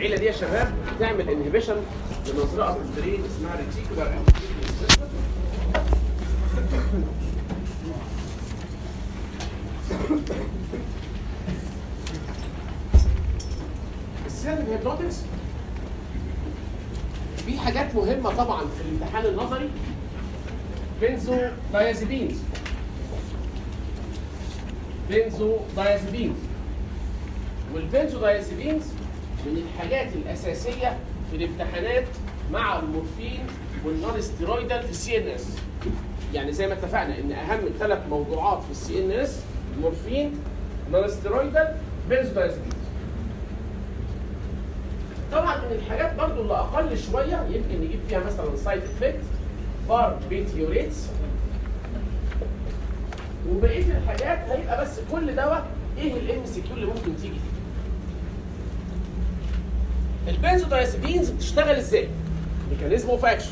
العيله دي يا شباب بتعمل انهبيشن لمنطقه في البرين اسمها ريتيكولار السيرم هيبنوتكس في حاجات مهمه طبعا في الامتحان النظري بنزو دايازيبينز بنزو دايازيبينز والبنزو دايازيبينز من الحاجات الاساسيه في الامتحانات مع المورفين والنون ستيرويدال في السي ان اس يعني زي ما اتفقنا ان اهم ثلاث موضوعات في السي ان اس المورفين نون ستيرويدال بنزو دايازيبينز طبعا من الحاجات برضو اللي اقل شويه يمكن نجيب فيها مثلا سايد افكت باربيتيوريتس وبقيه الحاجات هيبقى بس كل دواء ايه الام سي كيو اللي ممكن تيجي فيه البنزودايزابينز بتشتغل ازاي؟ ميكانيزم اوف اكشن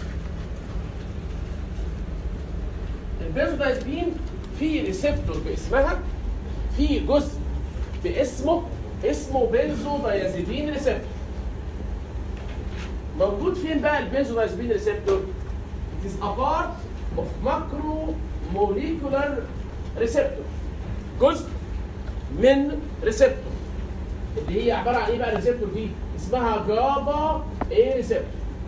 البنزودايزابين في ريسبتور باسمها في جزء باسمه اسمه بنزودايازيبين ريسبتور موجود فين بقى البنزودايازيبين ريسبتور؟ It is a part of macromolecular receptor جزء من ريسبتور اللي هي عباره عن ايه بقى الريسبتور دي؟ اسمها جابا اي ريسبتور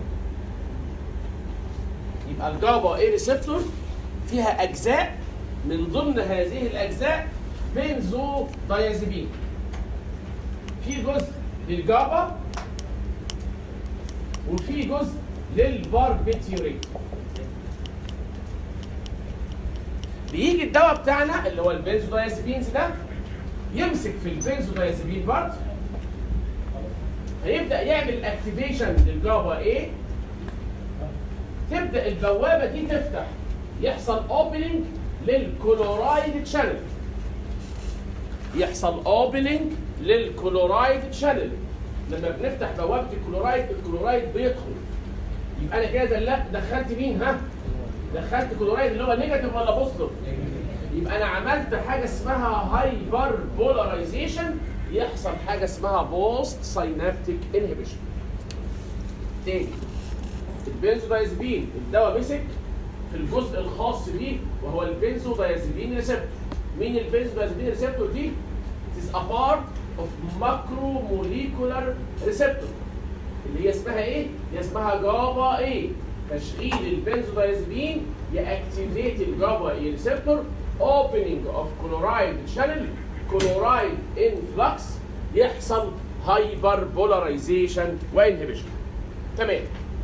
يبقى الجابا اي ريسبتور فيها اجزاء من ضمن هذه الاجزاء بنزو دايازيبين في جزء للجابا وفي جزء للباربيتيوريت بيجي الدواء بتاعنا اللي هو البنزودايازيبينز ده يمسك في البنزودايازيبين بارت هيبدا يعمل اكتيفيشن للجافا ايه تبدا البوابه دي تفتح يحصل اوبننج للكلورايد شانل يحصل اوبننج للكلورايد شانل لما بنفتح بوابه الكلورايد الكلورايد بيدخل يبقى انا كده لا دخلت مين ها دخلت كلورايد اللي هو نيجاتيف ولا بوزيتيف يبقى انا عملت حاجه اسمها هايبر بولاريزيشن يحصل حاجه اسمها بوست ساينابتيك انهبيشن تاني البنزودايزبين الدواء مسك في الجزء الخاص بيه وهو البنزودايزبين ريسبتور مين البنزودايزبين ريسبتور دي؟ It is a part of macromolecular receptor اللي هي اسمها ايه؟ هي اسمها جابا ايه تشغيل البنزودايزبين ياكتيفيت الجابا اي ريسبتور opening of chloride channel chloride influx يحصل هايبر بولاريزيشن وانهبيشن تمام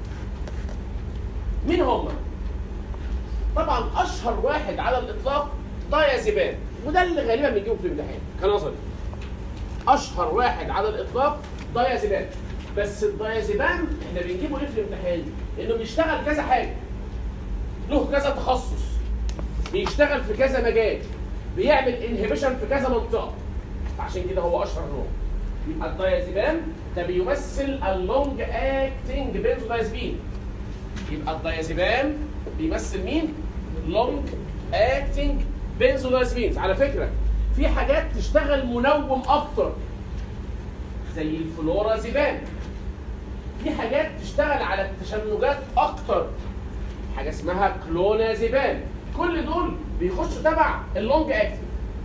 مين هم؟ طبعا اشهر واحد على الاطلاق دايازيبام وده اللي غالبا بنجيبه في الامتحان كنظري اشهر واحد على الاطلاق دايازيبام بس الدايازيبام احنا بنجيبه ليه في الامتحان؟ لانه بيشتغل كذا حاجه له كذا تخصص بيشتغل في كذا مجال بيعمل انهبيشن في كذا منطقه عشان كده هو اشهر نوع يبقى الدايازيبام ده بيمثل اللونج اكتنج بنزودايزبين يبقى الدايازيبام بيمثل مين؟ لونج اكتنج بنزودايزبينز على فكره في حاجات تشتغل منوم اكتر زي الفلورازيبام في حاجات تشتغل على التشنجات اكتر حاجه اسمها كلونازيبام كل دول بيخشوا تبع اللونج اكتنج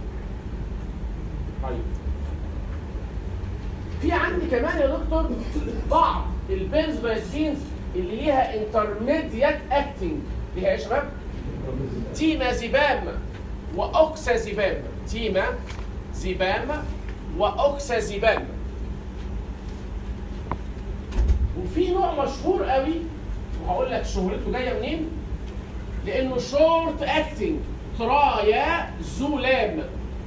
طيب في عندي كمان يا دكتور بعض البنزودايزبينز اللي ليها انترميديات اكتنج ليها يا شباب تيما زبام واوكسا زبام تيما زبام واوكسا زبام وفي نوع مشهور قوي وهقول لك شهرته جايه منين لانه شورت اكتنج ترايا زولام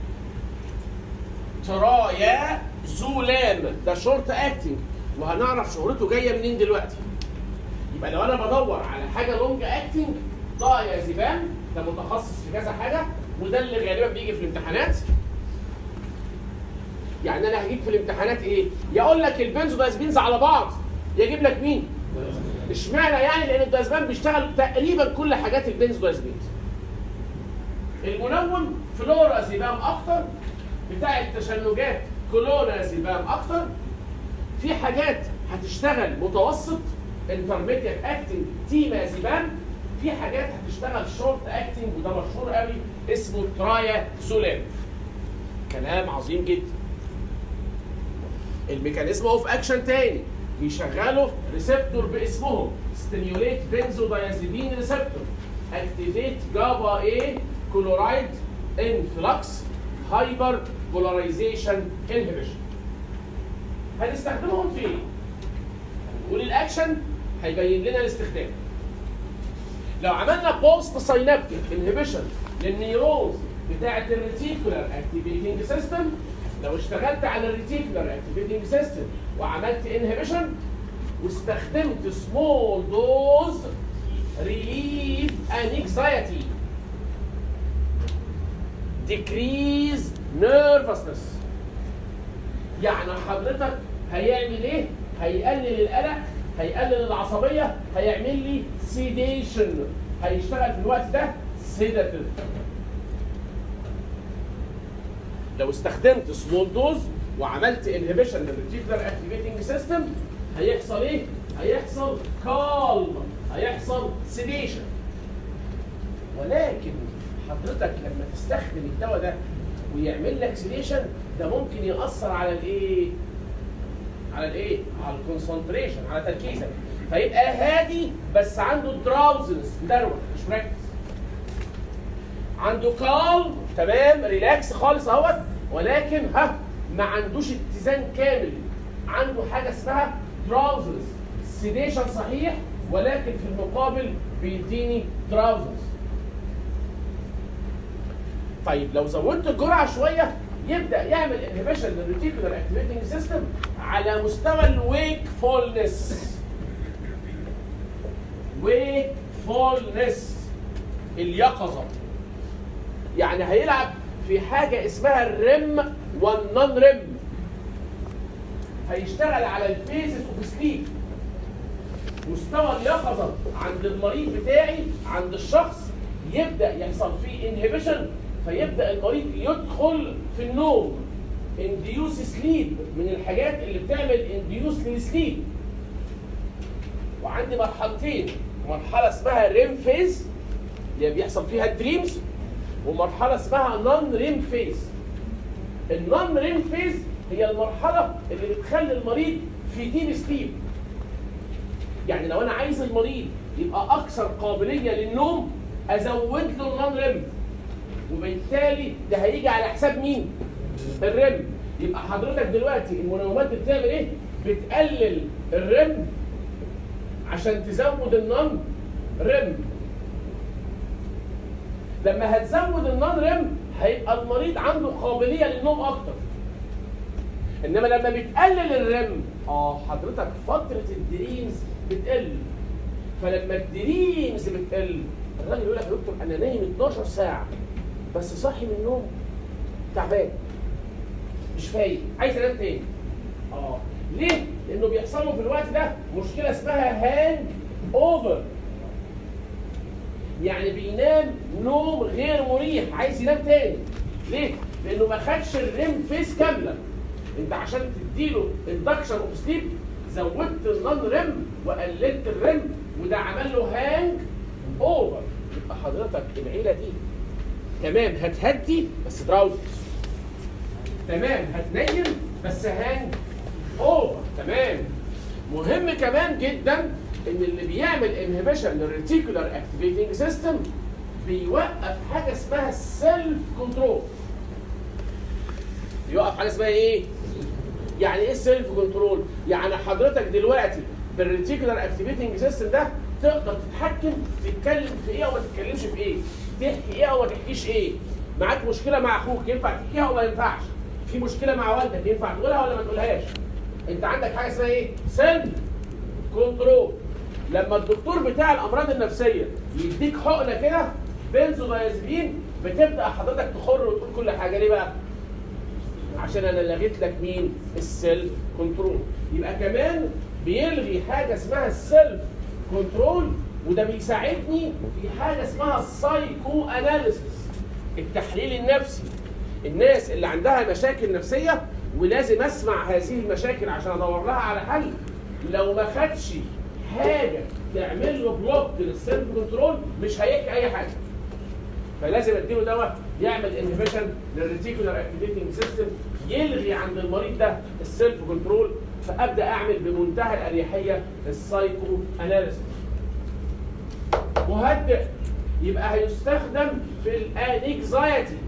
ترايا زولام ده شورت اكتنج وهنعرف شهرته جايه منين دلوقتي يبقى لو انا بدور على حاجه لونج اكتنج دايازيبام ده متخصص في كذا حاجه وده اللي غالبا بيجي في الامتحانات يعني انا هجيب في الامتحانات ايه؟ يقول لك البنزودايزبينز على بعض يجيب لك مين؟ اشمعنى يعني لان الدايزبام بيشتغل تقريبا كل حاجات البنزودايزبينز المنوم فلورازيبام اكتر بتاع التشنجات كلونازيبام اكتر في حاجات هتشتغل متوسط انترميديت اكتنج تيمازيبام في حاجات هتشتغل شورت اكتنج وده مشهور قوي اسمه ترايا سولام كلام عظيم جدا الميكانيزم اوف اكشن تاني بيشغلوا ريسبتور باسمهم ستيميوليت بنزودايازيبين ريسبتور اكتيفيت جابا اي كلورايد انفلكس هايبر بولاريزيشن انهبيشن هنستخدمهم فين؟ وللاكشن هيبين لنا الاستخدام لو عملنا بوست ساينابتيك انهبيشن للنيورونز بتاعه الريتيكولار اكتيفيتنج سيستم لو اشتغلت على الريتيكولار اكتيفيتنج سيستم وعملت انهبيشن واستخدمت سمول دوز ريليف انكزايتي decrease nervousness يعني حضرتك هيعمل ايه؟ هيقلل القلق هيقلل العصبيه هيعمل لي سيديشن هيشتغل في الوقت ده سيداتيف لو استخدمت سمول دوز وعملت انهبيشن للريتيكولار اكتيفيتنج سيستم هيحصل ايه؟ هيحصل كالم هيحصل سيديشن ولكن حضرتك لما تستخدم الدواء ده ويعمل لك سيديشن ده ممكن ياثر على الايه؟ على الايه؟ على الكونسنتريشن على تركيزك فيبقى هادي بس عنده دراوزنس مدروخ مش مركز عنده كالم تمام ريلاكس خالص اهوت ولكن ها ما عندوش اتزان كامل عنده حاجه اسمها دراوزنس سيديشن صحيح ولكن في المقابل بيديني دراوزنس طيب لو زودت الجرعه شويه يبدا يعمل انهبيشن للريتيكولار اكتيفيتنج سيستم على مستوى الويك فولنس ويك فولنس اليقظه يعني هيلعب في حاجه اسمها الريم والنون ريم هيشتغل على الفيزز اوف سليب مستوى اليقظه عند المريض بتاعي عند الشخص يبدا يحصل فيه انهبيشن فيبدا المريض يدخل في النوم انديوس سليب من الحاجات اللي بتعمل انديوس للسليب وعندي مرحلتين مرحله اسمها ريم فيز اللي بيحصل فيها الدريمز ومرحله اسمها نون ريم فيز النون ريم فيز هي المرحله اللي بتخلي المريض في ديب سليب يعني لو انا عايز المريض يبقى اكثر قابليه للنوم ازود له النون ريم وبالتالي ده هيجي على حساب مين؟ الرم يبقى حضرتك دلوقتي المنومات بتعمل ايه؟ بتقلل الرم عشان تزود النون رم لما هتزود النون رم هيبقى المريض عنده قابليه للنوم اكتر انما لما بتقلل الرم اه حضرتك فتره الدريمز بتقل فلما الدريمز بتقل الراجل يقول لك يا دكتور انا نايم 12 ساعه بس صاحي من النوم تعبان مش فايق عايز انام تاني اه ليه؟ لانه بيحصل له في الوقت ده مشكله اسمها هانج اوفر يعني بينام نوم غير مريح عايز ينام تاني ليه؟ لانه ما خدش الريم فيس كامله انت عشان تديله اندكشن اوف سليب زودت النون ريم وقللت الريم وده عمل له هانج اوفر يبقى حضرتك العيله دي تمام هتهدي بس دراوزي تمام هتنيم بس هانج اوفر تمام مهم كمان جدا ان اللي بيعمل انهبيشن للريتيكولار اكتيفيتنج سيستم بيوقف حاجه اسمها السيلف كنترول بيوقف حاجه اسمها ايه يعني ايه السيلف كنترول يعني حضرتك دلوقتي بالريتيكولار اكتيفيتنج سيستم ده تقدر تتحكم تتكلم في ايه او ما تتكلمش في ايه تحكي ايه او ما تحكيش ايه معاك مشكله مع اخوك ينفع تحكيها او ما ينفعش في مشكله مع والدك ينفع تقولها ولا ما تقولهاش انت عندك حاجه اسمها ايه سيلف كنترول لما الدكتور بتاع الامراض النفسيه يديك حقنه كده بنزودايازبين بتبدا حضرتك تخر وتقول كل حاجه ليه بقى عشان انا لغيت لك مين السيلف كنترول يبقى كمان بيلغي حاجه اسمها السيلف كنترول وده بيساعدني في حاجه اسمها السايكو اناليسيس التحليل النفسي الناس اللي عندها مشاكل نفسيه ولازم اسمع هذه المشاكل عشان ادور لها على حل لو ما خدش حاجه تعمل له بلوك للسيلف كنترول مش هيحكي اي حاجه فلازم اديله دواء يعمل انهبيشن للريتيكولار اكتيفيتنج سيستم يلغي عند المريض ده السيلف كنترول فابدا اعمل بمنتهى الاريحيه السايكو اناليسيس مهدئ يبقى هيستخدم في الانكزايتي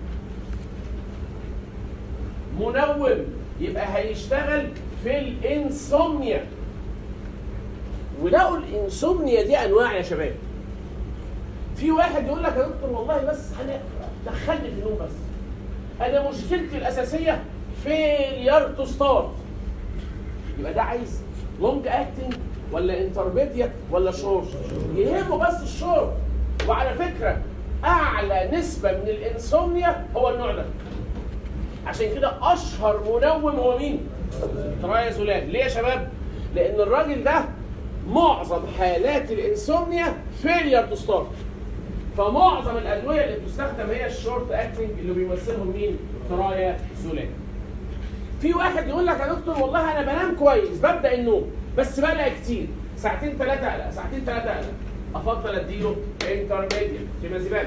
منوم يبقى هيشتغل في الانسومنيا ولقوا الانسومنيا دي انواع يا شباب في واحد يقول لك يا دكتور والله بس انا دخلني في النوم بس انا مشكلتي الاساسيه فيلير تو ستارت يبقى ده عايز لونج اكتنج ولا انترميديت ولا شورت يهمه بس الشورت وعلى فكره اعلى نسبه من الانسومنيا هو النوع ده عشان كده اشهر منوم هو مين؟ ترايزولان ليه يا شباب؟ لان الراجل ده معظم حالات الانسومنيا فيلير تو ستارت فمعظم الادويه اللي بتستخدم هي الشورت اكتنج اللي بيمثلهم مين؟ ترايزولان في واحد يقول لك يا دكتور والله انا بنام كويس ببدا النوم بس بقلق كتير ساعتين ثلاثه اقلق ساعتين ثلاثه اقلق افضل اديله انترميديت تيمازيبان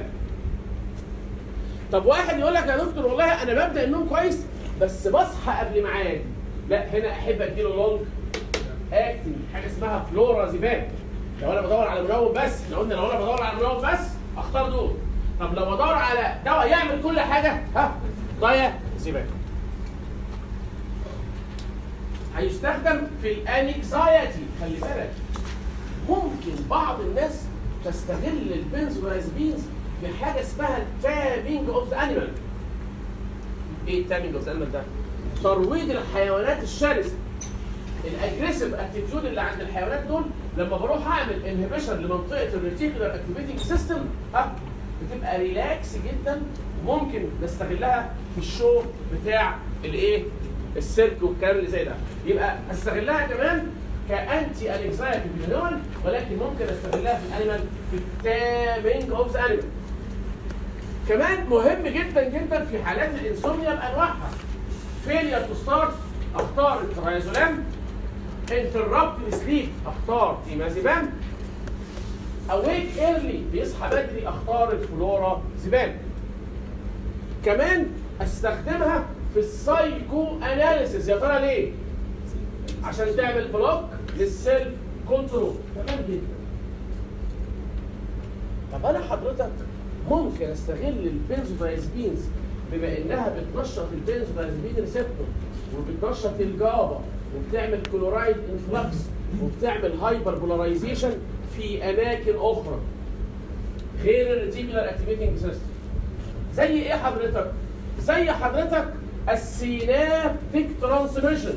طب واحد يقول لك يا دكتور والله انا ببدا النوم كويس بس بصحى قبل ميعادي لا هنا احب اديله لونج اكتنج حاجه اسمها فلورازيبان لو انا بدور على منوم بس احنا قلنا لو انا بدور على منوم بس اختار دول طب لو بدور على دواء يعمل كل حاجه ها ضايع زيبان هيستخدم في الانكزايتي خلي بالك ممكن بعض الناس تستغل البنزودايزبينز في حاجه اسمها التابينج اوف ذا انيمال ايه التابينج اوف ذا انيمال ده؟ ترويض الحيوانات الشرسه الاجريسيف اتيتيود اللي عند الحيوانات دول لما بروح اعمل انهبيشن لمنطقه الريتيكولار اكتيفيتنج سيستم ها بتبقى ريلاكس جدا وممكن نستغلها في الشو بتاع الايه؟ السيرك والكلام اللي زي ده يبقى استغلها كمان كانتي انكزايتي في الهيومن ولكن ممكن استغلها في الانيمال في التابنج اوف ذا انيمال كمان مهم جدا جدا في حالات الانسوميا بانواعها فيلير تو ستارت اختار الترايزولام انتربت سليب اختار تيمازيبام اويك ايرلي بيصحى بدري اختار الفلورا زبان كمان استخدمها في السايكو اناليسيس يا ترى ليه؟ عشان تعمل بلوك للسيلف كنترول تمام جدا طب انا حضرتك ممكن استغل البنزودايزبينز بما انها بتنشط البنزودايزبين ريسبتور وبتنشط الجابا وبتعمل كلورايد انفلكس وبتعمل هايبر بولاريزيشن في اماكن اخرى غير الريتيكولار اكتيفيتنج سيستم زي ايه حضرتك؟ زي حضرتك السينابتيك ترانسميشن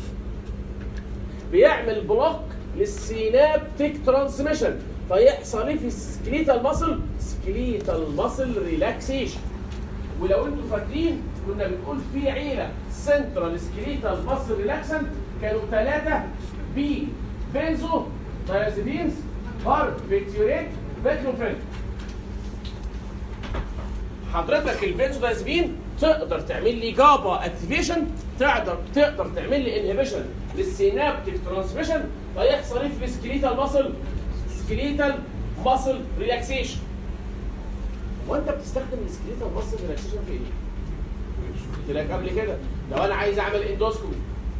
بيعمل بلوك للسينابتيك ترانسميشن فيحصل ايه في السكليتال ماسل؟ سكليتال ماسل ريلاكسيشن ولو انتوا فاكرين كنا بنقول في عيله سنترال سكليتال ماسل ريلاكسنت كانوا ثلاثه بي بنزو دايازيبينز باربيتيوريت بيتروفين حضرتك البنزودايزبين تقدر تعمل لي جابا اكتيفيشن تقدر تقدر تعمل لي انهبيشن للسينابتيك ترانسميشن فيحصل ايه في السكليتال ماسل سكليتال ماسل ريلاكسيشن وانت بتستخدم السكليتال ماسل ريلاكسيشن في ايه؟ قلت لك قبل كده لو انا عايز اعمل اندوسكوبي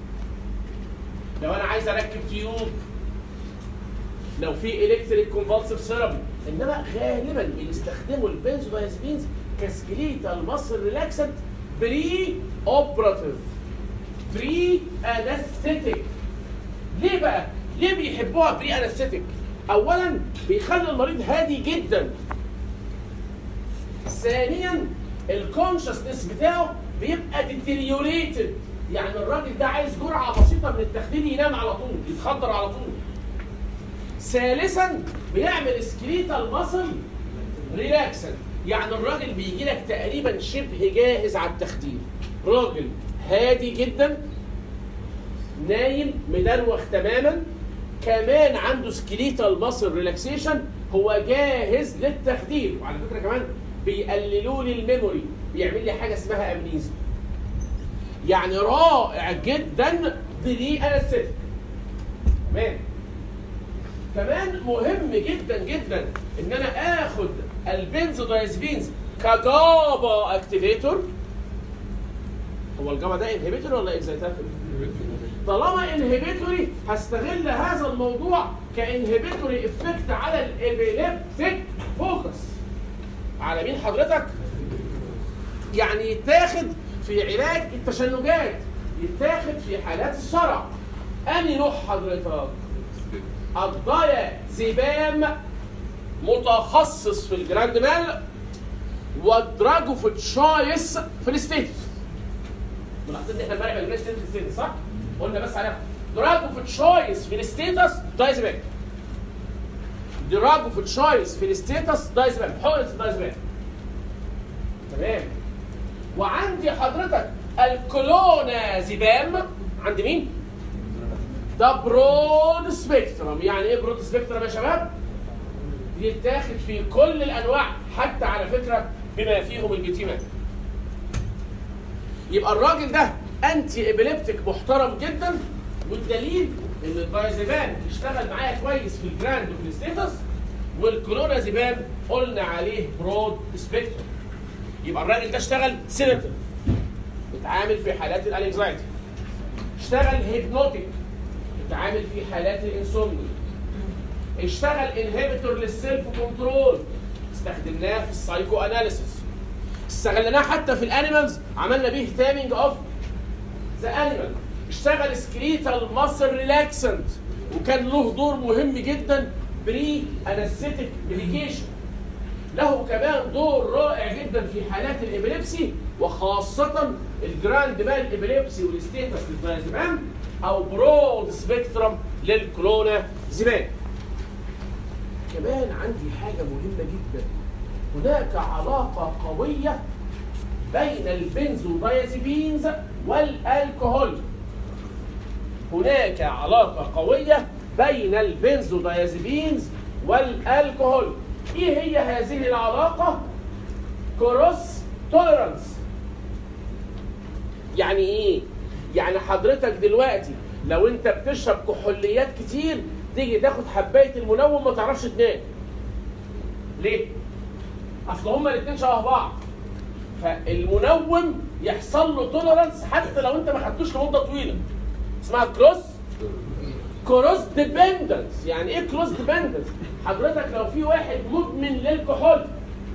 لو انا عايز اركب تيوب لو في الكتريك كونفالسيف ثيرابي انما غالبا بيستخدموا البنزودايزبينز كسكليتال ماسل ريلاكسنت بري اوبراتيف بري انستيتيك ليه بقى؟ ليه بيحبوها بري انستيتيك؟ اولا بيخلي المريض هادي جدا ثانيا الكونشسنس بتاعه بيبقى ديتيريوريتد يعني الراجل ده عايز جرعه بسيطه من التخدير ينام على طول يتخدر على طول ثالثا بيعمل سكليتال ماسل ريلاكسن يعني الراجل بيجي لك تقريبا شبه جاهز على التخدير راجل هادي جدا نايم مدروخ تماما كمان عنده سكليتال ماسل ريلاكسيشن هو جاهز للتخدير وعلى فكره كمان بيقللوا لي الميموري بيعمل لي حاجه اسمها امنيزيا يعني رائع جدا بري انستيك تمام كمان مهم جدا جدا ان انا اخد البنزودايزبينز كجابا اكتيفيتور هو الجابا ده انهبيتور ولا اكزيتاتور؟ طالما انهبيتوري هستغل هذا الموضوع كانهبيتوري افكت على الابيليبتيك فوكس على مين حضرتك؟ يعني يتاخد في علاج التشنجات يتاخد في حالات الصرع انهي نوع حضرتك؟ الدايازيبام متخصص في الجراند مال والدراجوفوتشايس في الستيتس ملاحظين ان احنا امبارح ما جبناش في الستيتس صح؟ قلنا بس عليها دراجوفوتشايس في الستيتس دايزيبام دراجوفوتشايس في الستيتس دايزيبام حقنه الدايزيبام تمام وعندي حضرتك الكلونازيبام عند مين؟ ده برود سبيكترم يعني ايه برود سبيكترم يا شباب؟ يتاخد في كل الانواع حتى على فكره بما فيهم البيتيمان يبقى الراجل ده انتي ابيليبتيك محترم جدا والدليل ان الدايزيبام اشتغل معايا كويس في الجراند وفي الستيتس والكلونازيبام قلنا عليه برود سبيكترم يبقى الراجل ده اشتغل سيناتر اتعامل في حالات الانكزايتي اشتغل هيبنوتيك اتعامل في حالات الانسومنيا اشتغل انهبيتور للسيلف كنترول استخدمناه في السايكو اناليسيس استغلناه حتى في الانيمالز عملنا بيه تامينج اوف ذا انيمال اشتغل سكريتال ماسل ريلاكسنت وكان له دور مهم جدا بري انستيك ميديكيشن له كمان دور رائع جدا في حالات الابيليبسي وخاصة الجراند مال ابيليبسي والستيتس للدايزيبام او برود سبيكترم للكورونا زمان. كمان عندي حاجة مهمة جدا هناك علاقة قوية بين البنزودايازيبينز والالكهول. هناك علاقة قوية بين البنزودايازيبينز والالكهول. ايه هي هذه العلاقة؟ كروس توليرانس يعني ايه؟ يعني حضرتك دلوقتي لو انت بتشرب كحوليات كتير تيجي تاخد حبايه المنوم ما تعرفش تنام. ليه؟ اصل هما الاثنين شبه بعض. فالمنوم يحصل له توليرانس حتى لو انت ما خدتوش لمده طويله. اسمها كروس كروس ديبندنس يعني ايه كروس ديبندنس حضرتك لو في واحد مدمن للكحول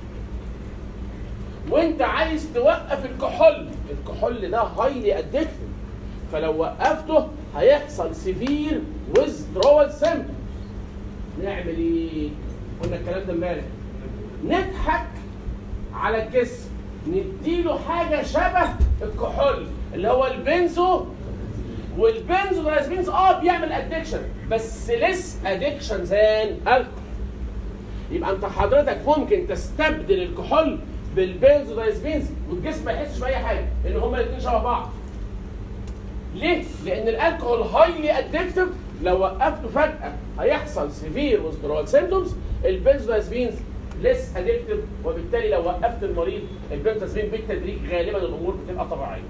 وانت عايز توقف الكحول الكحول ده هايلي ادكتيف فلو وقفته هيحصل سيفير ويزدرول سيمبتومز نعمل ايه قلنا الكلام ده امبارح نضحك على الجسم نديله حاجه شبه الكحول اللي هو البنزو والبنزو دايزبينز اه بيعمل ادكشن بس لس ادكشن زان الكحول يبقى انت حضرتك ممكن تستبدل الكحول بالبنزو دايزبينز والجسم ما يحسش باي حاجه لان هما الاثنين شبه بعض ليه؟ لان الالكحول هايلي ادكتيف لو وقفته فجاه هيحصل سيفير وذرول سيمتومز البنزودازبينز ليس ادكتيف وبالتالي لو وقفت المريض البنزودازبين بالتدريج غالبا الامور بتبقى طبيعيه.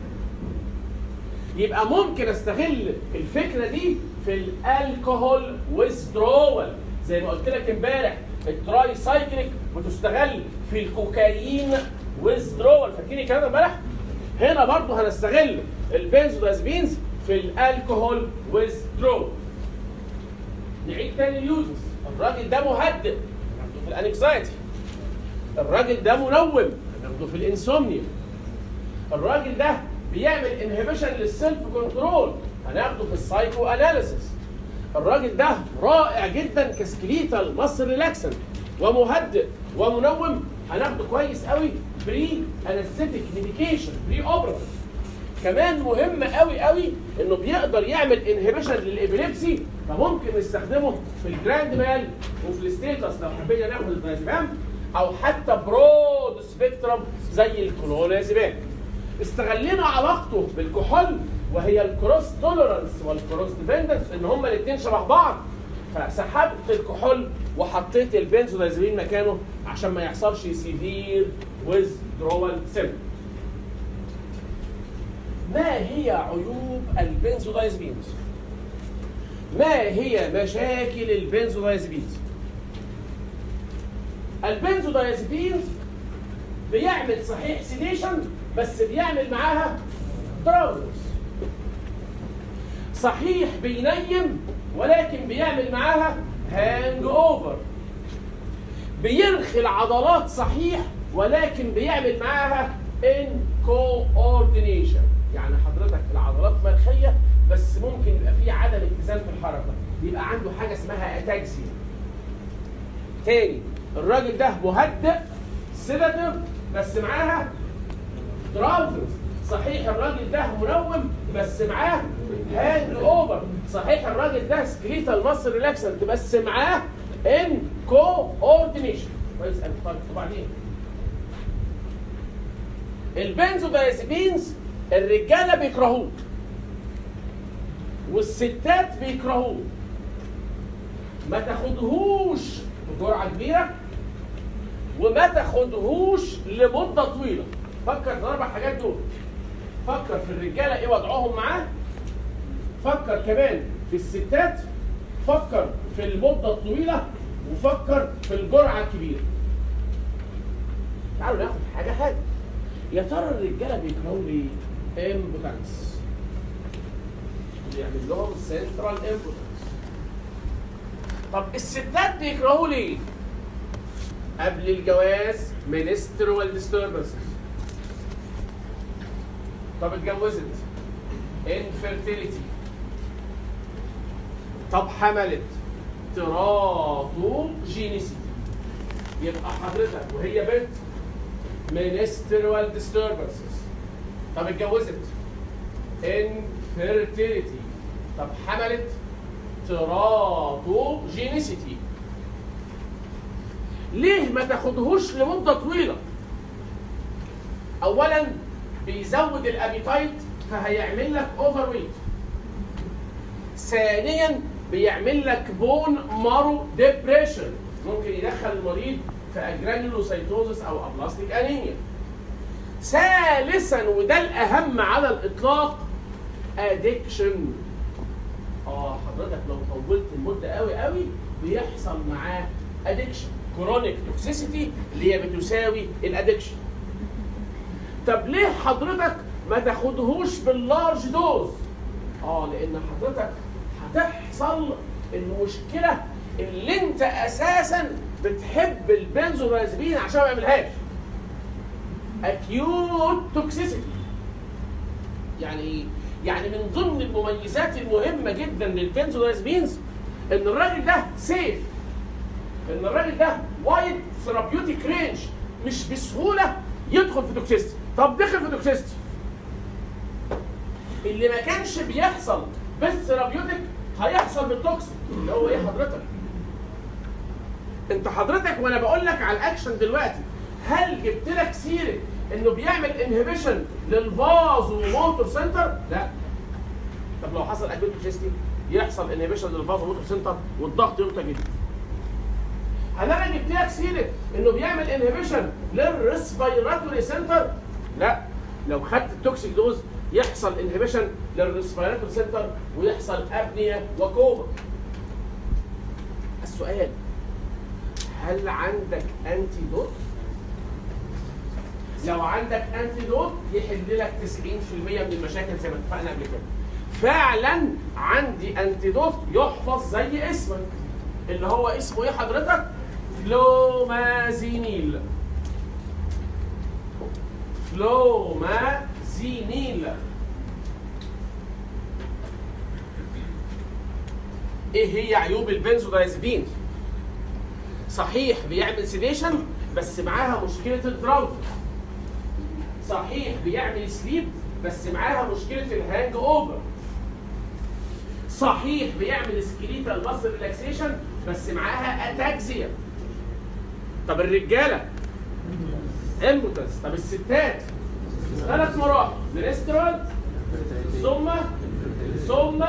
يبقى ممكن استغل الفكره دي في الالكوهول ويزدرول زي ما قلت لك امبارح التراي سايكليك بتستغل في الكوكايين ويزدرول فاكرين الكلام ده امبارح؟ هنا برضه هنستغل البنزودازبينز في الالكوهول ويزدرول نعيد تاني اليوزز الراجل ده مهدئ هناخده في الانكزايتي الراجل ده منوم هناخده في الانسومنيا الراجل ده بيعمل انهبيشن للسيلف كنترول هناخده في السايكو اناليسيس الراجل ده رائع جدا كسكليتال مصر ريلاكسنت ومهدئ ومنوم هناخده كويس قوي بري انستيك ميديكيشن بري اوبراتيف كمان مهم قوي قوي انه بيقدر يعمل انهبيشن للابيليبسي فممكن نستخدمه في الجراند مال وفي الستيتس لو حبينا ناخد الدايزيبام او حتى برود سبيكترم زي الكلونازيبام استغلنا علاقته بالكحول وهي الكروس توليرانس والكروس ديبندنس ان هما الاثنين شبه بعض فسحبت الكحول وحطيت البنزودازيبين مكانه عشان ما يحصلش سيفير ويزدرول سيمبتوم ما هي عيوب البنزودايزبينز؟ ما هي مشاكل البنزودايازيبينز البنزودايازيبينز بيعمل صحيح سيديشن بس بيعمل معاها دراوزنس صحيح بينيم ولكن بيعمل معاها هانج اوفر بيرخي العضلات صحيح ولكن بيعمل معاها ان كوردينيشن يعني حضرتك العضلات مرخيه بس ممكن يبقى في عدم اتزان في الحركه يبقى عنده حاجه اسمها اتاكسيا تاني الراجل ده مهدئ سيداتيف بس معاها دراوزنس صحيح الراجل ده منوم بس معاه هاند اوفر صحيح الراجل ده سكليتال ماسل ريلاكسنت بس معاه ان كوردينيشن كويس قوي طيب وبعدين البنزودايزيبينز الرجاله بيكرهوه والستات بيكرهوه ما تاخدهوش بجرعه كبيره وما تاخدهوش لمده طويله فكر في الاربع حاجات دول فكر في الرجاله ايه وضعهم معاه فكر كمان في الستات فكر في المده الطويله وفكر في الجرعه الكبيره تعالوا ناخد حاجه حاجه يا ترى الرجاله بيكرهوا ليه امبوتنس يعمل لهم سنترال امبوتنس طب الستات بيكرهوا ليه قبل الجواز منسترال ديستربنسز طب اتجوزت انفيرتيليتي طب حملت تراتوجينيسيتي يبقى حضرتك وهي بنت منسترال ديستربنسز طب اتجوزت انفيرتيليتي طب حملت تراتوجينيسيتي ليه ما تاخدهوش لمده طويله اولا بيزود الابيتايت فهيعمل لك اوفر ويت ثانيا بيعمل لك بون مارو ديبريشن ممكن يدخل المريض في اجرانيولوسيتوزس او ابلاستيك انيميا ثالثا وده الاهم على الاطلاق ادكشن اه حضرتك لو طولت المده قوي قوي بيحصل معاه ادكشن كرونيك توكسيسيتي اللي هي بتساوي الادكشن طب ليه حضرتك ما تاخدهوش باللارج دوز اه لان حضرتك هتحصل المشكله اللي انت اساسا بتحب البنزودايزبين عشان ما يعملهاش اكيوت توكسيسيتي يعني ايه؟ يعني من ضمن المميزات المهمه جدا للبنزودايزبينز ان الراجل ده سيف ان الراجل ده وايد ثيرابيوتيك رينج مش بسهوله يدخل في توكسيستي طب دخل في توكسيستي اللي ما كانش بيحصل بالثيرابيوتيك هيحصل بالتوكسيك اللي هو ايه حضرتك انت حضرتك وانا بقول لك على الاكشن دلوقتي هل جبت لك سيره انه بيعمل انهبيشن للفازو موتور سنتر لا طب لو حصل اكيوت توكسيستي يحصل انهبيشن للفازو موتور سنتر والضغط يوطى جدا هل انا جبت لك سيره انه بيعمل انهبيشن للريسبيراتوري سنتر لا لو خدت التوكسيك دوز يحصل انهبيشن للريسبيراتوري سنتر ويحصل ابنيا وكوما السؤال هل عندك انتي دوت لو عندك انتي دوت يحل لك 90% من المشاكل زي ما اتفقنا قبل كده فعلا عندي انتي دوت يحفظ زي اسمك اللي هو اسمه ايه حضرتك فلومازينيل فلومازينيل ايه هي عيوب البنزودايزبين صحيح بيعمل سيديشن بس معاها مشكله الدراوت صحيح بيعمل سليب بس معاها مشكله الهانج اوفر صحيح بيعمل سكيليتال ماسل ريلاكسيشن بس معاها اتاكسيا طب الرجاله امبوتنس طب الستات ثلاث مراحل منسترال ثم ثم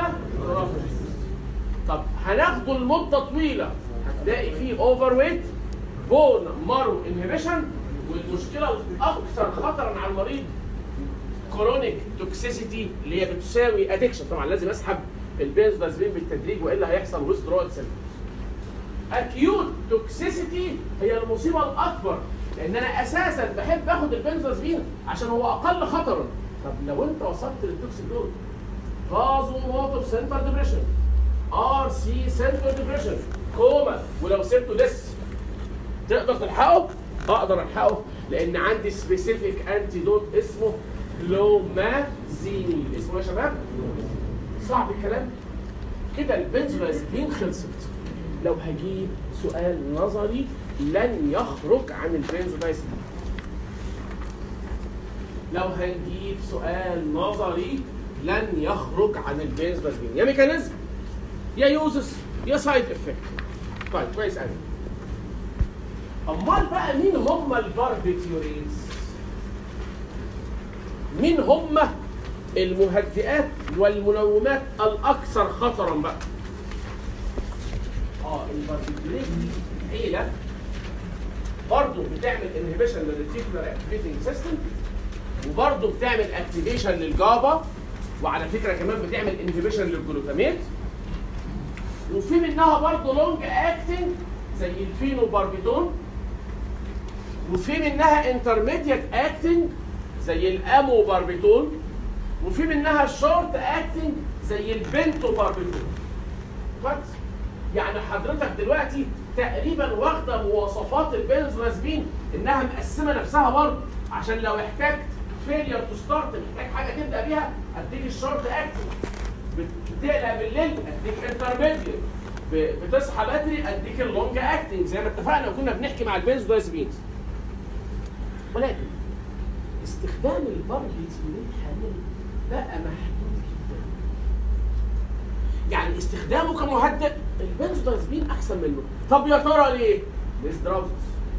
طب هناخده لمده طويله هتلاقي فيه اوفر ويت بون مارو انهبيشن والمشكله الاكثر خطرا على المريض كرونيك توكسيسيتي اللي هي بتساوي ادكشن طبعا لازم اسحب البنزودازبين بالتدريج والا هيحصل ويزدرول سيمبتومز اكيوت توكسيسيتي هي المصيبه الاكبر لان انا اساسا بحب اخد البنزودازبين عشان هو اقل خطرا طب لو انت وصلت للتوكسيك دول فازو موتور سنتر ديبريشن ار سي سنتر ديبريشن كوما ولو سبته لس تقدر تلحقه؟ اقدر الحقه لان عندي سبيسيفيك انتي دوت اسمه كلومازينيل اسمه إيه يا شباب؟ صعب الكلام كده البنزودازبين خلصت لو هجيب سؤال نظري لن يخرج عن البنزودازبين لو هنجيب سؤال نظري لن يخرج عن البنزودازبين يا ميكانيزم يا يوزس يا سايد افكت طيب كويس قوي امال بقى مين هم الباربيتيوريتس مين هم المهدئات والمنومات الاكثر خطرا بقى اه الباربيتيوريت عيله برضه بتعمل انهبيشن للريتيكولار اكتيفيتنج سيستم وبرضه بتعمل اكتيفيشن للجابا وعلى فكره كمان بتعمل انهبيشن للجلوتاميت وفي منها برضه لونج اكتنج زي الفينوباربيتون وفي منها انترميديت اكتنج زي الاموباربيتون وفي منها شورت اكتنج زي البنتوباربيتون كويس يعني حضرتك دلوقتي تقريبا واخده مواصفات البنزودازبين انها مقسمه نفسها برضه عشان لو احتجت فيلير تو ستارت محتاج حاجه تبدا بيها اديك الشورت اكتنج بتقلق بالليل اديك انترميديت بتصحى بدري اديك اللونج اكتنج زي ما اتفقنا وكنا بنحكي مع البنزودازبينز ولكن استخدام الباربيتيولين حاليا بقى محدود جدا يعني استخدامه كمهدئ البنزودازبين احسن منه طب يا ترى ليه؟ ليس دراوزس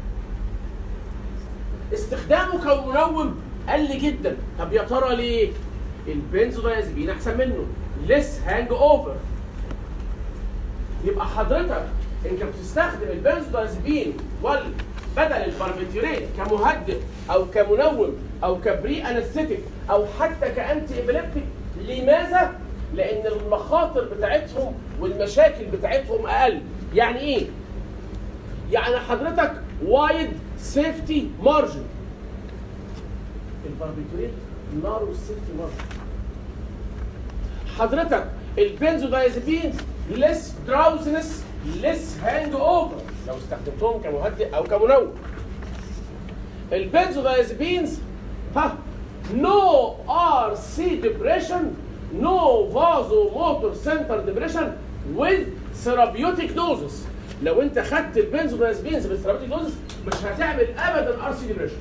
استخدامه كمنوم قل جدا طب يا ترى ليه؟ البنزودازبين احسن منه ليس هانج اوفر يبقى حضرتك انت بتستخدم البنزودازبين وال بدل الباربيتيوريت كمهدئ او كمنوم او كبري انستيك او حتى كانتي ابيليبتيك لماذا؟ لان المخاطر بتاعتهم والمشاكل بتاعتهم اقل يعني ايه؟ يعني حضرتك وايد سيفتي مارجن الباربيتوريت نارو سيفتي مارجن حضرتك البنزودايزابينز ليس دراوزنس ليس هاند اوفر لو استخدمتهم كمهدئ او كمنوم البنزودايزابينز ها نو ار سي ديبريشن نو فازو موتور سنتر ديبريشن with ثيرابيوتيك دوزز لو انت خدت البنزودايزابينز بالثيرابيوتيك دوزز مش هتعمل ابدا ار سي ديبريشن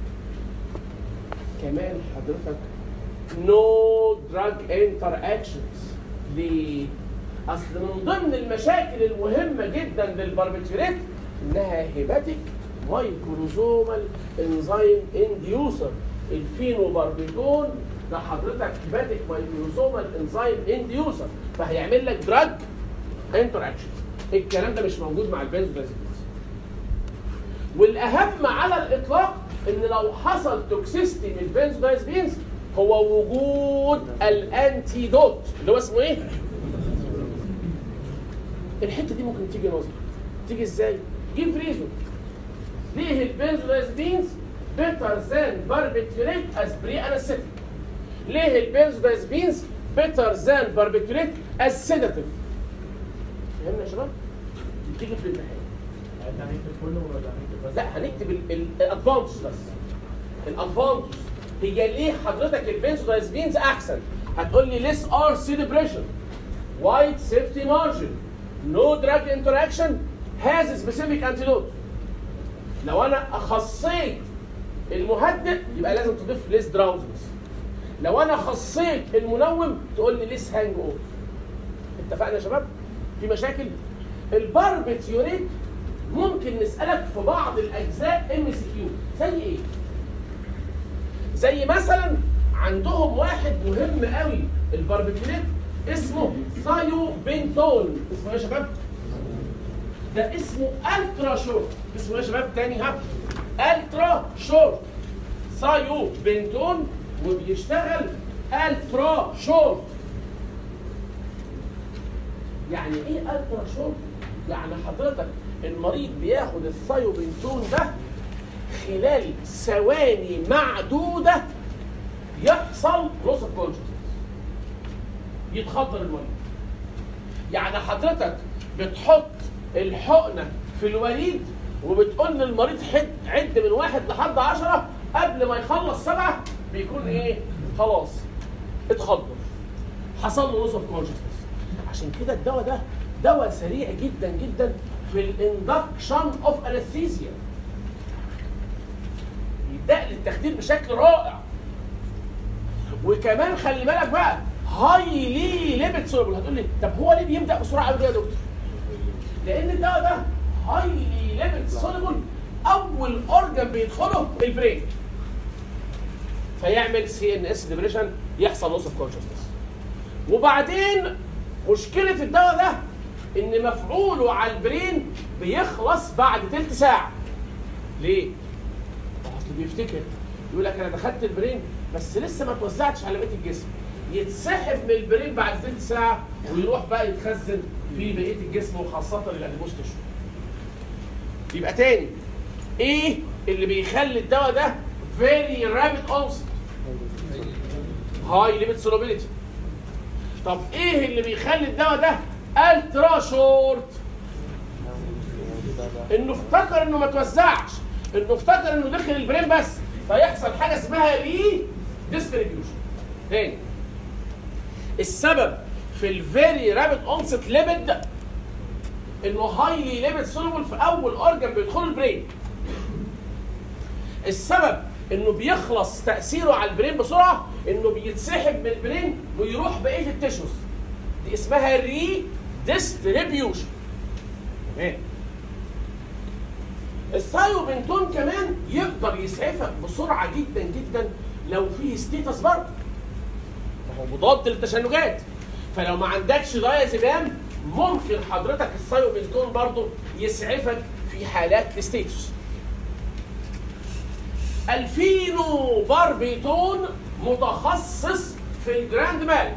كمان حضرتك نو دراج انتر اكشنز ليه؟ اصل من ضمن المشاكل المهمه جدا للباربيتوريت انها هيباتيك مايكروزومال انزيم انديوسر الفينوباربيتون ده حضرتك هيباتيك مايكروزومال انزيم انديوسر فهيعمل لك دراج انتر اكشنز الكلام ده مش موجود مع البنزودازيبينز والاهم على الاطلاق ان لو حصل توكسيستي من البنزودازيبينز هو وجود الانتيدوت اللي هو اسمه ايه؟ الحته دي ممكن تيجي نظر تيجي ازاي؟ جيب ريزون ليه البنزودازبينز بيتر ذان باربيتوريت از بري انستيك ليه البنزودازبينز بيتر ذان باربيتوريت از سيداتيف فهمنا يا شباب؟ تيجي في الامتحان هنكتب كله ولا هنكتب بس؟ لا هنكتب الادفانتج بس الادفانتج هي ليه حضرتك البنزودازبينز احسن هتقول لي ليس ار سي ديبريشن وايد سيفتي مارجن نو دراج انتراكشن هاز سبيسيفيك انتيدوت لو انا خصيت المهدئ يبقى لازم تضيف ليس دراوزنس لو انا خصيت المنوم تقول لي ليس هانج اوفر اتفقنا يا شباب في مشاكل الباربيتيوريت ممكن نسالك في بعض الاجزاء ام سي كيو زي ايه زي مثلا عندهم واحد مهم قوي الباربيتيوريت اسمه ثايو بنتون اسمه ايه يا شباب ده اسمه الترا شورت اسمه ايه يا شباب تاني ها الترا شورت ثايو بنتون وبيشتغل الترا شورت يعني ايه الترا شورت يعني حضرتك المريض بياخد الثايوبنتون ده خلال ثواني معدوده يحصل لوس اوف كونشسنس يتخدر المريض يعني حضرتك بتحط الحقنه في الوريد وبتقول للمريض حد عد من واحد لحد عشرة قبل ما يخلص سبعة بيكون ايه خلاص اتخدر حصل له لوس اوف كونشسنس عشان كده الدواء ده دواء سريع جدا جدا في الاندكشن اوف انستيزيا يبدا للتخدير بشكل رائع وكمان خلي بالك بقى هايلي ليميت سولبل هتقول لي طب هو ليه بيبدا بسرعه قوي كده يا دكتور؟ لان الدواء ده هايلي ليميت سولبل اول اورجن بيدخله البرين فيعمل سي ان اس ديبريشن يحصل لوس اوف كونشسنس وبعدين مشكله الدواء ده ان مفعوله على البرين بيخلص بعد تلت ساعه ليه؟ اصل بيفتكر يقول لك انا دخلت البرين بس لسه ما توزعتش على بقيه الجسم يتسحب من البرين بعد تلت ساعه ويروح بقى يتخزن في بقيه الجسم وخاصه الاديبوس تشو يبقى تاني ايه اللي بيخلي الدواء ده فيري رابid onset هاي ليميت سولوبيليتي طب ايه اللي بيخلي الدواء ده الترا شورت انه افتكر انه ما توزعش انه افتكر انه دخل البرين بس فيحصل حاجه اسمها ري ديستريبيوشن تاني السبب في الفيري رابid اونست ليميت انه هايلي ليميت سولوبل في اول اورجن بيدخل البرين السبب انه بيخلص تاثيره على البرين بسرعه انه بيتسحب من البرين ويروح بقيه التشوز دي اسمها ري ديستريبيوشن تمام الثايوبنتون كمان يقدر يسعفك بسرعه جدا جدا لو فيه ستيتس برضه فهو مضاد للتشنجات فلو ما عندكش دايازيبام ممكن حضرتك الثايوبنتون برضه يسعفك في حالات الستيتس الفينو باربيتون متخصص في الجراند مال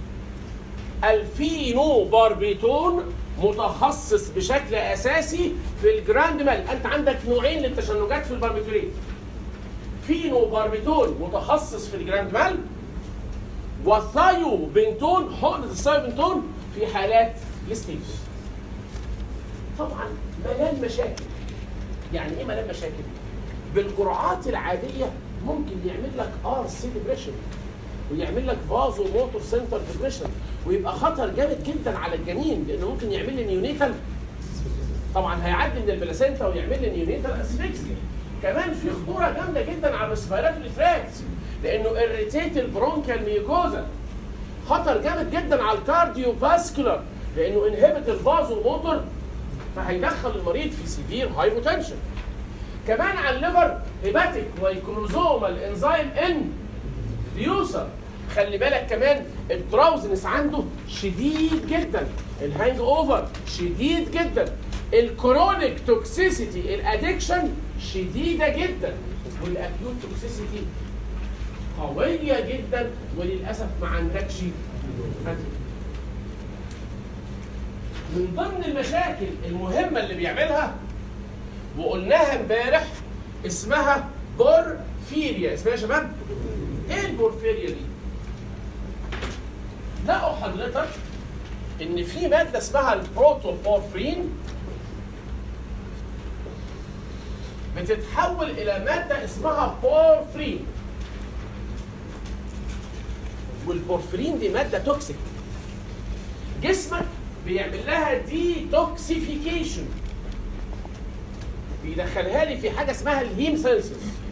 الفينو باربيتون متخصص بشكل اساسي في الجراند مال انت عندك نوعين للتشنجات في الباربيتوليت فينو باربيتون متخصص في الجراند مال وثايو بنتون حقنة الثايو بنتون في حالات الستيفز طبعا مليان مشاكل يعني ايه مليان مشاكل بالجرعات العاديه ممكن يعمل لك ار سي ديبريشن ويعمل لك فازو موتور سنتر ديبريشن ويبقى خطر جامد جدا على الجنين لانه ممكن يعمل لي نيونيتال طبعا هيعدي من البلاسينتا ويعمل لي نيونيتال اسفكسيا كمان في خطوره جامده جدا على الريسبيرات الافراكس لانه اريتيت البرونكال ميوكوزا خطر جامد جدا على الكارديو فاسكولار لانه انهبت الفازو موتور فهيدخل المريض في سيفير هايبوتنشن كمان على الليفر هيباتيك والكروزومال انزيم ان ديوسر خلي بالك كمان الدراوزنس عنده شديد جدا الهانج اوفر شديد جدا الكرونيك توكسيسيتي الادكشن شديده جدا والاكيوت توكسيسيتي قويه جدا وللاسف ما عندكش أنتي. من ضمن المشاكل المهمه اللي بيعملها وقلناها امبارح اسمها بورفيريا اسمها يا شباب ايه البورفيريا دي لقوا حضرتك ان في ماده اسمها البروتوبورفرين بتتحول الى ماده اسمها بورفرين والبورفرين دي ماده توكسيك جسمك بيعمل لها ديتوكسيفيكيشن بيدخلها لي في حاجه اسمها الهيم سينسز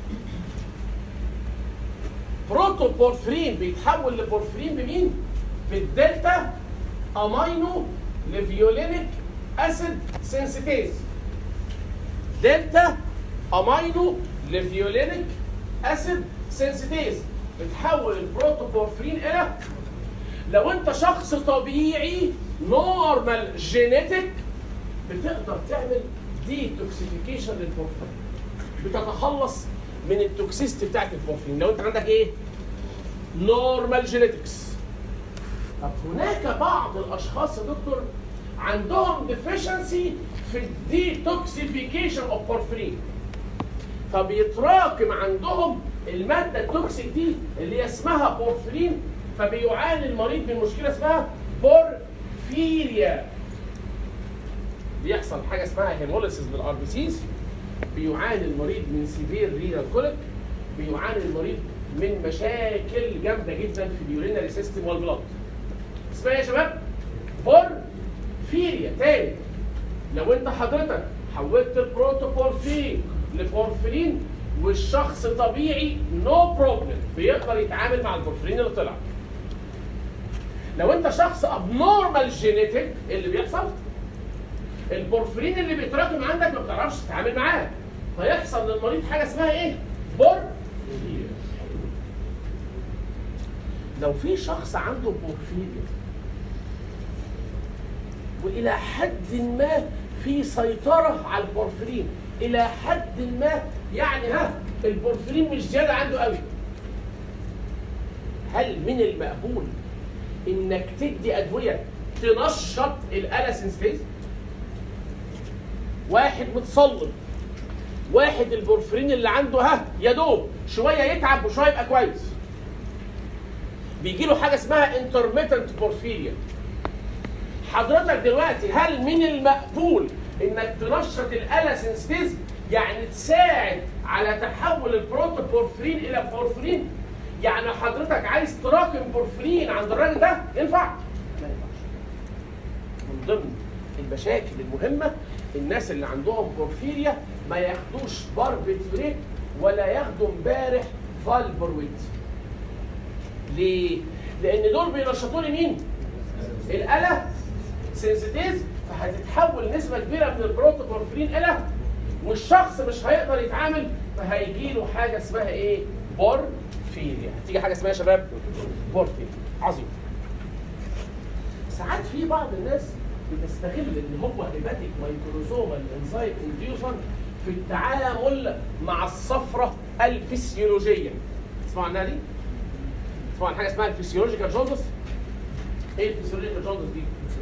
بروتوبورفرين بيتحول لبورفرين بمين؟ بالدلتا امينو لفيولينيك اسيد سنسيتيز دلتا امينو لفيولينيك اسيد سنسيتيز بتحول البروتوبورفرين الى لو انت شخص طبيعي نورمال جينيتك بتقدر تعمل ديتوكسيفيكيشن للبورفرين بتتخلص من التوكسيستي بتاعت البورفرين لو انت عندك ايه نورمال جينيتكس طب هناك بعض الاشخاص يا دكتور عندهم deficiency في الديتوكسيفيكيشن اوف بورفرين فبيتراكم عندهم الماده التوكسيك دي اللي هي اسمها بورفرين فبيعاني المريض من مشكله اسمها بورفيريا بيحصل حاجه اسمها هيموليسيس بالار بي سيز بيعاني المريض من سيفير رينال كوليك بيعاني المريض من مشاكل جامده جدا في اليورينري سيستم والبلاد اسمها ايه يا شباب؟ بورفيريا تاني لو انت حضرتك حولت البروتوبورفين لبورفرين والشخص طبيعي نو بروبلم بيقدر يتعامل مع البورفرين اللي طلع لو انت شخص ابنورمال جينيتك اللي بيحصل البورفرين اللي بيتراكم عندك ما بتعرفش تتعامل معاه فيحصل للمريض حاجه اسمها ايه؟ بور لو في شخص عنده بورفيريا والى حد ما في سيطره على البورفرين الى حد ما يعني ها البورفرين مش زياده عنده قوي هل من المقبول انك تدي ادويه تنشط الاله سنسيتيز واحد متصلب واحد البورفرين اللي عنده ها يا دوب شويه يتعب وشويه يبقى كويس بيجي له حاجه اسمها انترميتنت بورفيريا حضرتك دلوقتي هل من المقبول انك تنشط الاله سنسيتيز يعني تساعد على تحول البروتوبورفرين الى بورفرين يعني حضرتك عايز تراكم بورفرين عند الراجل ده ينفع؟ ما ينفعش من ضمن المشاكل المهمه الناس اللي عندهم بورفيريا ما ياخدوش باربيتوريت ولا ياخدوا امبارح فالبرويت ليه؟ لان دول بينشطوا لي مين؟ الاله سنسيتيز فهتتحول نسبه كبيره من البروتوبورفرين الى والشخص مش هيقدر يتعامل فهيجي له حاجه اسمها ايه؟ بورفيريا هتيجي حاجه اسمها يا شباب بورفيريا عظيم ساعات في بعض الناس بتستغل ان هو هيباتيك مايكروزومال انزايم انديوسر في التعامل مع الصفرة الفسيولوجية تسمعوا عنها دي؟ تسمعوا عن حاجة اسمها الفسيولوجيكال جوندس؟ ايه الفسيولوجيكال جوندس دي؟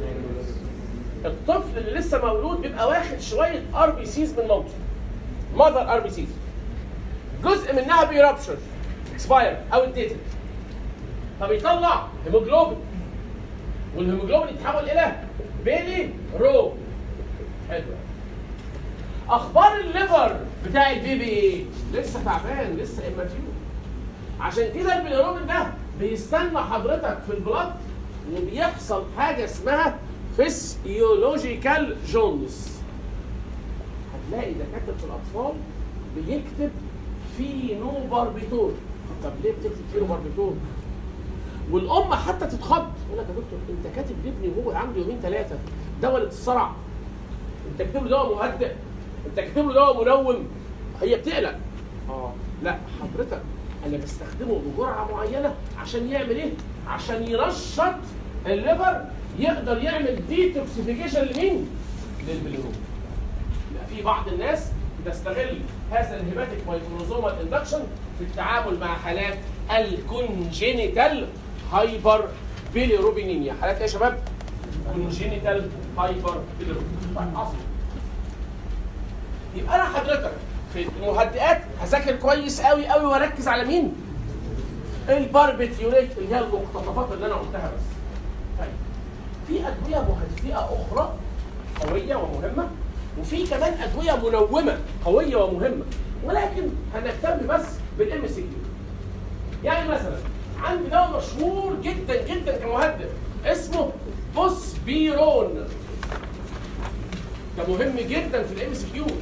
الطفل اللي لسه مولود بيبقى واخد شوية ار بي سيز من مامته ماذر ار بي سيز جزء منها بيرابشر اكسباير او اديتد فبيطلع هيموجلوبين والهيموجلوبين يتحول الى بيلي رو حلو اخبار الليفر بتاع البيبي ايه؟ لسه تعبان لسه اماتيور عشان كده البيليروبين ده بيستنى حضرتك في البلاد وبيحصل حاجه اسمها فيسيولوجيكال جوندس هتلاقي دكاتره الاطفال بيكتب فينو باربيتور طب ليه بتكتب فينو باربيتور؟ والام حتى تتخض يقول لك يا دكتور انت كاتب لابني وهو عنده يومين ثلاثه دواء الصرع انت كاتب له دواء مهدئ انت كاتب له دواء منوم هي بتقلق اه لا حضرتك انا بستخدمه بجرعه معينه عشان يعمل ايه؟ عشان ينشط الليفر يقدر يعمل ديتوكسيفيكيشن لمين؟ للبليروم يبقى في بعض الناس بتستغل هذا الهيباتيك مايكروزومال اندكشن في التعامل مع حالات الكونجينيتال هايبر بيليروبينيميا حالات ايه يا شباب؟ كونجينيتال هايبر بيليروبينيميا طيب عظيم يبقى انا حضرتك في المهدئات هذاكر كويس قوي قوي واركز على مين؟ الباربيتيوليت اللي هي المقتطفات اللي انا قلتها بس. طيب في ادويه مهدئه اخرى قويه ومهمه وفي كمان ادويه منومه قويه ومهمه ولكن هنهتم بس بالام سي كيو. يعني مثلا عندي دواء مشهور جدا جدا كمهدئ اسمه بوسبيرون ده مهم جدا في الام سي كيو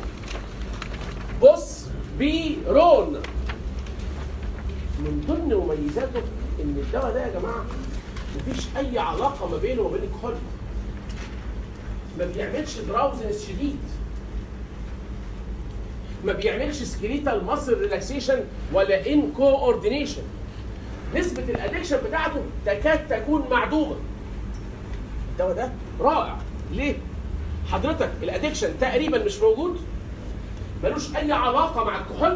بوسبيرون من ضمن مميزاته ان الدواء ده يا جماعه مفيش اي علاقه ما بينه وبين الكحول ما بيعملش دراوزنس شديد ما بيعملش سكريتال ماسل ريلاكسيشن ولا ان كوردينيشن نسبة الادكشن بتاعته تكاد تكون معدومة الدواء ده رائع ليه؟ حضرتك الادكشن تقريبا مش موجود ملوش اي علاقة مع الكحول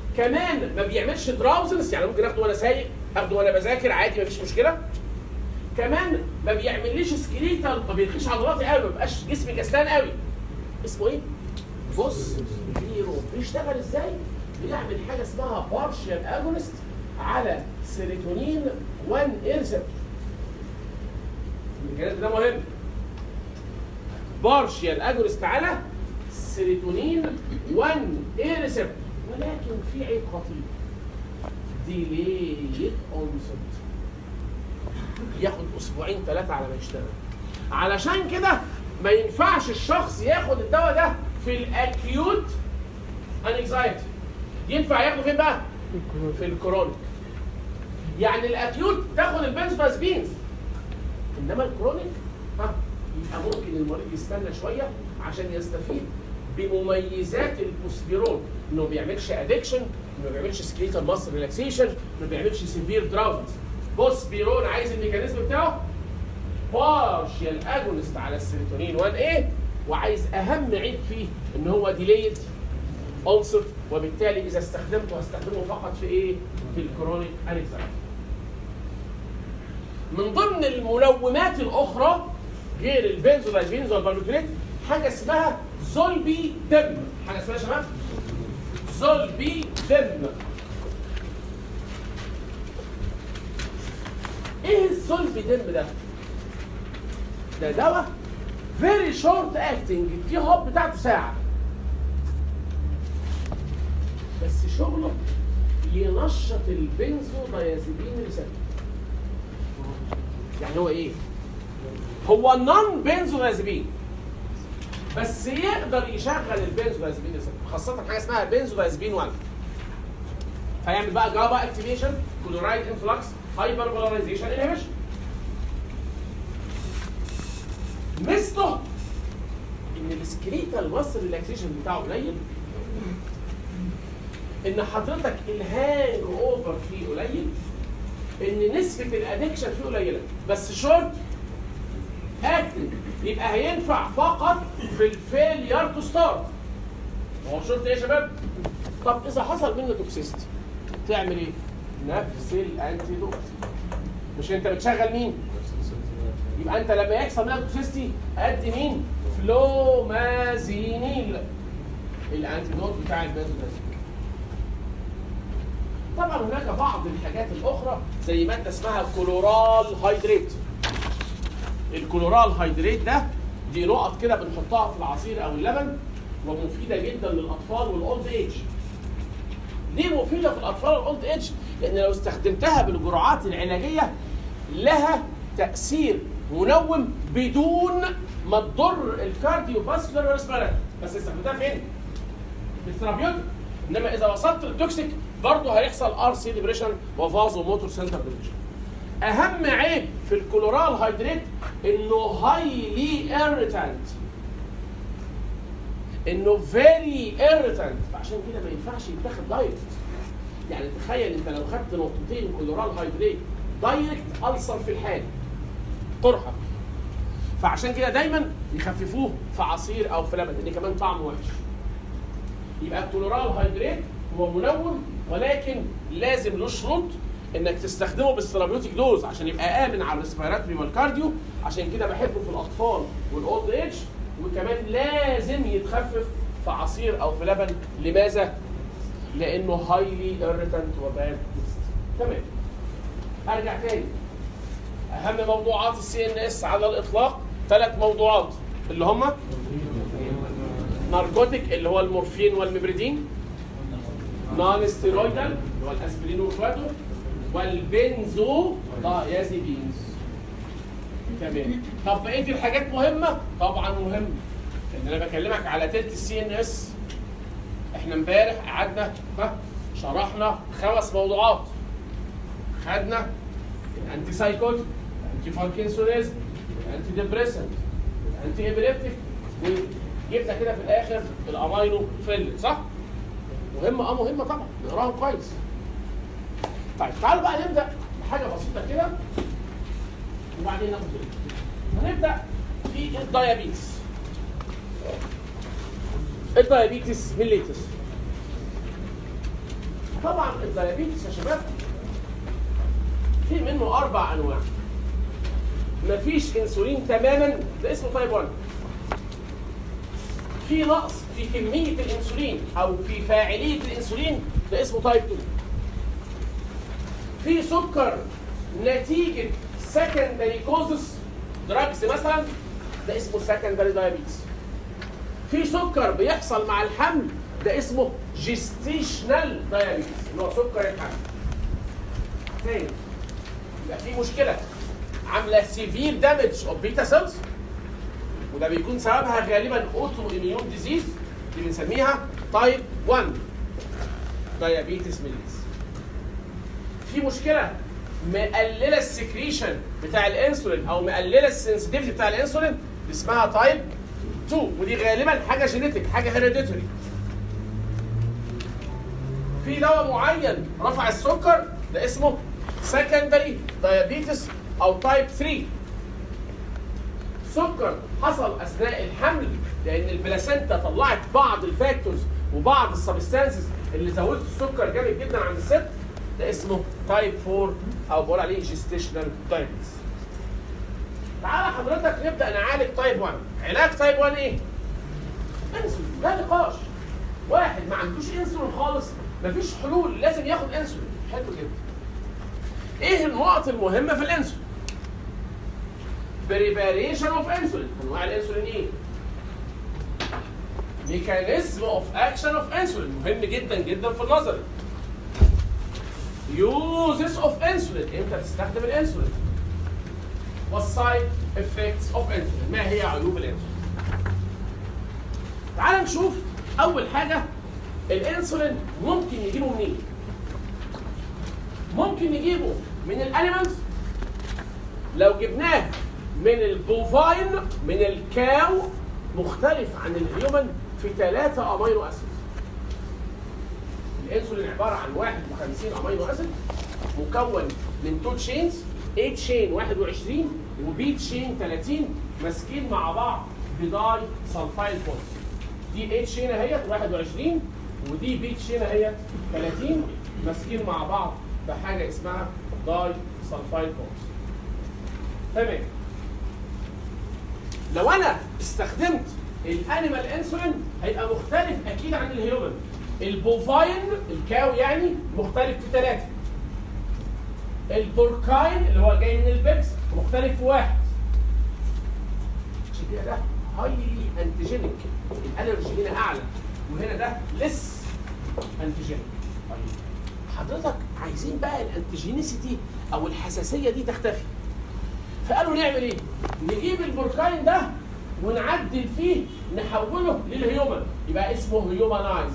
كمان ما بيعملش دراوزنس يعني ممكن اخده وانا سايق اخده وانا بذاكر عادي مفيش مشكلة كمان ما بيعمليش سكريتال ما بيرخيش عضلاتي قوي ما بيبقاش جسمي كسلان قوي اسمه ايه؟ بص بيرو بيشتغل ازاي؟ بيعمل حاجه اسمها بارشال اجونست على سيروتونين 1 ريسبتور الميكانيزم ده مهم بارشال اجونست على سيروتونين 1 اي ريسبتور ولكن في عيب خطير ديليد اونست ياخد اسبوعين ثلاثه على ما يشتغل علشان كده ما ينفعش الشخص ياخد الدواء ده في الاكيوت انكزايتي ينفع ياخده فين بقى؟ في الكرونيك يعني الاكيوت تاخد البنزودازبينز انما الكرونيك ها يبقى ممكن المريض يستنى شويه عشان يستفيد بمميزات البوسبيرون انه ما بيعملش ادكشن انه ما بيعملش سكريتال ماسل ريلاكسيشن ما بيعملش سيفير دراوزنس بوسبيرون عايز الميكانيزم بتاعه بارشال اجونست على السيروتونين 1 a وعايز اهم عيب فيه ان هو ديليد اونست وبالتالي اذا استخدمته هستخدمه فقط في ايه؟ في الكرونيك انكزايتي. من ضمن المنومات الاخرى غير البنزودازبينز والباربيتوليت حاجه اسمها زولبي دم حاجه اسمها يا شباب زولبي دم ايه الزولبي دم ده؟ ده دواء فيري شورت اكتنج التي هوب بتاعته ساعه بس شغله ينشط البنزو دايازيبين ريسبتور يعني هو ايه؟ هو نون بنزو دايازيبين بس يقدر يشغل البنزو دايازيبين ريسبتور خاصة حاجة اسمها بنزو دايازيبين 1 فيعمل بقى جابا اكتيفيشن كلورايد انفلكس هايبر بولاريزيشن انهبيشن ميزته ان السكريتال ماسل ريلاكسيشن بتاعه قليل ان حضرتك الهانج اوفر فيه قليل ان نسبه الادكشن فيه قليله بس شورت اكتنج يبقى هينفع فقط في الفيلير تو ستارت هو شورت ايه يا شباب؟ طب اذا حصل منه توكسيستي تعمل ايه؟ نفس الانتيدوت مش انت بتشغل مين؟ يبقى انت لما يحصل منك توكسيستي ادي مين؟ فلومازينيل الانتيدوت بتاع البنزودازيبين طبعا هناك بعض الحاجات الاخرى زي ماده اسمها كلورال هيدريت الكلورال هيدريت ده دي نقط كده بنحطها في العصير او اللبن ومفيده جدا للاطفال والاولد ايج ليه مفيده في الاطفال والاولد ايج لان لو استخدمتها بالجرعات العلاجيه لها تاثير منوم بدون ما تضر الكارديو فاسكولار والريسبيراتوري بس استخدمتها فين؟ في الثيرابيوتيك انما اذا وصلت للتوكسيك برضه هيحصل ار سي ديبريشن وفازو موتور سنتر ديبريشن اهم عيب في الكلورال هيدريت انه هايلي ايريتانت انه فيري ايريتانت فعشان كده ما ينفعش يتاخد دايركت يعني تخيل انت لو خدت نقطتين كلورال هيدريت دايركت السر في الحال قرحه فعشان كده دايما يخففوه في عصير او في لبن لان كمان طعمه وحش يبقى الكلورال هيدريت هو منوم ولكن لازم له شروط انك تستخدمه بالثيرابيوتيك دوز عشان يبقى امن على الريسبيراتوري والكارديو عشان كده بحبه في الاطفال والاولد ايج وكمان لازم يتخفف في عصير او في لبن لماذا؟ لانه هايلي ايريتنت وباد تمام ارجع تاني اهم موضوعات السي ان اس على الاطلاق ثلاث موضوعات اللي هم ناركوتيك اللي هو المورفين والمبريدين نون ستيرويدال اللي هو الاسبرين واخواته والبنزو دايازيبينز تمام طب بقيه الحاجات مهمه طبعا مهمه ان انا بكلمك على تلت السي ان اس احنا امبارح قعدنا ها شرحنا خمس موضوعات خدنا الانتي سايكوتيك الانتي باركنسونيزم الانتي ديبريسنت الانتي ايبريبتيك وجبنا كده في الاخر الامينو فيل صح؟ مهمه اه مهمه طبعا نقراهم كويس طيب تعالوا بقى نبدا بحاجه بسيطه كده وبعدين ناخد بريك. هنبدا في الدايابيتس الدايابيتس ميليتس طبعا الدايابيتس يا شباب في منه اربع انواع مفيش انسولين تماما ده اسمه تايب 1 في نقص في كميه الانسولين او في فاعليه الانسولين ده اسمه تايب 2 في سكر نتيجه سكندري كوزس دراجز مثلا ده اسمه سكندري دايابيتس في سكر بيحصل مع الحمل ده اسمه جيستيشنال دايابيتس اللي هو سكر الحمل تاني يبقى في مشكله عامله سيفير دامج اوف بيتا سيلز وده بيكون سببها غالبا اوتو اميون ديزيز دي بنسميها تايب 1 دايابيتس ميليتس في مشكله مقلله السكريشن بتاع الانسولين او مقلله السنسيتيفيتي بتاع الانسولين دي اسمها تايب 2 ودي غالبا حاجه جينيتك حاجه هيريديتوري في دواء معين رفع السكر ده اسمه سكندري دايابيتس او تايب 3 سكر حصل اثناء الحمل لان البلاسنتا طلعت بعض الفاكتورز وبعض السبستانسز اللي زودت السكر جامد جدا عند الست ده اسمه تايب 4 او بقول عليه جيستيشنال دايابيتس تعالى حضرتك نبدا نعالج تايب 1 علاج تايب 1 ايه؟ انسولين لا نقاش واحد ما عندوش انسولين خالص مفيش حلول لازم ياخد انسولين حلو جدا ايه النقط المهمه في الانسولين بريباريشن اوف انسولين انواع الانسولين ايه ميكانيزم اوف اكشن اوف انسولين مهم جدا جدا في النظر يوزز اوف انسولين امتى تستخدم الانسولين والسايد افكتس اوف انسولين ما هي عيوب الانسولين تعال نشوف اول حاجه الانسولين ممكن نجيبه منين ممكن نجيبه من الانيمالز لو جبناه من البوفاين من الكاو مختلف عن الهيومن في ثلاثة امينو اسيد الانسولين عبارة عن 51 امينو اسيد مكون من تو تشينز A تشين 21 وبي تشين 30 ماسكين مع بعض بداي سلفايل بونز دي A تشين اهيت 21 ودي بي تشين اهيت 30 ماسكين مع بعض بحاجه اسمها داي سلفايل بونز تمام لو انا استخدمت الانيمال انسولين هيبقى مختلف اكيد عن الهيومن البوفاين الكاو يعني مختلف في ثلاثه البوركاين اللي هو جاي من البكس مختلف في واحد عشان كده ده هايلي انتيجينيك الانرجي هنا اعلى وهنا ده لس انتيجينيك حضرتك عايزين بقى الانتيجينيسيتي او الحساسيه دي تختفي فقالوا نعمل ايه؟ نجيب البوركاين ده ونعدل فيه نحوله للهيومن يبقى اسمه هيومنايزد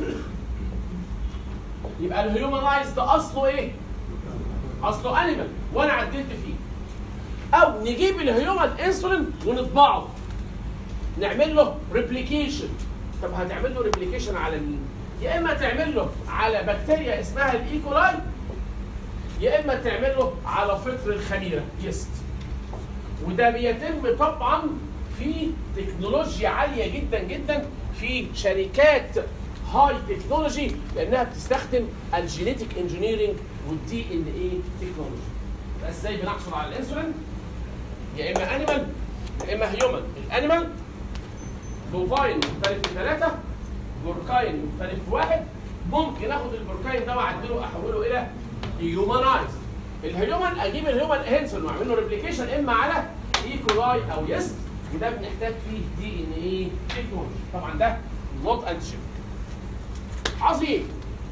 يبقى الهيومنايزد ده اصله ايه؟ اصله انيمال وانا عدلت فيه او نجيب الهيومن انسولين ونطبعه نعمل له ريبليكيشن طب هتعمل له ريبليكيشن على مين؟ يا اما تعمل له على بكتيريا اسمها الايكولاي يا اما تعمل له على فطر الخميره يست وده بيتم طبعا في تكنولوجيا عاليه جدا جدا في شركات هاي تكنولوجي لانها بتستخدم الجينيتك انجينيرنج والدي ان اي تكنولوجي ازاي بنحصل على الانسولين يا اما انيمال يا اما هيومن الانيمال بوفاين مختلف في ثلاثه بوركاين مختلف في واحد ممكن اخد البوركاين ده واعدله احوله الى هيومنايز الهيومن اجيب الهيومن انسولين واعمل له ريبليكيشن اما على ايكولاي او يست وده بنحتاج فيه دي ان ايه تكنولوجي طبعا ده نوت انتيجين عظيم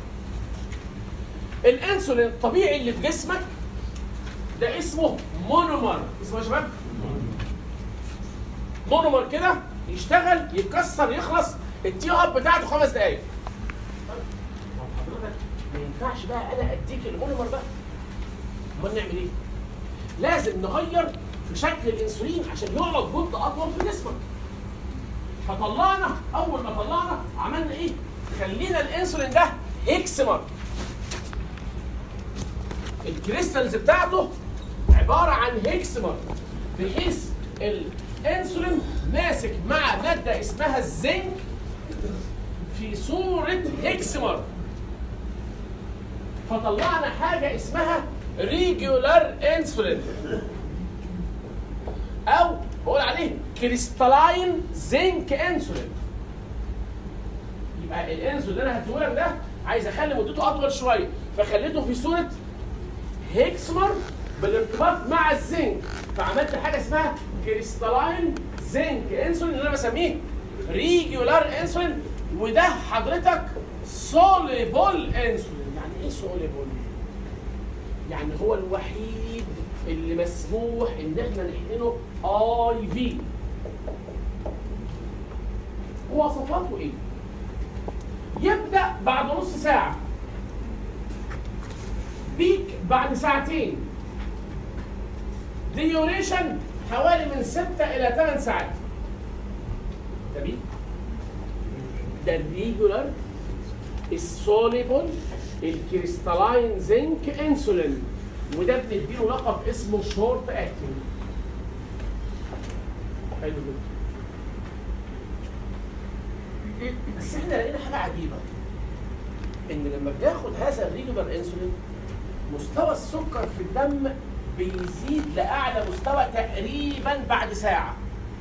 الانسولين الطبيعي اللي في جسمك ده اسمه مونومر اسمه يا شباب مونومر كده يشتغل يتكسر يخلص التي اب بتاعته خمس دقايق طيب حضرتك ما ينفعش بقى انا اديك المونومر ده امال نعمل ايه؟ لازم نغير في شكل الانسولين عشان يقعد مده اطول في جسمك فطلعنا اول ما طلعنا عملنا ايه؟ خلينا الانسولين ده هيكسمر الكريستالز بتاعته عباره عن هيكسمر بحيث الانسولين ماسك مع ماده اسمها الزنك في صوره هيكسمر فطلعنا حاجه اسمها ريجولار انسولين او بقول عليه كريستالاين زنك انسولين يبقى الانسولين اللي انا هديهولك ده عايز اخلي مدته اطول شويه فخليته في صوره هيكسمر بالارتباط مع الزنك فعملت حاجه اسمها كريستالاين زنك انسولين اللي انا بسميه ريجولار انسولين وده حضرتك سوليبل انسولين يعني ايه سوليبل؟ يعني هو الوحيد اللي مسموح ان احنا نحقنه اي في مواصفاته ايه؟ يبدا بعد نص ساعه بيك بعد ساعتين ديوريشن حوالي من 6 الى 8 ساعات ده بيك ده الريجولار السوليبل الكريستالاين زنك انسولين وده بنديله لقب اسمه شورت اكتنج حلو جدا بس احنا لقينا حاجه عجيبه ان لما بناخد هذا الريجولار انسولين مستوى السكر في الدم بيزيد لاعلى مستوى تقريبا بعد ساعه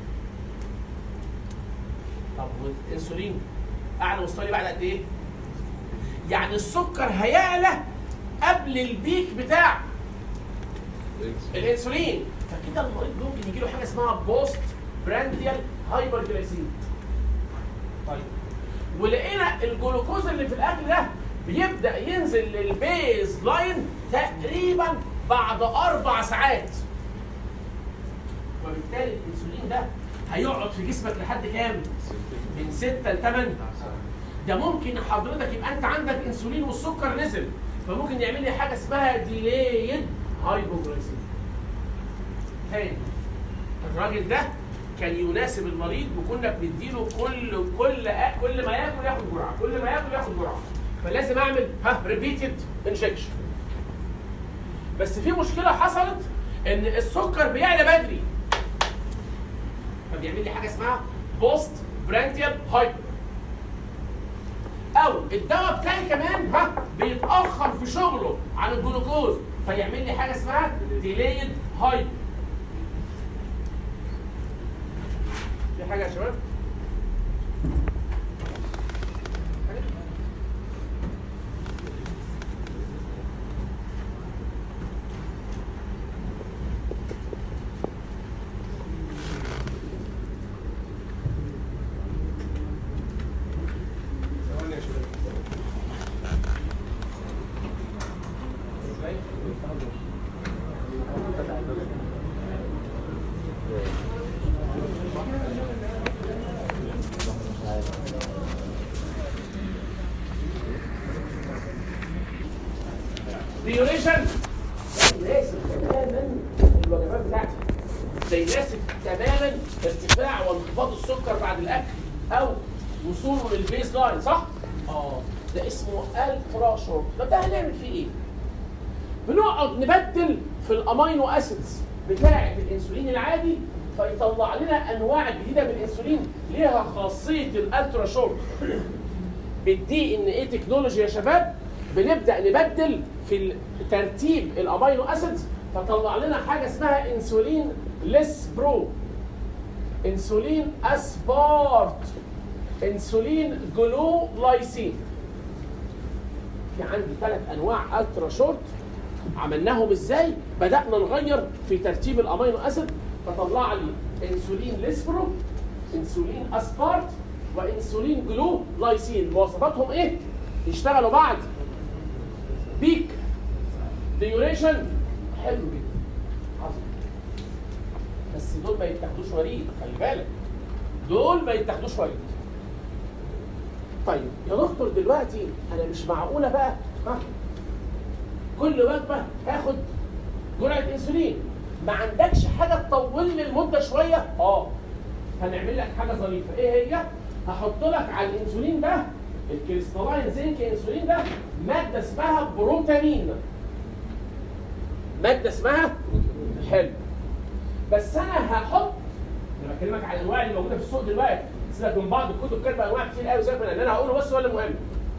طب والانسولين اعلى مستوى ليه بعد قد ايه؟ يعني السكر هيعلى قبل البيك بتاع الانسولين فكده المريض ممكن يجي له حاجه اسمها بوست برانديال هايبر جلايسيميا طيب ولقينا الجلوكوز اللي في الاكل ده بيبدا ينزل للبيز لاين تقريبا بعد اربع ساعات وبالتالي الانسولين ده هيقعد في جسمك لحد كام؟ من 6 ل 8 ده ممكن حضرتك يبقى انت عندك انسولين والسكر نزل فممكن يعمل لي حاجه اسمها ديليد هايبوجلايسيميا تاني الراجل ده كان يناسب المريض وكنا بنديله كل كل كل ما ياكل ياخد جرعه كل ما ياكل ياخد جرعه فلازم اعمل ها ريبيتد انجكشن بس في مشكله حصلت ان السكر بيعلى بدري فبيعمل لي حاجه اسمها بوست برانديال هايبر او الدواء بتاعي كمان ها بيتاخر في شغله عن الجلوكوز فيعمل لي حاجه اسمها ديليد هايبر في حاجه يا شباب ثواني يا شباب. ديوريشن يناسب تماما الوجبات بتاعتي زي يناسب تماما ارتفاع وانخفاض السكر بعد الاكل او وصوله للبيس لاين صح؟ اه ده اسمه الترا شورت طب ده هنعمل فيه ايه؟ بنقعد نبدل في الامينو اسيدز بتاعه الانسولين العادي فيطلع لنا انواع جديده من الانسولين ليها خاصيه الالترا شورت بالدي ان ايه تكنولوجي يا شباب بنبدا نبدل في ترتيب الامينو اسيدز فطلع لنا حاجه اسمها انسولين ليس برو انسولين اسبارت انسولين جلو لايسين في عندي ثلاث انواع الترا شورت عملناهم ازاي بدانا نغير في ترتيب الامينو اسيد فطلع لي انسولين ليسبرو انسولين اسبارت وانسولين جلو لايسين مواصفاتهم ايه يشتغلوا بعد بيك ديوريشن حلو جدا عظيم بس دول ما يتاخدوش وريد خلي بالك دول ما يتاخدوش وريد طيب يا دكتور دلوقتي انا مش معقوله بقى ها كل وجبه هاخد جرعه انسولين ما عندكش حاجه تطول لي المده شويه اه هنعمل لك حاجه ظريفه ايه هي هحط لك على الانسولين ده الكريستالاين زنك انسولين ده ماده اسمها بروتامين ماده اسمها حلو بس انا هحط انا بكلمك على الانواع اللي موجوده في السوق دلوقتي سيبك من بعض الكتب كاتبه انواع كتير قوي سيبك من اللي انا هقوله بس هو اللي مهم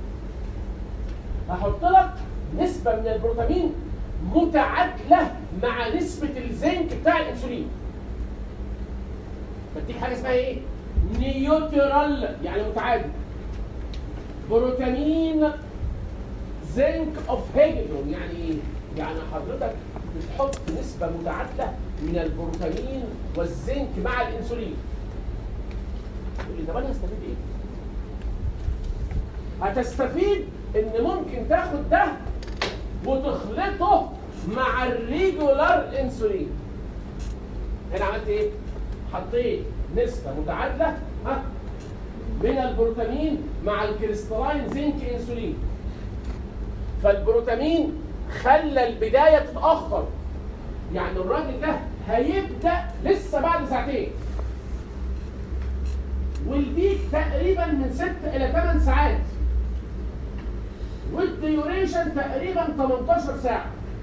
هحط لك نسبه من البروتامين متعادله مع نسبه الزنك بتاع الانسولين بديك حاجه اسمها ايه؟ نيوترال يعني متعادل بروتامين زنك اوف هيجلون يعني ايه؟ يعني حضرتك بتحط نسبه متعادله من البروتامين والزنك مع الانسولين تقول لي طب انا هستفيد ايه؟ هتستفيد ان ممكن تاخد ده وتخلطه مع الريجولار انسولين هنا عملت ايه؟ حطيت نسبة متعادلة ها من البروتامين مع الكريستالاين زنك انسولين فالبروتامين خلى البداية تتأخر يعني الراجل ده هيبدأ لسه بعد ساعتين والبيك تقريبا من 6 إلى 8 ساعات والديوريشن تقريبا 18 ساعة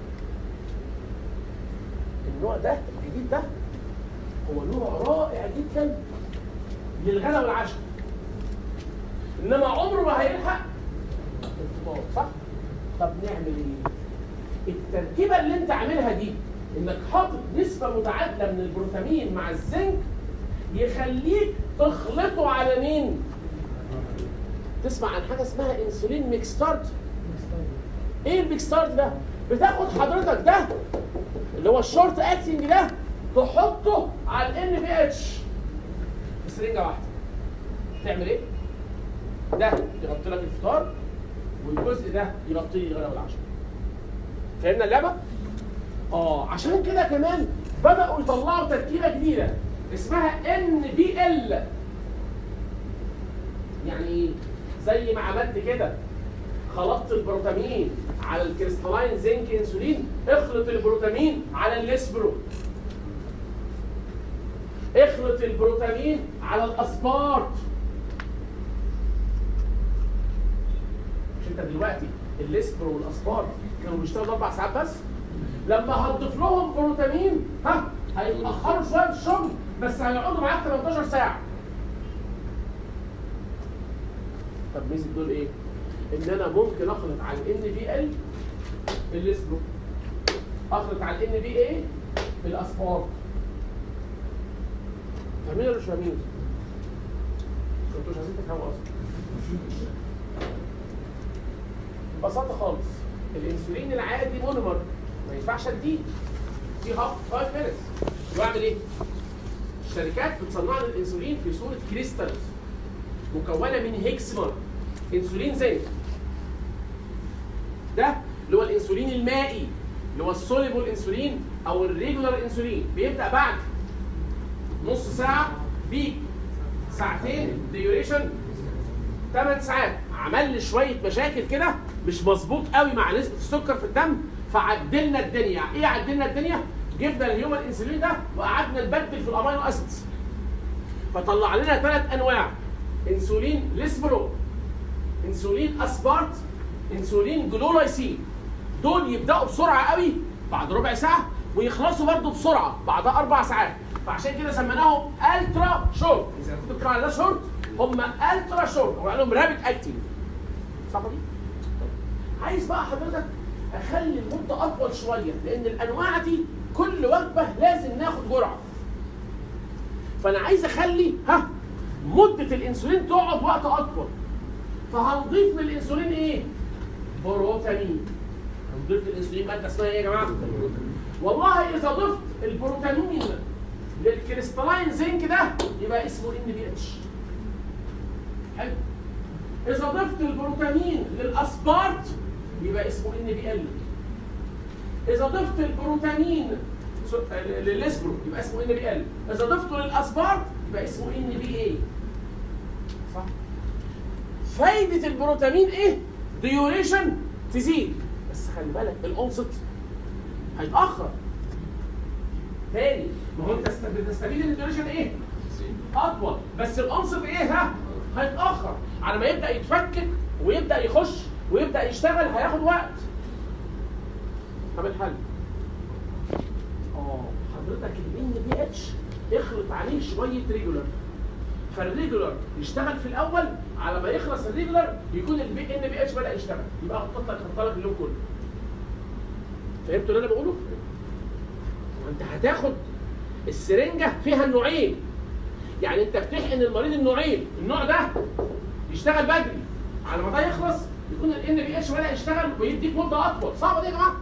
النوع ده الجديد ده هو نوع رائع جدا للغداء والعشاء انما عمره ما هيلحق الفطار صح؟ طب نعمل ايه؟ التركيبه اللي انت عاملها دي انك حاطط نسبه متعادله من البروتامين مع الزنك يخليك تخلطه على مين؟ تسمع عن حاجه اسمها انسولين ميكستارت ايه الميكستارت ده؟ بتاخد حضرتك ده اللي هو الشورت اكتنج ده تحطه على الان بي اتش بسرنجه واحده تعمل ايه؟ ده يغطي لك الفطار والجزء ده يغطي لي الغداء والعشاء فهمنا اللعبه؟ اه عشان كده كمان بدأوا يطلعوا تركيبه جديده اسمها ان بي ال يعني ايه؟ زي ما عملت كده خلطت البروتامين على الكريستالاين زنك انسولين اخلط البروتامين على الاسبرو اخلط البروتامين على الاسبارت مش انت دلوقتي الاسبرو والاسبارت كانوا بيشتغلوا اربع ساعات بس لما هتضيف لهم بروتامين ها هيتاخروا شويه في الشغل بس هيقعدوا معاك 18 ساعه طب ميزه دول ايه؟ ان انا ممكن اخلط على الان في ال الاسبرو اخلط على الان في اي الاسبارت فاهمين ولا مش فاهمين؟ انتوا مش عايزين تفهموا اصلا ببساطه خالص الانسولين العادي مونومر ما ينفعش اديه في هاف 5 مينتس واعمل ايه؟ الشركات بتصنع لي الانسولين في صوره كريستالز مكونه من هيكسمر انسولين زنك ده اللي هو الانسولين المائي اللي هو السوليبل انسولين او الريجولار انسولين بيبدا بعد نص ساعه بيك ساعتين ديوريشن 8 ساعات عمل لي شويه مشاكل كده مش مظبوط قوي مع نسبه السكر في الدم فعدلنا الدنيا ايه عدلنا الدنيا جبنا الهيومن انسولين ده وقعدنا نبدل في الامينو اسيدز فطلع لنا ثلاث انواع انسولين ليسبرو انسولين اسبارت انسولين جلولايسين دول يبداوا بسرعه قوي بعد ربع ساعه ويخلصوا برضه بسرعه بعد اربع ساعات فعشان كده سميناهم الترا شورت اذا كنت بتقرا على ده شورت هم الترا شورت وقال لهم رابط اكتنج صح دي؟ عايز بقى حضرتك اخلي المده اطول شويه لان الانواع دي كل وجبه لازم ناخد جرعه فانا عايز اخلي ها مده الانسولين تقعد وقت اطول فهنضيف من الانسولين ايه؟ بروتامين هنضيف للانسولين ماده اسمها ايه يا جماعه؟ والله اذا ضفت البروتامين للكريستالاين زنك ده يبقى اسمه ان بي اتش حلو اذا ضفت البروتامين للاسبارت يبقى اسمه ان بي ال اذا ضفت البروتامين سو- آه، للاسبرو يبقى اسمه ان بي ال اذا ضفته للاسبارت يبقى اسمه ان بي اي صح فايده البروتامين ايه ديوريشن تزيد بس خلي بالك الانصت هيتاخر تاني ما هو انت است- بتستفيد ان الديوريشن ايه اطول بس الانصت ايه ها هيتاخر على ما يبدا يتفكك ويبدا يخش ويبدا يشتغل هياخد وقت طب الحل اه حضرتك الان بي اتش اخلط عليه شويه ريجولار فالريجولار يشتغل في الاول على ما يخلص الريجولار يكون البي ان بي اتش بدا يشتغل يبقى احط لك احط لك اليوم كله فهمتوا اللي انا بقوله؟ وانت هتاخد السرنجه فيها النوعين يعني انت بتحقن المريض النوعين النوع ده يشتغل بدري على ما ده يخلص يكون الان بي اتش بدا يشتغل ويديك مده اطول صعبه دي يا جماعه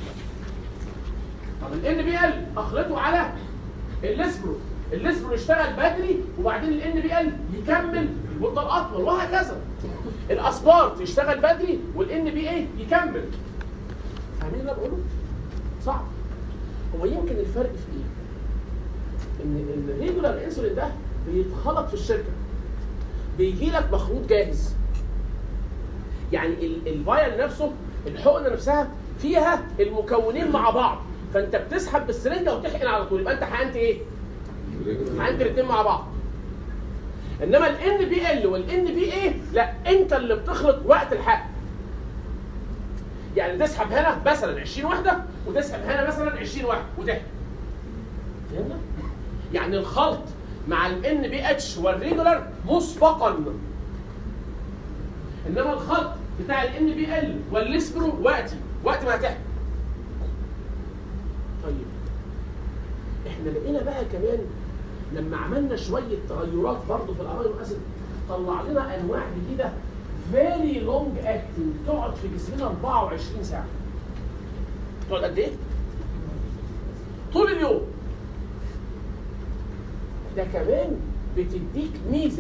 طب الان بي ال اخلطه على الليسبرو الليسبرو يشتغل بدري وبعدين الان بي ال يكمل المده الاطول وهكذا الاسبارت يشتغل بدري والان بي اي يكمل فاهمين اللي انا بقوله؟ صعب هو يمكن الفرق في ايه؟ ان الريجولار انسولين ده بيتخلط في الشركه بيجي لك مخلوط جاهز يعني ال- الفايل نفسه الحقنه نفسها فيها المكونين مع بعض فانت بتسحب بالسرنجه وتحقن على طول يبقى انت حقنت ايه؟ حقنت الاثنين مع بعض انما الان بي ال والان بي اي لا انت اللي بتخلط وقت الحقن يعني تسحب هنا مثلا 20 واحده وتسحب هنا مثلا 20 واحده وتحقن فهمنا؟ يعني الخلط مع الان بي اتش والريجولار مسبقا انما الخلط بتاع الان بي ال والليسبرو وقتي وقت ما هتحكي طيب احنا لقينا بقى كمان لما عملنا شويه تغيرات برضه في الامينو اسيد طلع لنا انواع جديده فيري لونج اكتنج تقعد في جسمنا 24 ساعه تقعد قد ايه؟ طول اليوم ده كمان بتديك ميزه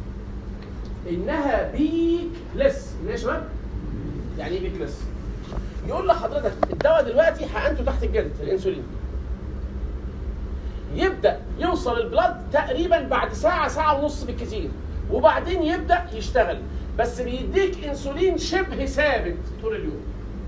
انها بيك لس يا شباب يعني ايه بيك لس يقول لحضرتك الدواء دلوقتي حقنته تحت الجلد الانسولين يبدا يوصل البلد تقريبا بعد ساعه ساعه ونص بالكثير وبعدين يبدا يشتغل بس بيديك انسولين شبه ثابت طول اليوم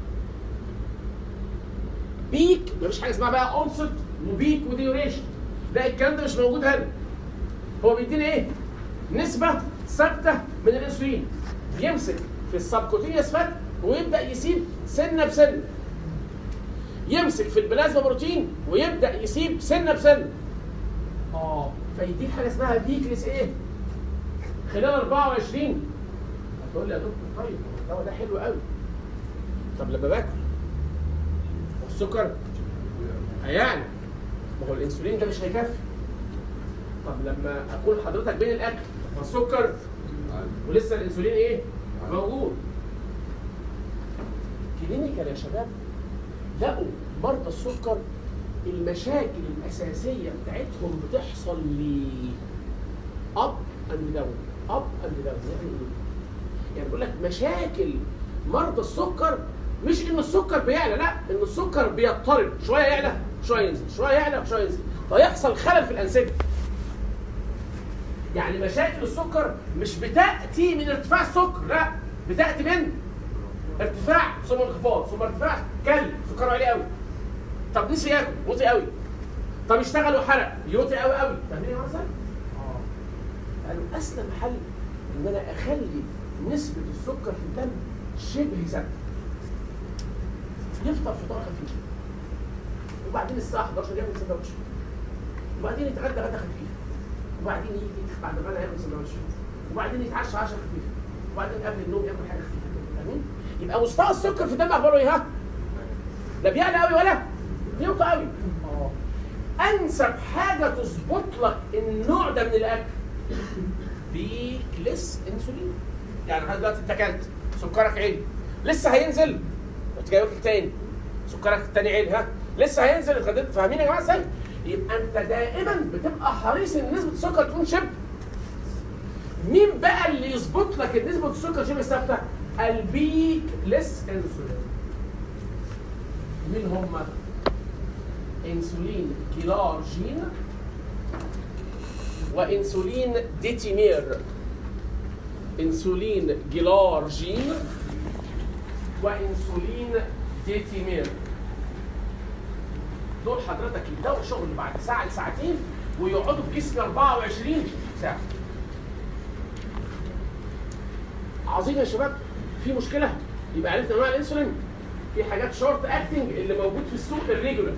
بيك مفيش حاجه اسمها بقى اونست وبيك وديوريشن لا الكلام ده مش موجود هنا هو بيديني ايه نسبه ثابته من الانسولين يمسك في السبكوتينيوس فات ويبدا يسيب سنه بسنه يمسك في البلازما بروتين ويبدا يسيب سنه بسنه اه فيديك حاجه اسمها بيكلس ايه خلال 24 هتقول لي يا دكتور طيب الدواء ده حلو قوي طب لما باكل والسكر هيعلى ما هو الانسولين ده مش هيكفي طب لما اكون حضرتك بين الاكل والسكر ولسه الانسولين ايه موجود كلينيكال يا شباب لقوا مرضى السكر المشاكل الاساسيه بتاعتهم بتحصل ليه اب اند داون اب اند داون يعني ايه يعني بيقول لك مشاكل مرضى السكر مش ان السكر بيعلى لا ان السكر بيضطرب شويه يعلى شويه ينزل شويه يعلى وشويه ينزل فيحصل خلل في الانسجه يعني مشاكل السكر مش بتاتي من ارتفاع السكر لا بتاتي من ارتفاع ثم انخفاض ثم ارتفاع كل سكره عالي قوي طب نسي ياكل وطي قوي طب اشتغل وحرق يوطي قوي قوي فاهمين يا مثلا؟ قالوا اسلم حل ان انا اخلي نسبه السكر في الدم شبه ثابته يفطر فطار خفيف وبعدين الساعه 11 ياكل سندوتش وبعدين يتغدى غدا خفيف وبعدين يجي بعد الغدا ياكل سندوتش وبعدين يتعشى عشاء خفيف وبعدين قبل النوم ياكل حاجه خفيفه كده فاهمين؟ يبقى مستوى السكر في الدم اخباره ايه ها؟ لا بيعلى قوي ولا بيوطى قوي انسب حاجه تظبط لك النوع ده من الاكل بيكلس انسولين يعني لحد دلوقتي انت اكلت سكرك عالي لسه هينزل انت جاي واكل تاني سكرك التاني عالي ها لسه هينزل اتغديت فاهمين يا جماعه ازاي؟ يبقى انت دائما بتبقى حريص ان نسبه السكر تكون شبه مين بقى اللي يظبط لك ان نسبه السكر شبه ثابته؟ البيك لس انسولين مين هم؟ انسولين كيلارجين وانسولين ديتيمير انسولين جلارجين وانسولين ديتيمير دول حضرتك يبداوا شغل بعد ساعه لساعتين ويقعدوا في جسمي 24 ساعه عظيم يا شباب في مشكله يبقى عرفنا انواع الانسولين في حاجات شورت اكتنج اللي موجود في السوق الريجولار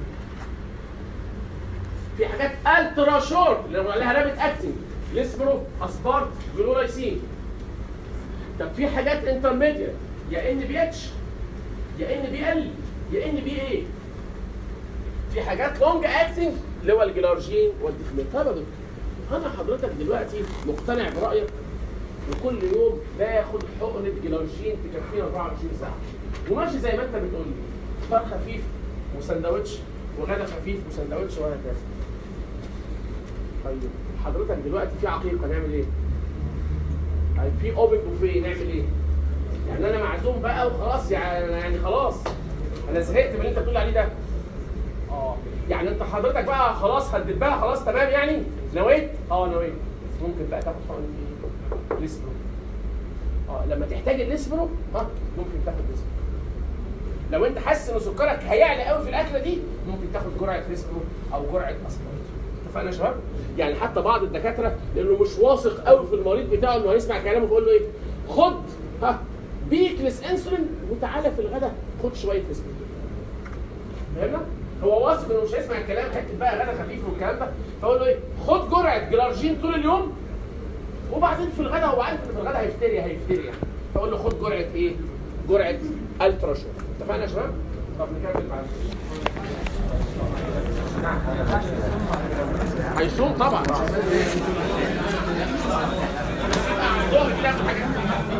في حاجات الترا شورت اللي بنقول عليها رابط اكتنج ليسبرو اسبارت جلولايسين طب في حاجات انترميديت يا ان بي اتش يا ان بي ال يا ان بي اي في حاجات لونج اكتنج اللي هو الجلارجين والديفمين طب يا دكتور انا حضرتك دلوقتي مقتنع برايك وكل يوم باخد حقنه جلارجين تكفيني 24 ساعه وماشي زي ما انت بتقول لي فطار خفيف وسندوتش وغدا خفيف وسندوتش وهكذا طيب حضرتك دلوقتي في عقيقه نعمل ايه؟ طيب في اوبن بوفيه نعمل ايه؟ يعني انا معزوم بقى وخلاص يعني يعني خلاص انا زهقت من اللي انت بتقول عليه ده اه يعني انت حضرتك بقى خلاص هتدبها خلاص تمام يعني نويت اه نويت ممكن بقى تاخد حقن ايه ليسبرو اه لما تحتاج الليسبرو ها ممكن تاخد ليسبرو لو انت حاسس ان سكرك هيعلى قوي في الاكله دي ممكن تاخد جرعه ليسبرو او جرعه اسبرين اتفقنا يا شباب يعني حتى بعض الدكاتره لانه مش واثق قوي في المريض بتاعه انه هيسمع كلامه فيقول له ايه خد ها بيكلس انسولين وتعالى في الغداء خد شويه ليسبرو فهمنا؟ هو واثق انه مش هيسمع الكلام حته بقى غدا خفيف والكلام ده فاقول له ايه خد جرعه جلارجين طول اليوم وبعدين في الغداء هو عارف ان في الغداء هيفتري هيفتري يعني فاقول له خد جرعه ايه؟ جرعه الترا شوت اتفقنا يا شباب؟ طب نكمل بعد هيصوم طبعا مش هيصوم ليه؟ عندهم كده في حاجات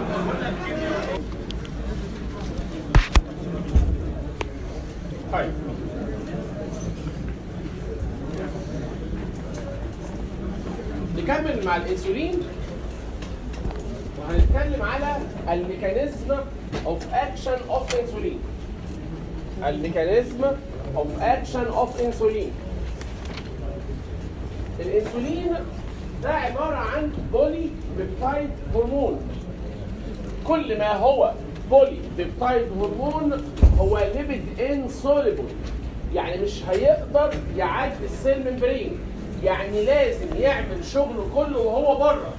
طيب نكمل مع الانسولين وهنتكلم على الميكانيزم اوف اكشن اوف انسولين الميكانيزم اوف اكشن اوف انسولين الانسولين ده عباره عن بولي بيبتايد هرمون كل ما هو بولي بيبتايد هرمون هو ليبيد انسوليبل يعني مش هيقدر يعدي السيل ممبرين يعني لازم يعمل شغله كله وهو بره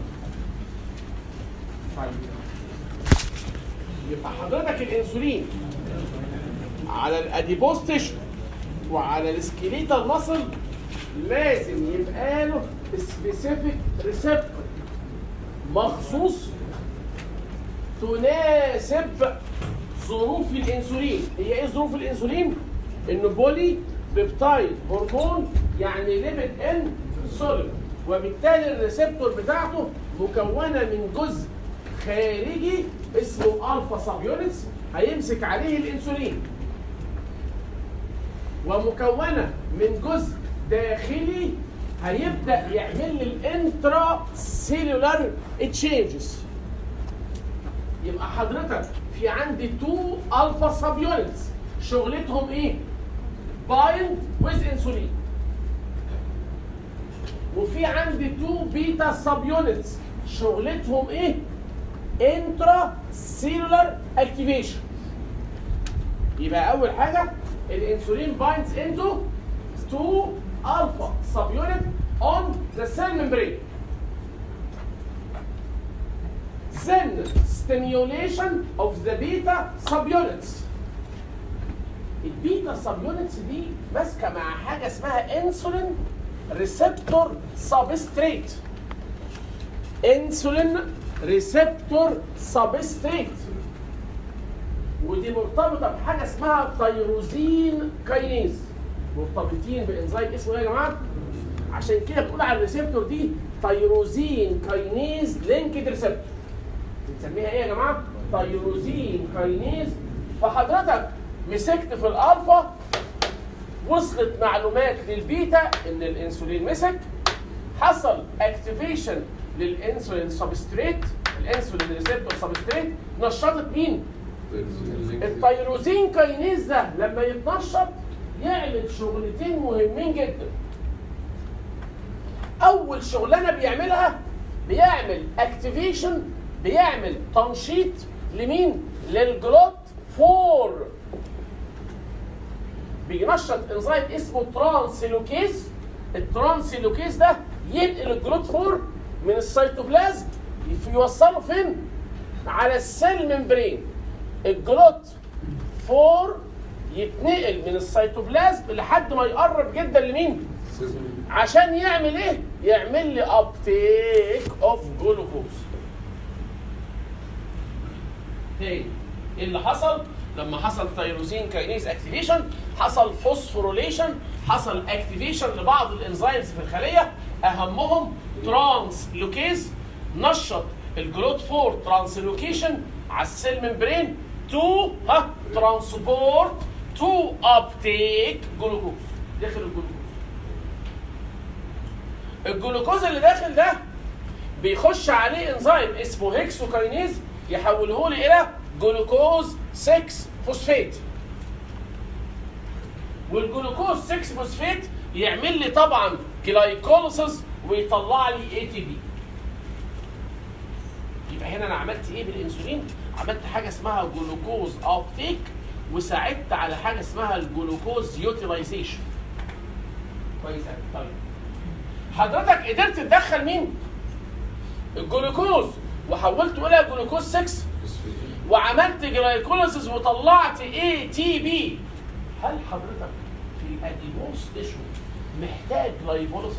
يبقى حضرتك الانسولين على الاديبوز تيشو وعلى السكيليتال ماسل لازم يبقى له سبيسيفيك ريسبتور مخصوص تناسب ظروف الانسولين هي ايه ظروف الانسولين انه بولي بيبتايد هرمون يعني ليبيد ان سوليد وبالتالي الريسبتور بتاعته مكونه من جزء خارجي اسمه الفا سب يونتس هيمسك عليه الانسولين ومكونه من جزء داخلي هيبدا يعمل لي الانترا سيلولار تشينجز يبقى حضرتك في عندي تو الفا سب يونتس شغلتهم ايه؟ بايند ويز انسولين وفي عندي تو بيتا سب يونتس شغلتهم ايه؟ انترا سيلولار اكتيفيشن يبقى اول حاجه الانسولين بايندز انتو تو الفا سب يونت اون ذا سيل ممبرين then stimulation of the beta subunits البيتا سبيونتس دي ماسكه مع حاجه اسمها انسولين ريسبتور سبستريت انسولين ريسبتور سبستريت ودي مرتبطه بحاجه اسمها تيروزين كاينيز مرتبطين بانزيم اسمه ايه يا جماعه؟ عشان كده بتقول على الريسبتور دي تيروزين كاينيز لينكد ريسبتور بنسميها ايه يا جماعه؟ تيروزين كاينيز فحضرتك مسكت في الالفا وصلت معلومات للبيتا ان الانسولين مسك حصل اكتيفيشن للانسولين سبستريت الانسولين ريسبتور سبستريت نشطت مين؟ التيروزين كاينيز ده لما يتنشط يعمل شغلتين مهمين جدا اول شغلانه بيعملها بيعمل اكتيفيشن بيعمل تنشيط لمين للجلوت فور بينشط انزيم اسمه ترانسلوكيز الترانسلوكيز ده ينقل الجلوت فور من السيتوبلازم يوصله فين على السيل ممبرين الجلوت فور يتنقل من السيتوبلازم لحد ما يقرب جدا لمين عشان يعمل ايه يعمل لي ابتيك اوف جلوكوز تاني ايه اللي حصل لما حصل تيروزين كاينيز اكتيفيشن حصل فوسفوريليشن حصل اكتيفيشن لبعض الانزيمز في الخليه اهمهم ترانس لوكيز نشط الجلوت 4 ترانسلوكيشن على السيل ممبرين تو ها ترانسبورت تو ابتيك جلوكوز داخل الجلوكوز الجلوكوز اللي داخل ده بيخش عليه انزيم اسمه هيكسوكاينيز يحوله لي الى جلوكوز 6 فوسفات والجلوكوز 6 فوسفات يعمل لي طبعا جلايكوليسيس ويطلع لي اي تي بي يبقى هنا انا عملت ايه بالانسولين عملت حاجه اسمها جلوكوز ابتيك وساعدت على حاجه اسمها الجلوكوز يوتيلايزيشن كويس قوي طيب حضرتك قدرت تدخل مين الجلوكوز وحولته الى جلوكوز 6 وعملت جلايكوليسيس وطلعت اي تي بي هل حضرتك في الاديبوس تيشو محتاج جلايكوليسيس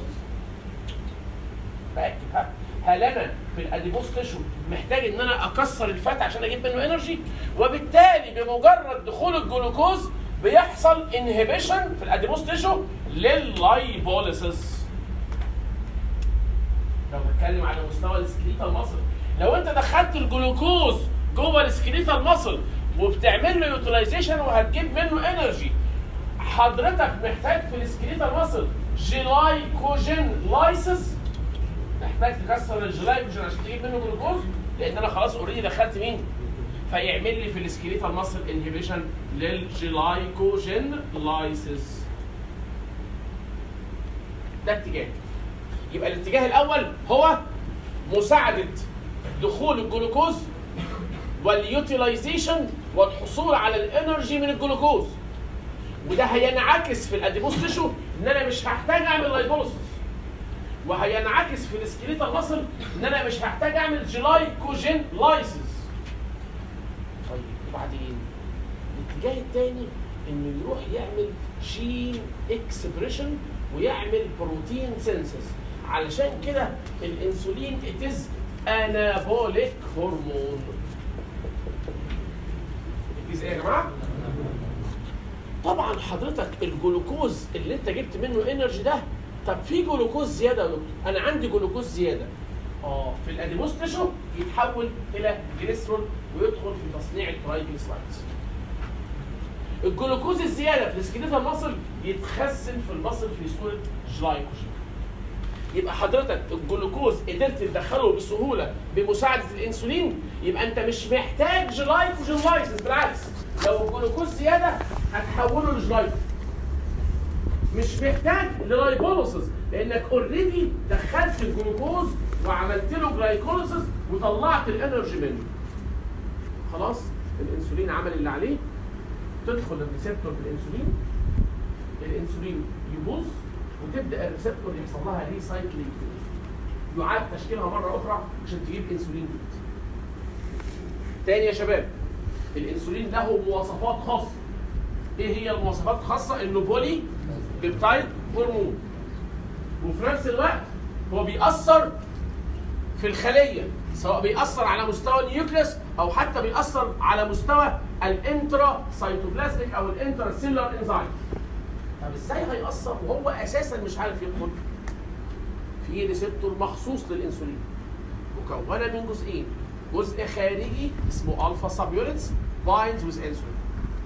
باكد ها هل انا في الاديبوس تيشو محتاج ان انا اكسر الفات عشان اجيب منه انرجي وبالتالي بمجرد دخول الجلوكوز بيحصل انهبيشن في الاديبوس تيشو لللايبوليسيس لو بتكلم على مستوى السكليتال مصل لو انت دخلت الجلوكوز جوه السكليتال مصل وبتعمل له يوتيلايزيشن وهتجيب منه انرجي حضرتك محتاج في السكليتال مصل جلايكوجين لايسز محتاج تكسر الجلايكوجين عشان تجيب منه جلوكوز لان انا خلاص اوريدي دخلت مين فيعمل لي في السكليتال مصل انهبيشن للجلايكوجين لايسز ده اتجاه يبقى الاتجاه الاول هو مساعده دخول الجلوكوز واليوتيلايزيشن والحصول على الانرجي من الجلوكوز وده هينعكس في الاديبوس تيشو ان انا مش هحتاج اعمل لايبوليسيس وهينعكس في السكليتال ماسل ان انا مش هحتاج اعمل جلايكوجين لايسيس طيب وبعدين الاتجاه الثاني انه يروح يعمل جين اكسبريشن ويعمل بروتين سينسس علشان كده الانسولين اتز انابوليك هرمون الجزء ايه يا جماعه طبعا حضرتك الجلوكوز اللي انت جبت منه انرجي ده طب في جلوكوز زياده يا دكتور انا عندي جلوكوز زياده اه في الاديبوس تيشو يتحول الى جليسرول ويدخل في تصنيع الترايجليسرايدز الجلوكوز الزياده في السكيليتال ماسل يتخزن في المصل في صوره جلايكوجين يبقى حضرتك الجلوكوز قدرت تدخله بسهوله بمساعده الانسولين يبقى انت مش محتاج جلايكوجين لايسنس بالعكس لو الجلوكوز زياده هتحوله لجلايكوجين مش محتاج للايبوليسيس لانك اوريدي دخلت الجلوكوز وعملت له جلايكوليسيس وطلعت الانرجي منه خلاص الانسولين عمل اللي عليه تدخل الريسبتور بالانسولين الانسولين يبوظ وتبدا الريسبتور يحصل لها ريسايكلينج يعاد تشكيلها مره اخرى عشان تجيب انسولين جديد تاني يا شباب الانسولين له مواصفات خاصه ايه هي المواصفات الخاصه انه بولي بيبتايد هرمون وفي نفس الوقت هو بيأثر في الخليه سواء بيأثر على مستوى النيوكليس او حتى بيأثر على مستوى الانترا سيتوبلازميك او الانترا سيلولار انزايم طب ازاي هيأثر وهو اساسا مش عارف يدخل في ريسبتور مخصوص للانسولين مكونه من جزئين جزء خارجي اسمه الفا سابيوليتس بايندز ويز انسولين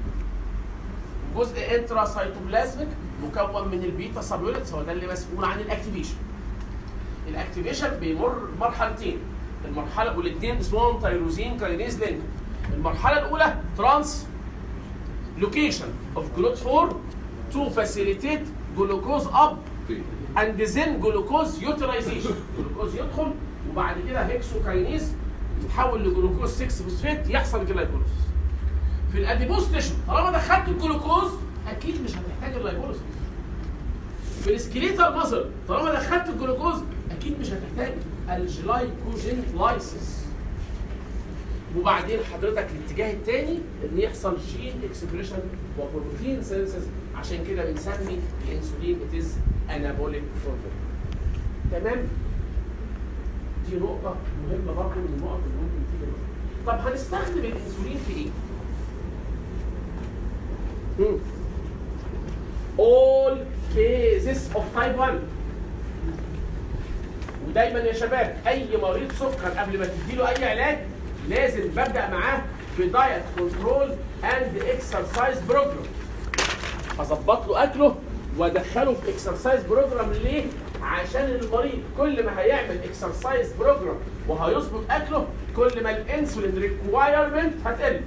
جزء انترا سيتوبلازميك مكون من البيتا سابيوليتس هو ده اللي مسؤول عن الاكتيفيشن الاكتيفيشن بيمر مرحلتين المرحله والاثنين اسمهم تيروزين كاينيز لينك المرحله الاولى ترانس لوكيشن اوف جلوت 4 to facilitate glucose up and then glucose utilization جلوكوز يدخل وبعد كده هيكسوكاينيز يتحول لجلوكوز 6 فوسفات يحصل جلايكوليسيس في الاديبوس تيشو طالما دخلت الجلوكوز اكيد مش هتحتاج اللايبوليسيس في السكليتال ماسل طالما دخلت الجلوكوز اكيد مش هتحتاج الجلايكوجين لايسيس وبعدين حضرتك الاتجاه الثاني ان يحصل جين اكسبريشن وبروتين سينسز عشان كده بنسمي الانسولين اتز انابوليك هرمون تمام دي نقطة مهمة برضه من النقط اللي ممكن تيجي مثلا. طب هنستخدم الانسولين في ايه؟ مم. all cases of type 1 ودايما يا شباب اي مريض سكر قبل ما تديله اي علاج لازم ببدا معاه بدايت كنترول اند اكسرسايز بروجرام اظبط له اكله وادخله في اكسرسايز بروجرام ليه؟ عشان المريض كل ما هيعمل اكسرسايز بروجرام وهيظبط اكله كل ما الانسولين ريكوايرمنت هتقل.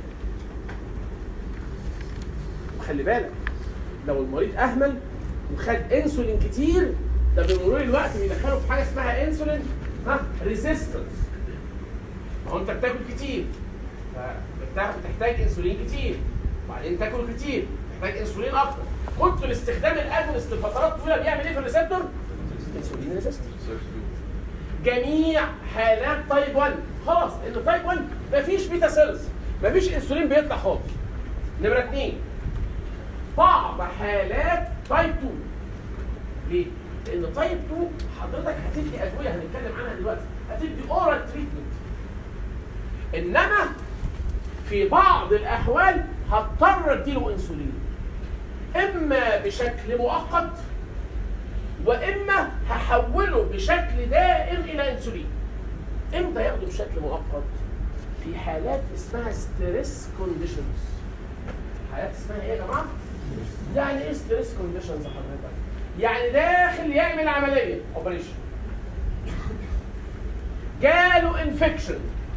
خلي بالك لو المريض اهمل وخد انسولين كتير ده بمرور الوقت بيدخله في حاجه اسمها انسولين ها ريزيستنس ما هو انت بتاكل كتير فبتاخد- بتحتاج انسولين كتير وبعدين تاكل كتير تحتاج انسولين اكتر كنت الاستخدام الاجونست لفترات طويله بيعمل ايه في الريسبتور؟ انسولين ريزيستنس جميع حالات تايب 1 خلاص لان تايب 1 مفيش بيتا سيلز مفيش انسولين بيطلع خالص نمره اثنين بعض حالات تايب 2 ليه؟ لان تايب 2 حضرتك هتدي ادويه هنتكلم عنها دلوقتي هتدي اورال تريتمنت انما في بعض الاحوال هضطر اديله انسولين اما بشكل مؤقت واما هحوله بشكل دائم الى انسولين امتى ياخده بشكل مؤقت في حالات اسمها ستريس كونديشنز حالات اسمها ايه يا جماعه يعني ايه ستريس كونديشنز حضرتك يعني داخل يعمل عمليه اوبريشن جاله انفكشن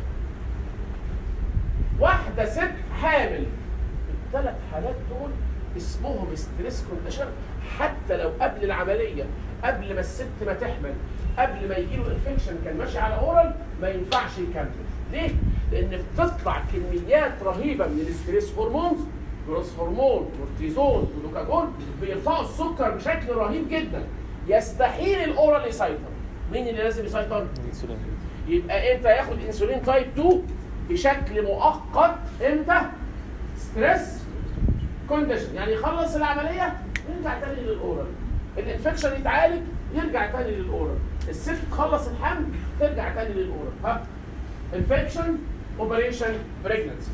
واحده ست حامل الثلاث حالات دول اسمهم ستريس كونديشن حتى لو قبل العمليه قبل ما الست ما تحمل قبل ما يجي له انفكشن كان ماشي على اورال ما ينفعش يكمل ليه؟ لان بتطلع كميات رهيبه من الستريس هرمونز جروس هرمون كورتيزون جلوكاجون بيرفعوا السكر بشكل رهيب جدا يستحيل الاورال يسيطر مين اللي لازم يسيطر؟ يبقى امتى ياخد انسولين تايب 2 بشكل مؤقت امتى؟ ستريس كونديشن يعني يخلص العمليه يرجع تاني للاورال الانفكشن يتعالج يرجع تاني للاورال الست تخلص الحمل ترجع تاني للاورال ها انفكشن اوبريشن بريجننسي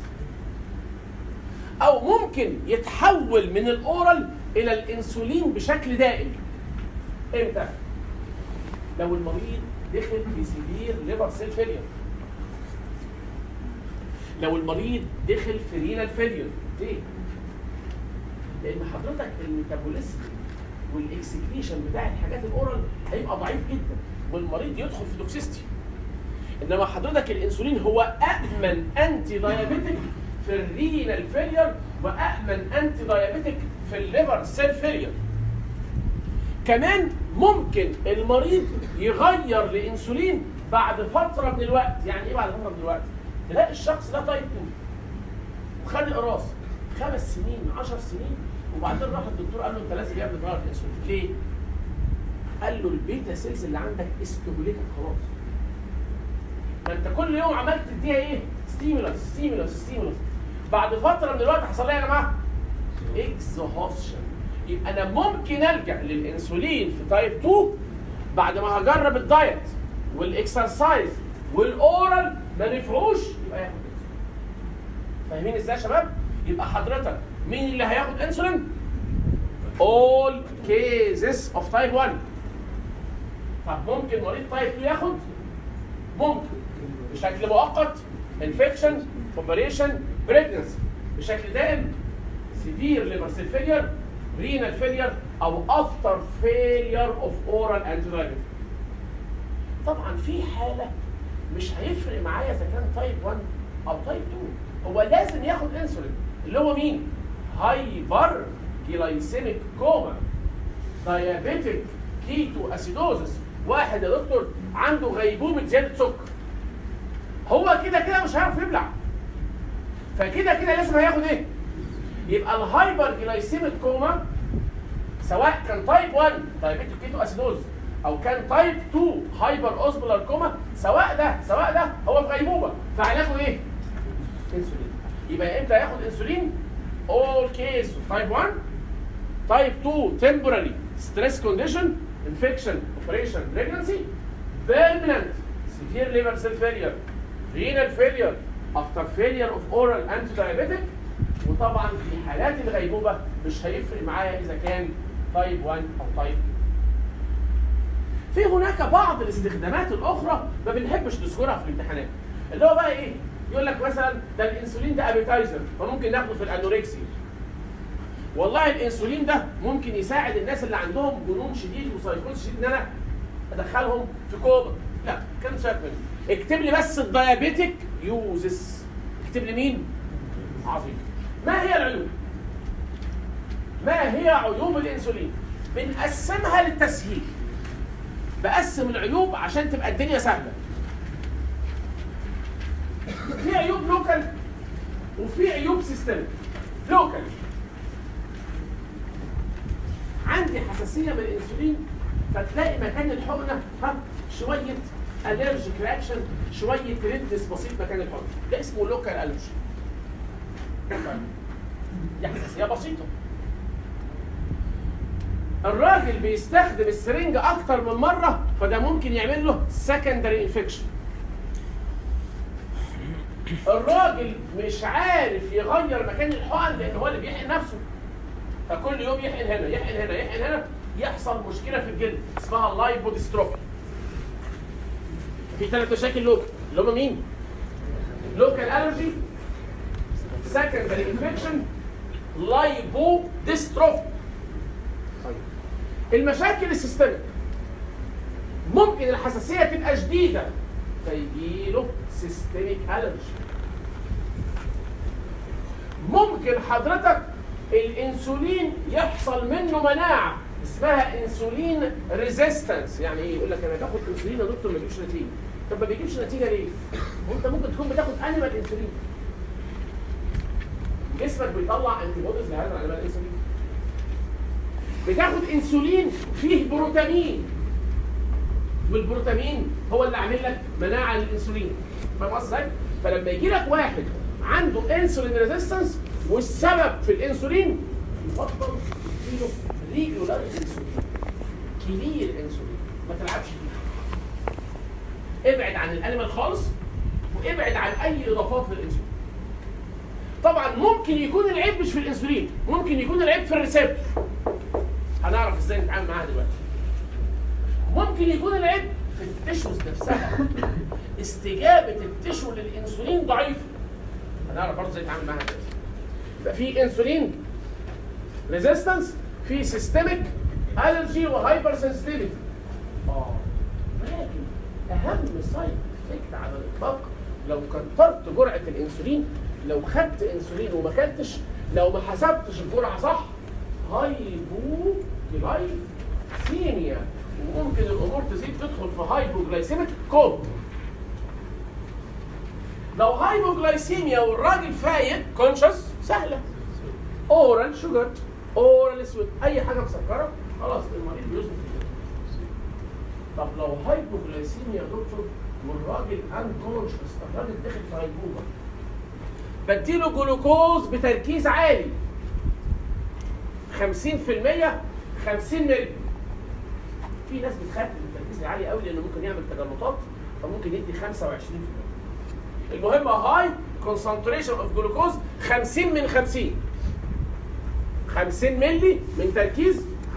او ممكن يتحول من الاورال الى الانسولين بشكل دائم امتى لو المريض دخل في سيفير ليفر سيل فيلير لو المريض دخل في رينال فيلير ليه لان حضرتك الميتابوليزم والاكسكريشن بتاع الحاجات الاورال هيبقى ضعيف جدا والمريض يدخل في توكسيستي انما حضرتك الانسولين هو امن انتي دايابيتك في الرينال فيلير وامن انتي دايابيتك في الليفر سيل فيلير كمان ممكن المريض يغير لانسولين بعد فتره من الوقت يعني ايه بعد فتره من الوقت تلاقي الشخص ده تايب 2 وخد اقراص خمس سنين 10 سنين وبعدين راح الدكتور قال له انت لازم يا ابني تغير الانسولين ليه؟ قال له البيتا سيلز اللي عندك استهلكت خلاص ما انت كل يوم عمال تديها ايه؟ ستيمولس ستيمولس ستيمولس بعد فتره من الوقت حصل لها يا جماعه اكزهوشن يبقى انا ممكن الجا للانسولين في تايب 2 بعد ما هجرب الدايت والاكسرسايز والاورال ما نفعوش يبقى ياخد انسولين فاهمين ازاي يا شباب؟ يبقى حضرتك مين اللي هياخد انسولين؟ all cases of type 1 طب ممكن مريض تايب 2 ياخد؟ ممكن بشكل مؤقت انفكشن اوبريشن بريجنسي بشكل دائم سيفير ليفر سيل فيلير رينال فيلير او افتر فيلير اوف اورال انتي طبعا في حاله مش هيفرق معايا اذا كان تايب 1 او تايب 2 هو لازم ياخد انسولين اللي هو مين؟ هايبر جلايسيميك كوما دايابيتيك كيتو اسيدوزس واحد يا دكتور عنده غيبوبه زياده سكر هو كده كده مش هيعرف يبلع فكده كده لازم هياخد ايه؟ يبقى الهايبر جلايسيميك كوما سواء كان تايب 1 دايابيتيك كيتو اسيدوز او كان تايب 2 هايبر اوزمولار كوما سواء ده سواء ده هو في غيبوبه فهناخد ايه؟ انسولين يبقى امتى ياخد انسولين؟ all case of type 1 type 2 temporary stress condition infection operation pregnancy permanent severe liver cell failure renal failure after failure of oral antidiabetic وطبعا في حالات الغيبوبه مش هيفرق معايا اذا كان تايب 1 او تايب في هناك بعض الاستخدامات الاخرى ما بنحبش نذكرها في الامتحانات اللي هو بقى ايه يقول لك مثلا ده الانسولين ده ابيتايزر فممكن ناخده في الانوركسيا والله الانسولين ده ممكن يساعد الناس اللي عندهم جنون شديد وسايكوز شديد ان انا ادخلهم في كوما لا كان سيبك منه اكتب لي بس الدايابيتك يوزز اكتب لي مين عظيم ما هي العيوب ما هي عيوب الانسولين بنقسمها للتسهيل بقسم العيوب عشان تبقى الدنيا سهله في عيوب لوكال وفي عيوب سيستميك لوكال عندي حساسيه من الانسولين فتلاقي مكان الحقنه ها شويه الرجيك رياكشن شويه ريدنس بسيط مكان الحقنه ده اسمه لوكال الرجي دي حساسيه بسيطه الراجل بيستخدم السرنج اكتر من مره فده ممكن يعمل له سكندري انفكشن الراجل مش عارف يغير مكان الحقن لان هو اللي بيحقن نفسه فكل يوم يحقن هنا يحقن هنا يحقن هنا يحصل مشكله في الجلد اسمها لايبوديستروفي في ثلاث مشاكل لوكال اللي هم مين؟ لوكال الرجي سكندري انفكشن لايبوديستروفي المشاكل السيستميك ممكن الحساسيه تبقى شديده فيجي له سيستميك الرجي ممكن حضرتك الانسولين يحصل منه مناعه اسمها انسولين ريزيستنس يعني ايه يقول لك انا باخد انسولين يا دكتور ما بيجيبش نتيجه طب ما بيجيبش نتيجه ليه؟ وانت ممكن تكون بتاخد انيمال انسولين جسمك بيطلع انتي بوديز لهذا الانيمال انسولين بتاخد انسولين فيه بروتامين والبروتامين هو اللي عامل لك مناعه للانسولين فاهم قصدي ازاي؟ فلما يجي لك واحد عنده انسولين ريزيستنس والسبب في الانسولين يفضل تديله ريجولار انسولين كلير انسولين ما تلعبش فيها ابعد عن الانيمال خالص وابعد عن اي اضافات للانسولين طبعا ممكن يكون العيب مش في الانسولين ممكن يكون العيب في الريسبتور هنعرف ازاي نتعامل معاها دلوقتي ممكن يكون العيب في التشوز نفسها استجابه التشو للانسولين ضعيفه هنعرف برضه ازاي نتعامل معاها دلوقتي يبقى في انسولين ريزيستنس في سيستميك الرجي وهايبر سنسيتيفيتي اه ولكن اهم سايد افكت على الاطلاق لو كترت جرعه الانسولين لو خدت انسولين وما اكلتش لو ما حسبتش الجرعه صح هايبوجلايسيميا وممكن الامور تزيد تدخل في هايبوجلايسيميك كوم لو هايبوجلايسيميا والراجل فايق كونشس سهله اورال شوجر اورال اسود اي حاجه مسكره خلاص المريض بيظبط طب لو هايبوجلايسيميا يا دكتور والراجل انكونشس الراجل داخل في هايبوما بديله جلوكوز بتركيز عالي 50% 50 مللي في ناس بتخاف من التركيز العالي قوي لانه ممكن يعمل تجلطات فممكن يدي 25% المهم هاي كونسنتريشن اوف جلوكوز 50 من 50 50 مللي من تركيز 50%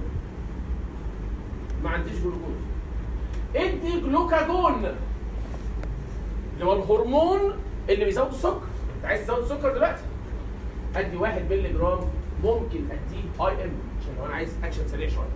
ما عنديش جلوكوز ادي جلوكاجون اللي هو الهرمون اللي بيزود السكر انت عايز تزود السكر دلوقتي ادي 1 مللي جرام ممكن اديه اي ام عشان لو انا عايز اكشن سريع شويه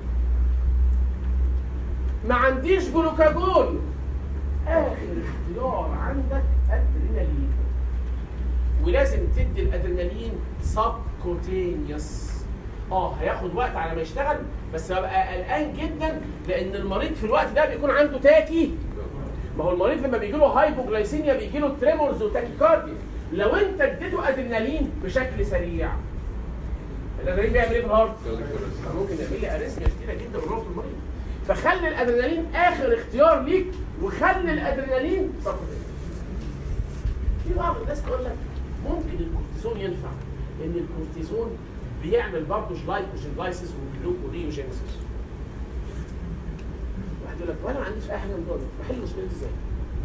ما عنديش جلوكاجون اخر اختيار عندك ادرينالين ولازم تدي الادرينالين سبكوتينيوس اه هياخد وقت على ما يشتغل بس هبقى قلقان جدا لان المريض في الوقت ده بيكون عنده تاكي ما هو المريض لما بيجي له هايبوجلايسيميا بيجي له تريمورز وتاكيكارديا لو انت اديته ادرينالين بشكل سريع الادرينالين بيعمل ايه في الهارت؟ ممكن يعمل لي اريثميا كتيره جدا من المريض فخلي الادرينالين اخر اختيار ليك وخلي الادرينالين سبكوتينيوس في بعض الناس تقول لك ممكن الكورتيزون ينفع لان الكورتيزون بيعمل برضه جلايكوجينلايسيس وجلوكوريوجينيسيس واحد يقول لك وانا ما عنديش اي حاجه من دول بحل مشكلتي ازاي؟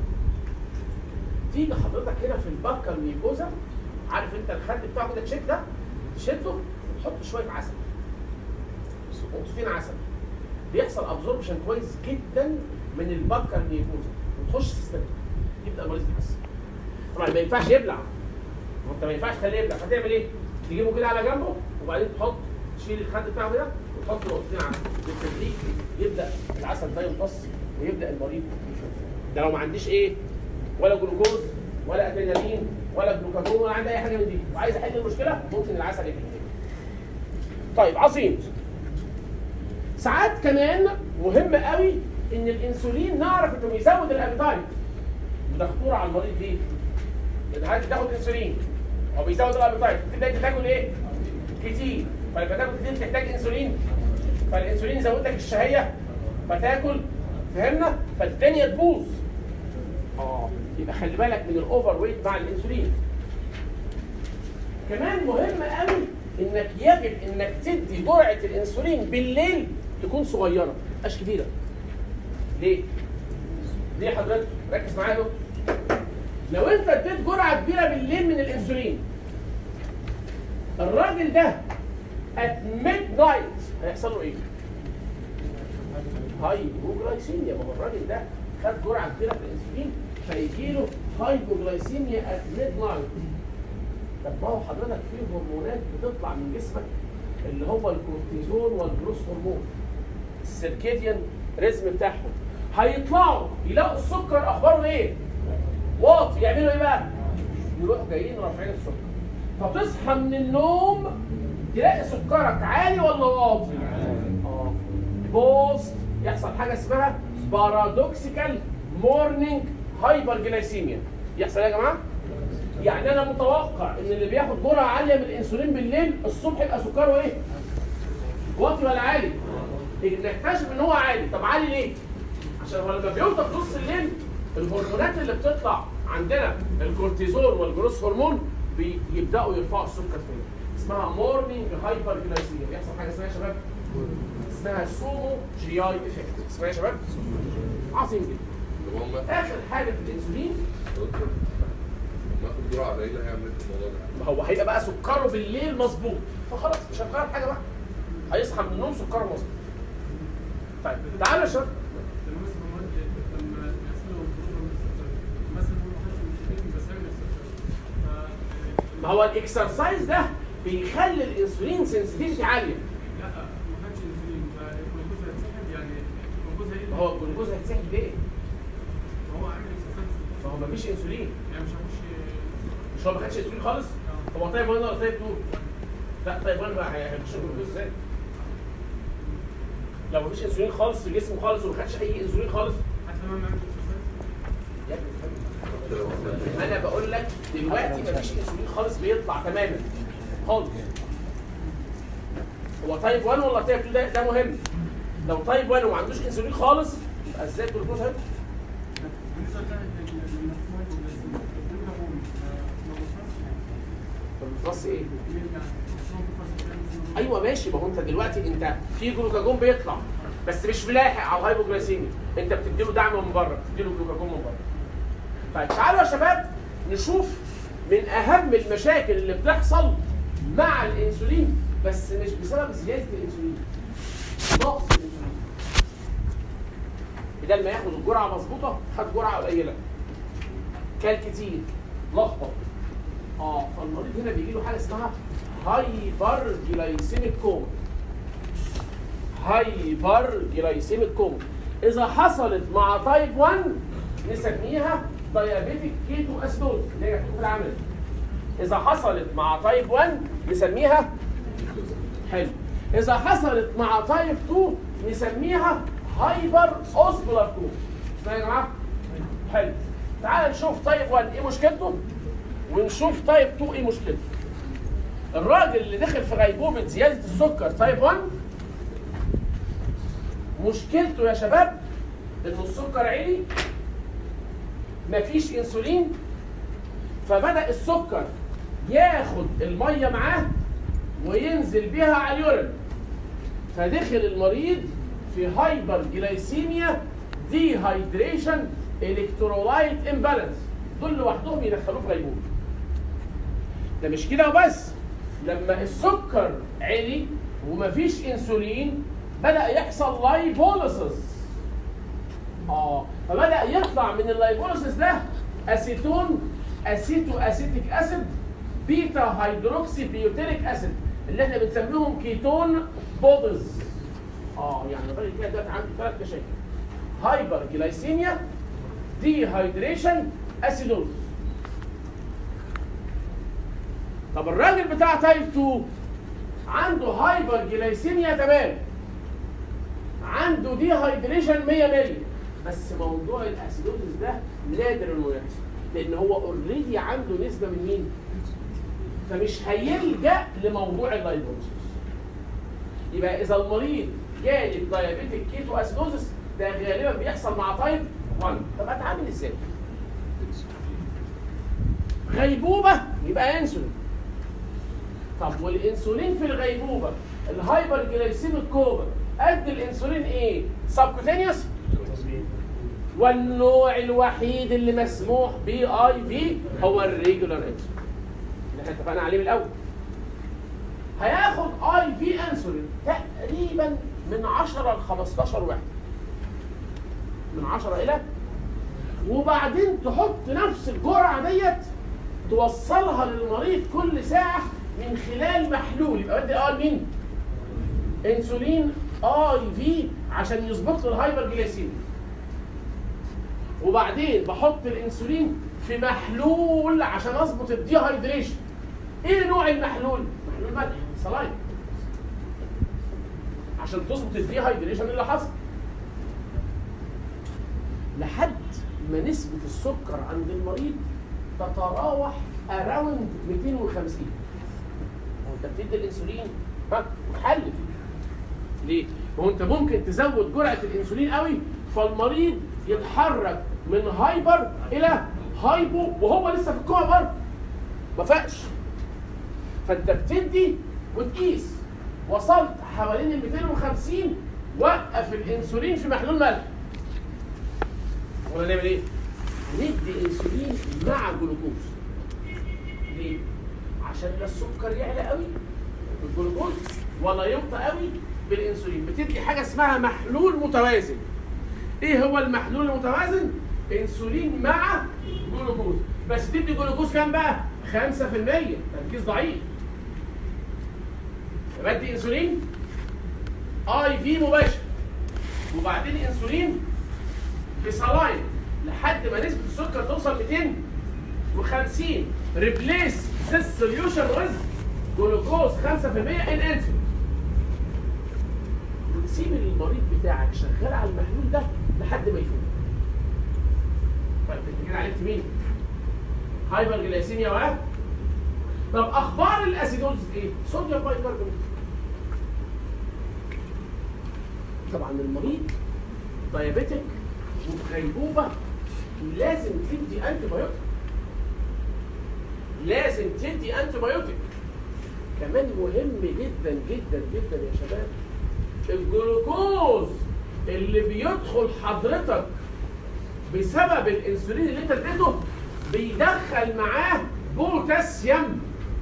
تيجي حضرتك هنا في البكه الميكوزا عارف انت الخد بتاعه كده تشيك ده تشده وتحط شويه عسل نقطتين عسل بيحصل ابزوربشن كويس جدا من البكر ميكوزا وتخش سيستم يبدا المريض يتحسن طبعا ما ينفعش يبلع ما انت ما ينفعش تخليه يبلع هتعمل ايه؟ تجيبه كده على جنبه وبعدين تحط تشيل الخد بتاعه كده وتحط نقطتين عسل بالتدريج يبدا العسل ده يمتص ويبدا المريض يفوق ده لو ما عنديش ايه؟ ولا جلوكوز ولا ادرينالين ولا جلوكاجون ولا عندي اي حاجه من دي وعايز احل المشكله ممكن العسل يحل طيب عظيم ساعات كمان مهم قوي ان الانسولين نعرف انه بيزود الابيتايت وده خطوره على المريض ليه؟ لان حضرتك بتاخد انسولين هو بيزود الابيتايت تبدا انت تاكل ايه؟ كتير فلما تاكل كتير تحتاج انسولين فالانسولين يزود لك الشهيه فتاكل فهمنا؟ فالدنيا تبوظ اه يبقى خلي بالك من الاوفر ويت مع الانسولين كمان مهم قوي انك يجب انك تدي جرعه الانسولين بالليل تكون صغيره مش كبيره ليه؟ ليه حضرتك؟ ركز معايا اهو لو انت اديت جرعه كبيره بالليل من الانسولين الراجل ده ات ميد نايت هيحصل له ايه؟ هايبوجلايسيميا ما هو الراجل ده خد جرعه كبيره من الانسولين فيجي له هايبوجلايسيميا ات ميد نايت طب ما هو حضرتك في هرمونات بتطلع من جسمك اللي هو الكورتيزون والجروس هرمون السيركيديان ريزم بتاعهم هيطلعوا يلاقوا السكر اخباره ايه؟ واطي يعملوا ايه بقى؟ يروحوا جايين رافعين السكر فتصحى من النوم تلاقي سكرك عالي ولا واطي؟ اه بوست يحصل حاجه اسمها بارادوكسيكال مورنينج هايبر جلايسيميا يحصل ايه يا جماعه؟ يعني انا متوقع ان اللي بياخد جرعه عاليه من الانسولين بالليل الصبح يبقى سكره ايه؟ واطي ولا عالي؟ نكتشف ان هو عالي، طب عالي ليه؟ عشان هو لما بيوصل في نص الليل الهرمونات اللي بتطلع عندنا الكورتيزون والجروس هرمون بيبداوا يرفعوا السكر تاني اسمها مورنينج هايبر جلايسيميا بيحصل حاجه اسمها يا شباب اسمها سومو جي اي افكت اسمها يا شباب عظيم جدا طب هم اخر حاجه في الانسولين دكتور لما اخد جرعه قليله هيعمل ايه في الموضوع ده؟ ما هو هيبقى بقى سكره بالليل مظبوط فخلاص مش هتغير حاجه بقى هيصحى من النوم سكره مظبوط طيب تعالى يا شباب ما هو الاكسرسايز ده بيخلي الانسولين سنسيتيفيتي عاليه ما هو الجلوكوز هيتسحب ليه؟ ما هو ما فيش انسولين مش هو ما خدش انسولين خالص؟ هو طيب 1 ولا طيب 2؟ لا طيب 1 بقى هيخش الجلوكوز ازاي؟ لو ما فيش انسولين خالص في جسمه خالص وما خدش اي انسولين خالص يا ابني انا بقول لك دلوقتي ما فيش انسولين خالص بيطلع تماما خالص هو تايب 1 ولا تايب 2 ده, ده مهم لو تايب 1 وما عندوش انسولين خالص يبقى ازاي الجلوكوز هيطلع؟ الرصاص ايه؟ ايوه ماشي ما هو انت دلوقتي انت في جلوكاجون بيطلع بس مش ملاحق على الهايبوجلايسيميا انت بتديله دعم من بره بتديله جلوكاجون من بره طيب تعالوا يا شباب نشوف من اهم المشاكل اللي بتحصل مع الانسولين بس مش بسبب زياده الانسولين نقص الانسولين بدل ما ياخد الجرعه مظبوطه خد جرعه قليله كل كتير لخبط اه فالمريض هنا بيجي له حاجه اسمها هايبر جلايسيميك كوما هايبر جلايسيميك كوما اذا حصلت مع تايب 1 نسميها دايابيتيك كيتو اسيدوز اللي هي في العمل اذا حصلت مع تايب 1 نسميها حلو اذا حصلت مع تايب 2 نسميها هايبر اوسبولار كوما اسمها يا جماعه حلو تعال نشوف تايب 1 ايه مشكلته ونشوف تايب 2 ايه مشكلته الراجل اللي دخل في غيبوبه زياده السكر تايب 1 مشكلته يا شباب انه السكر عالي مفيش انسولين فبدا السكر ياخد الميه معاه وينزل بيها على اليورين فدخل المريض في هايبر جلايسيميا دي هايدريشن الكترولايت امبالانس دول لوحدهم يدخلوه في غيبوبه ده مش كده وبس لما السكر عالي ومفيش انسولين بدا يحصل لايبوليسيس اه فبدا يطلع من اللايبوليسيس ده اسيتون اسيتو اسيتيك اسيد بيتا هيدروكسي بيوتيريك اسيد اللي احنا بنسميهم كيتون بودز اه يعني الراجل كده دلوقتي عنده ثلاث مشاكل هايبر جلايسيميا دي هايدريشن اسيدوز طب الراجل بتاع تايب 2 عنده هايبر جلايسيميا تمام عنده دي هايدريشن 100 100 بس موضوع الاسيدوزس ده نادر انه يحصل لان هو اوريدي عنده نسبه من مين؟ فمش هيلجا لموضوع اللايبوزس يبقى اذا المريض جالي دايابيتيك كيتو اسيدوزس ده غالبا بيحصل مع تايب 1 طب اتعامل ازاي؟ غيبوبه يبقى انسولين طب والانسولين في الغيبوبه الهايبر جلايسيميك كوما قد الانسولين ايه؟ سبكوتينيوس والنوع الوحيد اللي مسموح بيه اي في هو الريجولار انسولين اللي احنا اتفقنا عليه من الاول هياخد اي في انسولين تقريبا من 10 ل 15 واحد من 10 الى وبعدين تحط نفس الجرعه ديت توصلها للمريض كل ساعه من خلال محلول يبقى بدي اه مين؟ انسولين اي في عشان يظبط له الهايبر جلايسيميا وبعدين بحط الانسولين في محلول عشان اظبط الديهايدريشن ايه نوع المحلول؟ محلول ملح صلايم عشان تظبط الديهايدريشن اللي حصل لحد ما نسبة السكر عند المريض تتراوح اراوند 250 هو انت بتدي الانسولين ها وتحلل ليه؟ ما هو انت ممكن تزود جرعه الانسولين قوي فالمريض يتحرك من هايبر الى هايبو وهو لسه في الكوما برضه ما فاقش فانت بتدي وتقيس وصلت حوالين ال 250 وقف الانسولين في محلول ملح ولا نعمل ايه؟ ندي انسولين مع جلوكوز ليه؟ عشان لا السكر يعلى قوي بالجلوكوز ولا يبطى قوي بالانسولين بتدي حاجه اسمها محلول متوازن ايه هو المحلول المتوازن انسولين مع جلوكوز بس تدي جلوكوز كام بقى 5% تركيز ضعيف بدي انسولين اي في مباشر وبعدين انسولين في صلاين لحد ما نسبه السكر توصل 250 ريبليس ذس سوليوشن ويز جلوكوز 5% ان انسولين وتسيب المريض بتاعك شغال على المحلول ده لحد ما يفوق طيب انت كده عرفت مين؟ هايبر جلايسيميا و طب اخبار الاسيدوز ايه؟ صوديوم بايكربونات طبعا المريض دايابيتك وفي غيبوبه لازم تدي انتي بايوتيك لازم تدي انتي بايوتيك كمان مهم جدا جدا جدا يا شباب الجلوكوز اللي بيدخل حضرتك بسبب الانسولين اللي انت اديته بيدخل معاه بوتاسيوم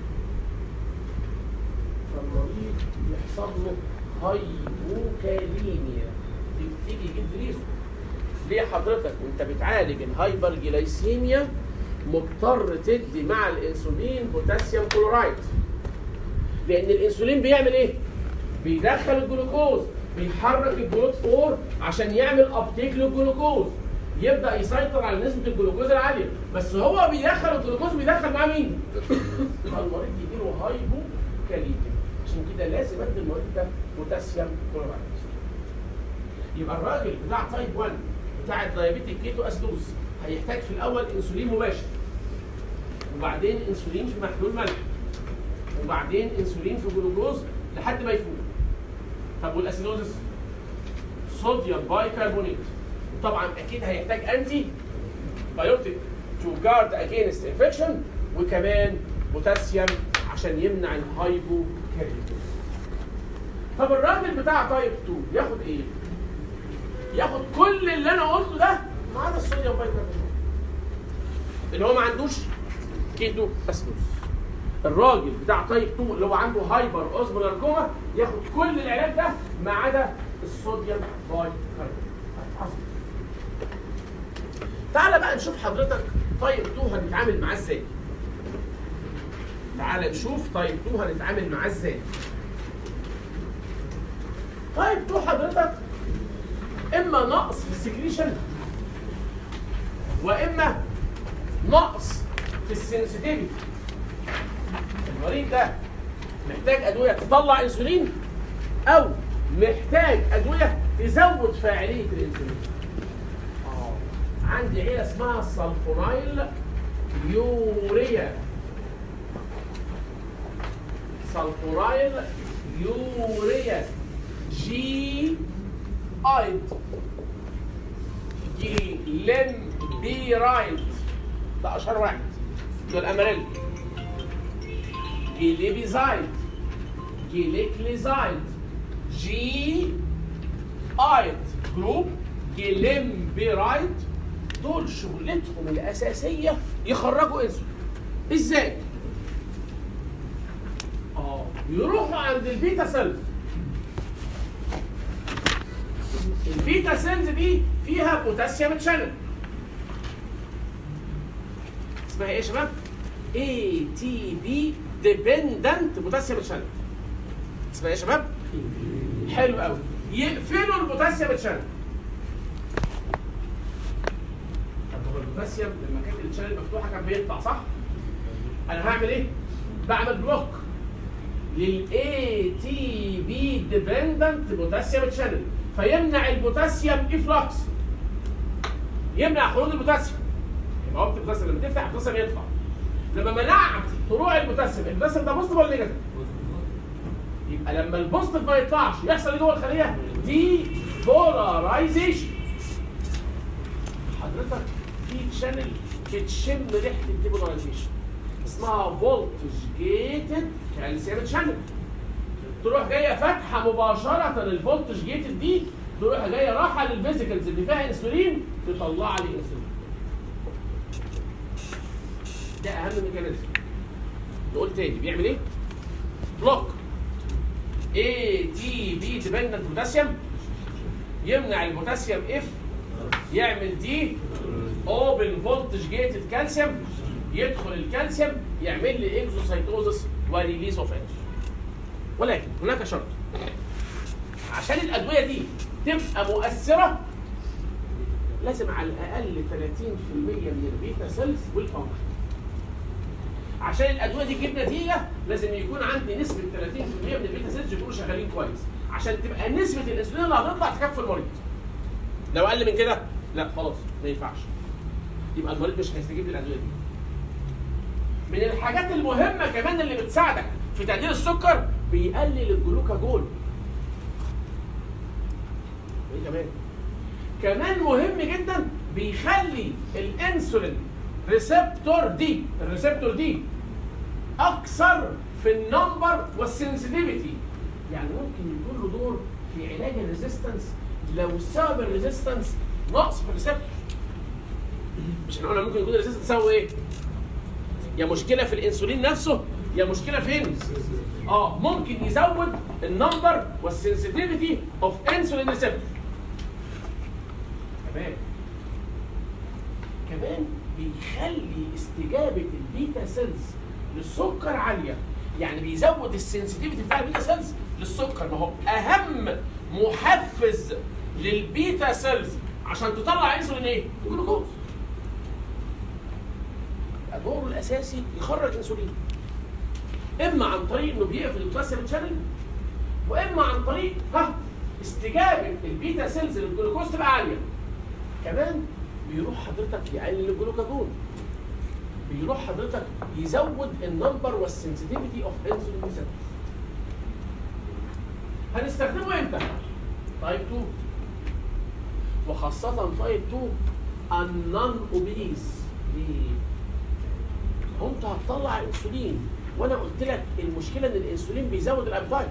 فالمريض يحصل له هايبوكاليميا تبتدي يجيب ريزو ليه حضرتك وانت بتعالج الهايبر جلايسيميا مضطر تدي مع الانسولين بوتاسيوم كلورايد لان الانسولين بيعمل ايه بيدخل الجلوكوز بيحرك الجلوت 4 عشان يعمل ابتيك للجلوكوز يبدا يسيطر على نسبه الجلوكوز العاليه بس هو بيدخل الجلوكوز بيدخل معاه مين فالمريض يجي له هايبو كاليميا عشان كده لازم ادي المريض ده بوتاسيوم كلورايد يبقى الراجل بتاع تايب 1 بتاع الدايابيتيك كيتو اسيدوز هيحتاج في الاول انسولين مباشر وبعدين انسولين في محلول ملح وبعدين انسولين في جلوكوز لحد ما يفوق طب والاسيدوزس صوديوم بايكربونات طبعا اكيد هيحتاج انتي بايوتيك تو جارد اجينست انفكشن وكمان بوتاسيوم عشان يمنع الهايبو طب الراجل بتاع تايب 2 ياخد ايه؟ ياخد كل اللي انا قلته ده ما عدا الصوديوم بايكربونات اللي هو ما عندوش كيتو اسيدوز الراجل بتاع تايب 2 اللي هو عنده هايبر اوزمولار كوما ياخد كل العلاج ده ما عدا الصوديوم باي كاربونات تعالى بقى نشوف حضرتك تايب 2 هنتعامل معاه ازاي تعالى نشوف تايب 2 هنتعامل معاه ازاي تايب 2 حضرتك اما نقص في السكريشن واما نقص في السنسيتيفيتي المريض ده محتاج ادويه تطلع انسولين او محتاج ادويه تزود فاعليه الانسولين اه عندي عيله اسمها السلفونايل يوريا سلفونايل يوريا جي ايد جيلين بيرايد ده اشهر واحد ده الاماريل جيليبيزايد جيليكليزايد جي ايد جروب جيليمبيرايد دول شغلتهم الاساسيه يخرجوا انسولين ازاي؟ اه يروحوا عند البيتا سيلز البيتا سيلز دي فيها بوتاسيوم تشانل اسمها ايه يا شباب؟ اي تي بي ديبندنت بوتاسيوم تشانل اسمها ايه يا شباب؟ حلو قوي يقفلوا البوتاسيوم تشانل طب هو البوتاسيوم لما كانت التشانل مفتوحه كان بيطلع صح؟ انا هعمل ايه؟ بعمل بلوك للاي تي بي ديبندنت بوتاسيوم تشانل فيمنع البوتاسيوم افلاكس يمنع خروج البوتاسيوم يبقى وقت البوتاسيوم لما تفتح البوتاسيوم يطلع لما منعت طلوع البوتاسيوم البوتاسيوم ده بوزيتيف ولا نيجاتيف؟ يبقى لما البوزيتيف ما يطلعش يحصل ايه جوه الخليه؟ دي بولارايزيشن حضرتك في شانل بتشم ريحه الديبولارايزيشن اسمها فولتج جيتد كالسيوم شانل تروح جايه فاتحه مباشره الفولتج جيتد دي تروح جايه رايحه للفيزيكلز اللي فيها انسولين تطلع لي انسولين ده اهم ميكانيزم نقول تاني بيعمل ايه؟ بلوك اي تي بي ديبندنت بوتاسيوم يمنع البوتاسيوم اف يعمل دي اوبن فولتج جيتد كالسيوم يدخل الكالسيوم يعمل لي اكزوسايتوزس وريليز اوف انسولين ولكن هناك شرط عشان الادويه دي تبقى مؤثره لازم على الاقل 30% من البيتا سيلز والفانكشن عشان الادويه دي تجيب نتيجه لازم يكون عندي نسبه 30% من البيتا سيلز يكونوا شغالين كويس عشان تبقى نسبه الانسولين اللي هتطلع تكفي المريض لو اقل من كده لا خلاص ما ينفعش يبقى المريض مش هيستجيب للادويه دي من الحاجات المهمه كمان اللي بتساعدك في تقليل السكر بيقلل الجلوكاجون ايه كمان كمان مهم جدا بيخلي الانسولين ريسبتور دي الريسبتور دي اكثر في النمبر والسنسيتيفيتي يعني ممكن يكون له دور في علاج الريزيستنس لو سبب الريزيستنس نقص في الريسبتور مش احنا قلنا ممكن يكون الريزيستنس يساوي ايه؟ يا مشكله في الانسولين نفسه يا مشكله فين؟ اه ممكن يزود النمبر والسنسيتيفيتي اوف انسولين ريسبتور كمان كمان بيخلي استجابه البيتا سيلز للسكر عاليه يعني بيزود السنسيتيفيتي بتاع البيتا سيلز للسكر ما هو اهم محفز للبيتا سيلز عشان تطلع انسولين ايه؟ جلوكوز دوره الاساسي يخرج انسولين اما عن طريق انه بيقفل البوتاسيوم شانل واما عن طريق ها استجابه البيتا سيلز للجلوكوز تبقى عاليه كمان بيروح حضرتك يقلل الجلوكاجون بيروح حضرتك يزود النمبر والسنسيتيفيتي اوف انسولين ريسبتور هنستخدمه امتى؟ تايب 2 وخاصة تايب 2 النون اوبيز ليه؟ هو انت هتطلع انسولين وانا قلت لك المشكله ان الانسولين بيزود الابتايت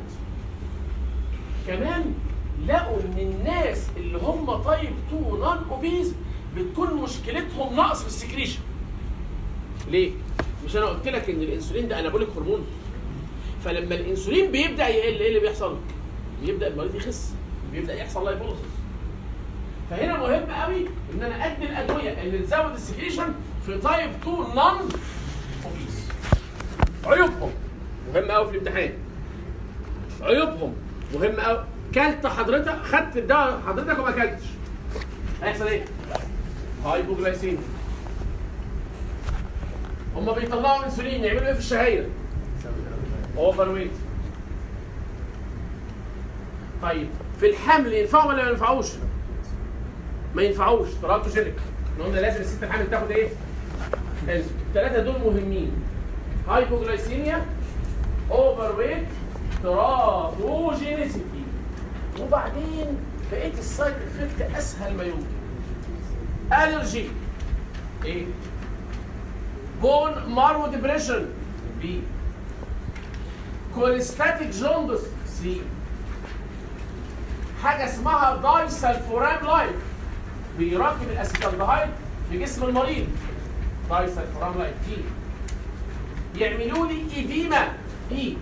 كمان لقوا ان الناس اللي هم تايب 2 نون اوبيز بتكون مشكلتهم نقص في السكريشن ليه مش انا قلت لك ان الانسولين ده انابوليك هرمون فلما الانسولين بيبدا يقل ايه اللي بيحصل بيبدا المريض يخس بيبدا يحصل لايبوليسيس فهنا مهم قوي ان انا ادي الادويه اللي تزود السكريشن في تايب 2 نون اوبيس عيوبهم مهم قوي في الامتحان عيوبهم مهم قوي كلت حضرتك خدت الدواء حضرتك وما كلتش هيحصل ايه؟ هايبوجلايسيميا هما بيطلعوا انسولين يعملوا ايه في الشهيه؟ اوفر ويت طيب في الحمل ينفعوا ولا ما ينفعوش؟ ما ينفعوش تراتوجينيك احنا قلنا لازم الست الحامل تاخد ايه؟ الثلاثه دول مهمين هايبوجلايسيميا اوفر ويت تراتوجينيسيتي وبعدين بقيه السايد افكت اسهل ما يمكن الرجي ايه؟ بون مارو ديبريشن بي كوليستاتيك جوندس سي حاجه اسمها داي سلفورام لايت بيراكب الاسيتالدهايد في جسم المريض داي سلفورام لايت دي يعملوا لي ايديما اي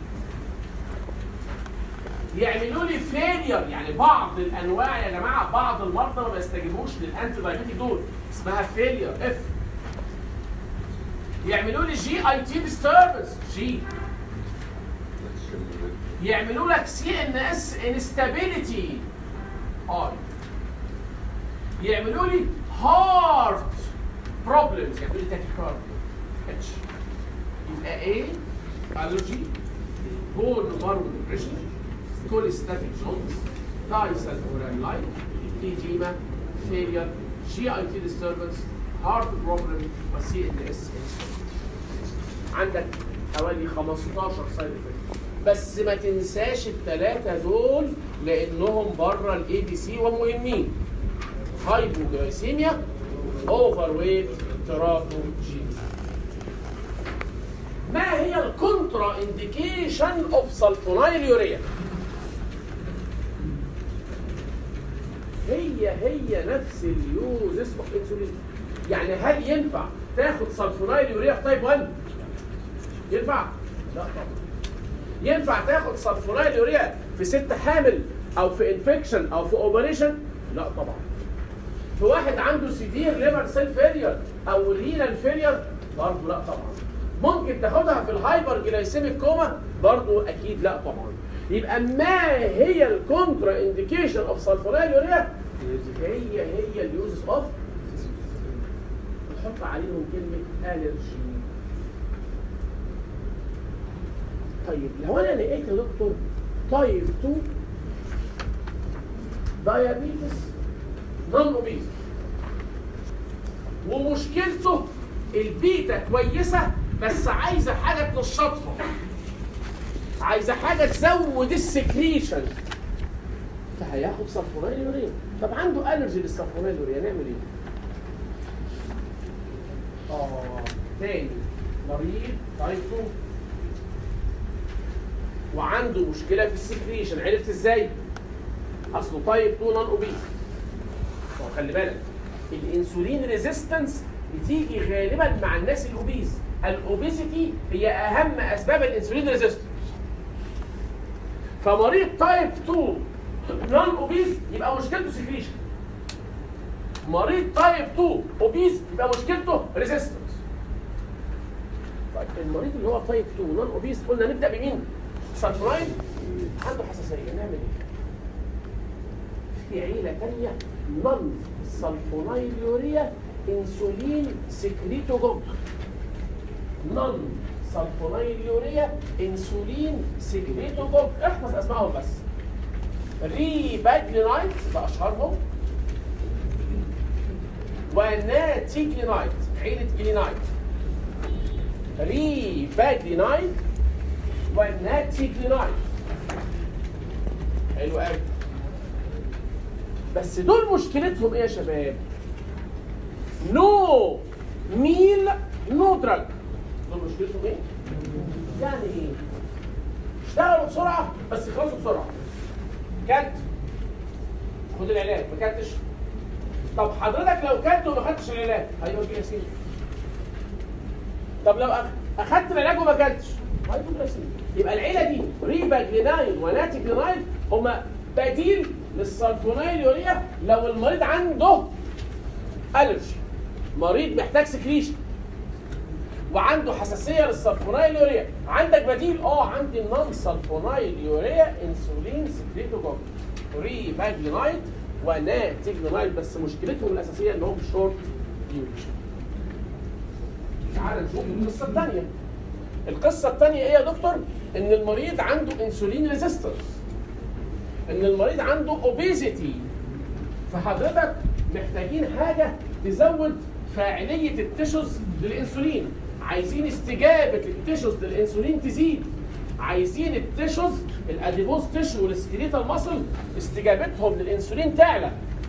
يعملوا لي فيلير يعني بعض الانواع يا جماعه بعض المرضى ما بيستجيبوش للانتي بايوتيك دول اسمها فيلير اف يعملوا لي جي اي تي ديستربنس جي يعملوا لك سي ان اس انستابيليتي اي يعملوا لي هارت بروبلمز يعملوا لي تاكيكارد اتش يبقى ايه الرجي بون مارو ديبريشن كوليستاتيك جونز دايسلفورام لايت ايديما فيلير جي اي تي ديستربنس هارت بروبلم وسي ان اس عندك حوالي 15 سايد افكت بس ما تنساش الثلاثه دول لانهم بره الاي بي سي ومهمين هايبوجلايسيميا اوفر ويت تراتو جي ما هي الكونترا انديكيشن اوف سلفونايل يوريا هي هي نفس اليوزس اوف انسولين يعني هل ينفع تاخد سلفونايل يوريا في تايب 1 ينفع لا طبعا ينفع تاخد سلفونايل يوريا في ست حامل او في انفكشن او في اوبريشن لا طبعا في واحد عنده سيفير ليفر سيل فيلير او رينال فيلير برضه لا طبعا ممكن تاخدها في الهايبر جلايسيميك كوما برضه اكيد لا طبعا يبقى ما هي الكونترا انديكيشن اوف سلفونايل يوريا هي هي اليوزز اوف نحط عليهم كلمه الرجي طيب لو انا لقيت يا دكتور تايب 2 دايابيتس نون اوبيز ومشكلته البيتا كويسه بس عايزه حاجه تنشطها عايزه حاجه تزود السكريشن فهياخد صفونيل يوريا طب عنده الرجي للصفونيل يوريا نعمل ايه؟ اه تاني مريض تايب 2 وعنده مشكله في السكريشن عرفت ازاي؟ اصله تايب 2 نون اوبيز خلي بالك الانسولين ريزيستنس بتيجي غالبا مع الناس الاوبيز الاوبيزيتي هي اهم اسباب الانسولين ريزيستنس فمريض تايب 2 نون اوبيز يبقى مشكلته سكريشن مريض تايب 2 اوبيز يبقى مشكلته ريزيستنس طيب المريض اللي هو تايب 2 نون اوبيز قلنا نبدا بمين؟ سلفرايد عنده حساسيه نعمل ايه؟ في عيله ثانيه نون سلفونايل يوريا انسولين سكريتوجوج نون سلفونايل يوريا انسولين سكريتوجوج احفظ اسمائهم بس ريباجلينايت ده اشهرهم وناتيجلينايت عيله جلينايت ريباجلينايت وناتيجلينايت حلو قوي بس دول مشكلتهم ايه يا شباب؟ نو ميل نو دراج دول مشكلتهم ايه؟ يعني ايه؟ اشتغلوا بسرعه بس يخلصوا بسرعه كلت خد العلاج ما كلتش طب حضرتك لو كلت وما خدتش العلاج هيبقى في ياسين طب لو أخ- اخدت العلاج وما كلتش هيبقى في ياسين يبقى العيله دي ريبا جليناين وناتي جليناين هما بديل للسلفونيل يوريا لو المريض عنده الرجي مريض محتاج سكريشن وعنده حساسيه للسلفونيل يوريا عندك بديل اه عندي النون سلفونيل يوريا انسولين سكريتوجوج ري باجلينايد وناتجلينايد بس مشكلتهم الاساسيه انهم شورت ديوريشن تعال نشوف القصه الثانيه القصه الثانيه ايه يا دكتور ان المريض عنده انسولين ريزيستنس ان المريض عنده اوبيزيتي فحضرتك محتاجين حاجه تزود فاعليه التشوز للانسولين عايزين استجابه التشوز للانسولين تزيد عايزين التشوز الاديبوز تشو والسكريتال ماسل استجابتهم للانسولين تعلى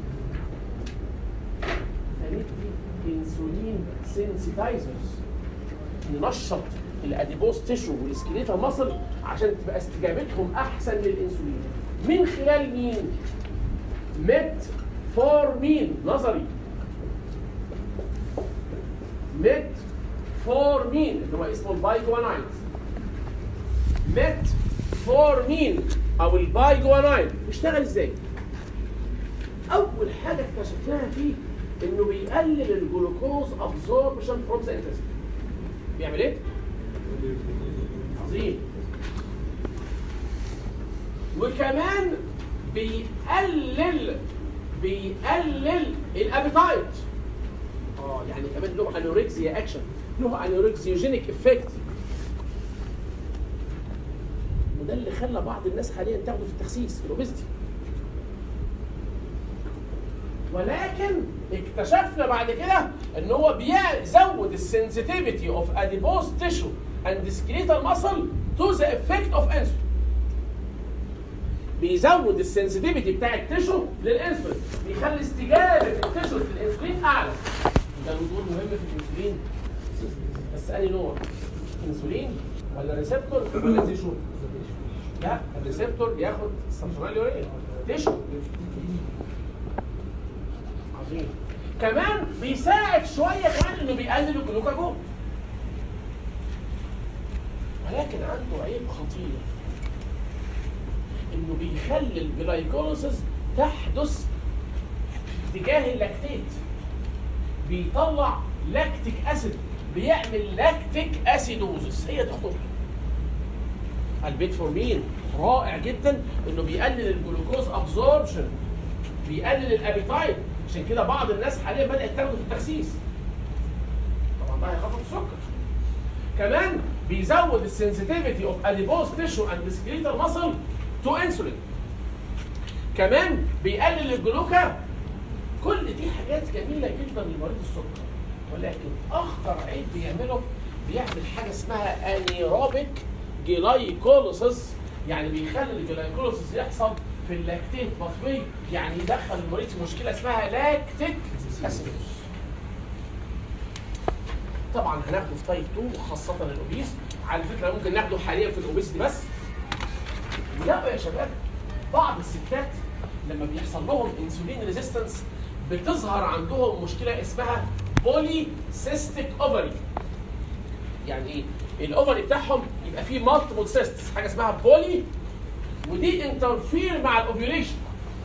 فندي انسولين سensitizers ننشط الاديبوز تشو والسكريتال ماسل عشان تبقى استجابتهم احسن للانسولين من خلال مين؟ ميت فورمين نظري ميت فورمين اللي هو اسمه البايجوانايد ميت فورمين او البايجوانايد بيشتغل ازاي؟ اول حاجه اكتشفناها فيه انه بيقلل الجلوكوز ابزوربشن فروم ذا انتستين بيعمل ايه؟ عظيم وكمان بيقلل بيقلل الابيتايت اه يعني كمان له انوركسيا اكشن له انوركسيوجينيك افكت وده اللي خلى بعض الناس حاليا تاخده في التخسيس في الاوبيزيتي ولكن اكتشفنا بعد كده ان هو بيزود السنسيتيفيتي اوف اديبوز تيشو اند سكريتال ماسل تو ذا افكت اوف انسولين بيزود السنسيتيفيتي بتاع التيشو للانسولين بيخلي استجابه التيشو للانسولين اعلى ده له دور مهم في الانسولين بس انهي نوع؟ انسولين ولا ريسبتور ولا تيشو؟ لا الريسبتور بياخد السنترال يوريا تيشو عظيم كمان بيساعد شويه كمان انه بيقلل الجلوكاجون ولكن عنده عيب خطير انه بيخلي الجلايكوليسيس تحدث تجاه اللاكتيت بيطلع لاكتيك اسيد بيعمل لاكتيك اسيدوزس هي دي خطورته البيتفورمين رائع جدا انه بيقلل الجلوكوز ابزوربشن بيقلل الابيتايت عشان كده بعض الناس حاليا بدات تاخده في التخسيس طبعا ده هيخفض السكر كمان بيزود السنسيتيفيتي اوف اديبوز تيشو اند سكريتال ماسل تو انسولين كمان بيقلل الجلوكا كل دي حاجات جميله جدا لمريض السكر ولكن اخطر عيب بيعمله بيعمل حاجه اسمها انيروبيك جلايكوليسيس يعني بيخلي الجلايكوليسيس يحصل في اللاكتيت باثوي يعني يدخل المريض في مشكله اسمها لاكتيك اسيدوس طبعا هناخده في تايب 2 وخاصه الاوبيس على فكره ممكن ناخده حاليا في الاوبيس بس لا يا شباب بعض الستات لما بيحصل لهم انسولين ريزيستنس بتظهر عندهم مشكله اسمها بولي سيستيك اوفري يعني ايه الاوفري بتاعهم يبقى فيه مالتيبل سيستس حاجه اسمها بولي ودي انترفير مع الاوفيوليشن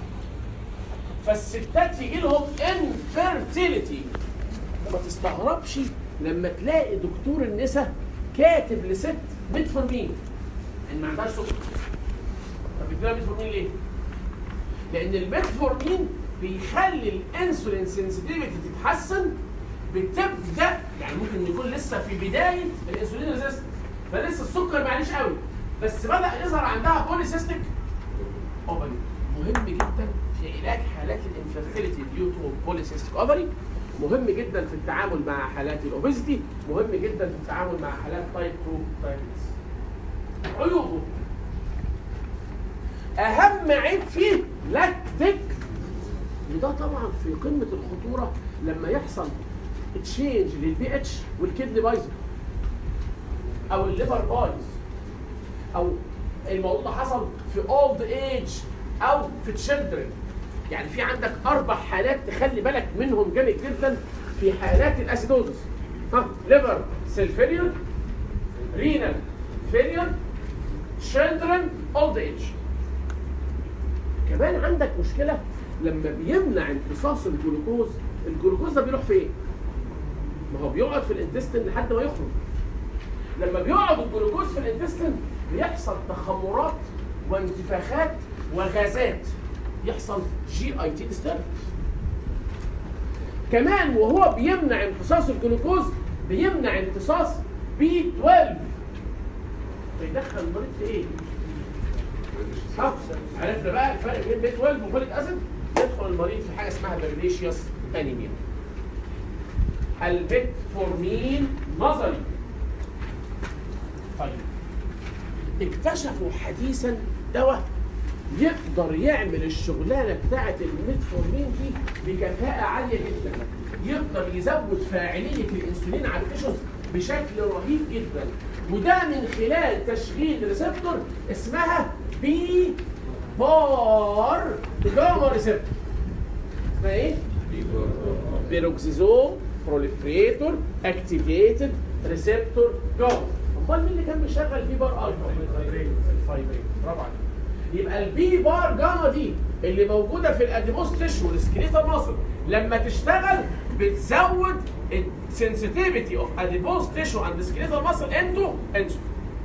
فالستات يجي لهم انفيرتيليتي ما تستغربش لما تلاقي دكتور النساء كاتب لست ميتفورمين ان ما عندهاش سكر طب بيديها ميتفورمين ليه؟ لان الميتفورمين بيخلي الانسولين سنسيتيفيتي تتحسن بتبدا يعني ممكن يكون لسه في بدايه الانسولين ريزيستنس فلسه السكر معليش قوي بس بدا يظهر عندها بوليسيستيك اوفري مهم جدا في علاج حالات الانفيرتيليتي ديو تو بوليسيستيك اوفري مهم جدا في التعامل مع حالات الاوبيزيتي مهم جدا في التعامل مع حالات تايب 2 دايابيتس عيوبه اهم عيب فيه لاكتيك وده طبعا في قمه الخطوره لما يحصل تشينج للبي اتش والكدني بايظه او الليفر بايظ او الموضوع ده حصل في اولد ايج او في تشيلدرن يعني في عندك اربع حالات تخلي بالك منهم جامد جدا في حالات الاسيدوزس ها ليفر سيل فيلير رينال فيلير تشيلدرن اولد ايج كمان عندك مشكله لما بيمنع امتصاص الجلوكوز الجلوكوز ده بيروح فين؟ ما هو بيقعد في الانتستين لحد ما يخرج لما بيقعد الجلوكوز في الانتستين بيحصل تخمرات وانتفاخات وغازات يحصل جي اي تي ديستربنس كمان وهو بيمنع امتصاص الجلوكوز بيمنع امتصاص بي 12 بيدخل المريض في ايه؟ صح؟ عرفنا بقى الفرق بين بي 12 وفوليك اسيد يدخل المريض في حاجه اسمها برنيشيوس انيميا البيتفورمين نظري طيب اكتشفوا حديثا دواء يقدر يعمل الشغلانه بتاعه الميتفورمين دي بكفاءه عاليه جدا يقدر يزود فاعليه الانسولين على التشوز بشكل رهيب جدا وده من خلال تشغيل ريسبتور اسمها بي بار جاما ريسبتور اسمها ايه؟ بيروكسيزوم بروليفريتور اكتيفيتد ريسبتور جاما امال مين اللي كان بيشغل بي بار الفا؟ الفايبرين برافو عليك يبقى البي بار جاما دي اللي موجوده في الاديبوس تيشو السكريتال ماسل لما تشتغل بتزود السنسيتيفيتي اوف اديبوس تيشو اند سكريتال ماسل انتو انسولين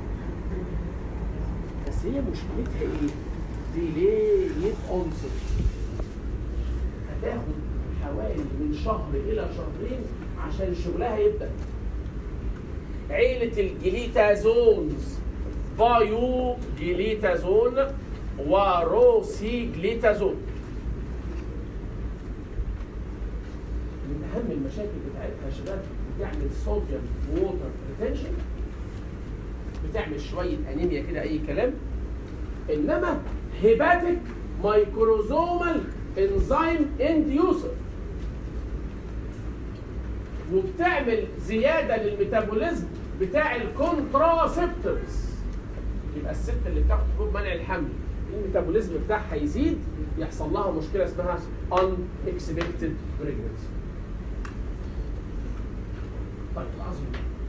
بس هي مشكلتها ايه؟ ديليد اونست هتاخد حوالي من شهر الى شهرين عشان شغلها يبدا عيلة الجليتازونز بايو جليتازون وروسي جليتازون من اهم المشاكل بتاعتها يا شباب بتعمل صوديوم ووتر ريتنشن بتعمل شويه انيميا كده اي كلام انما هيباتيك مايكروزومال انزيم انديوسر وبتعمل زياده للميتابوليزم بتاع الكونتراسبتورز يبقى الست اللي بتاخد حبوب منع الحمل الميتابوليزم بتاعها يزيد يحصل لها مشكله اسمها unexpected pregnancy. طيب العظيم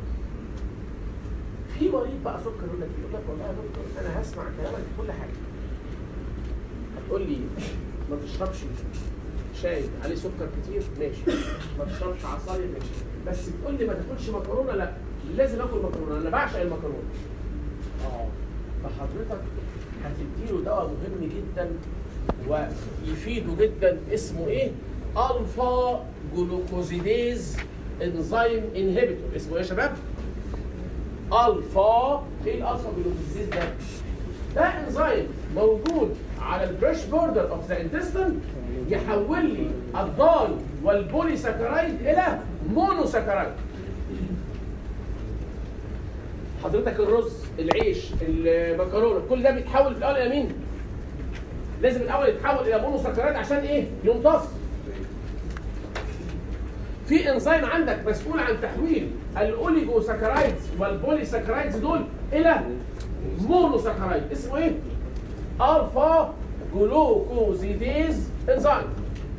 في مريض بقى سكر يقول لك يقول لك والله يا دكتور انا هسمع كلامك في كل حاجه هتقول لي ما تشربش شاي عليه سكر كتير ماشي ما تشربش عصاير ماشي بس بتقول لي ما تاكلش مكرونه لا لازم اكل مكرونه انا بعشق المكرونه اه فحضرتك هتديله دواء مهم جدا ويفيده جدا اسمه ايه؟ الفا جلوكوزيديز انزيم انهبيتور اسمه ايه يا شباب؟ الفا ايه الالفا جلوكوزيديز ده؟ ده انزيم موجود على البريش بوردر اوف ذا انتستين يحول لي الضاي والبولي ساكرايد الى مونو ساكرايد حضرتك الرز العيش المكرونه كل ده بيتحول في الاول الى مين؟ لازم الاول يتحول الى مونو ساكرايد عشان ايه؟ يمتص في انزيم عندك مسؤول عن تحويل الاوليجو ساكرايدز والبولي ساكرايدز دول الى مونو ساكرايد اسمه ايه؟ الفا جلوكوزيديز انزيم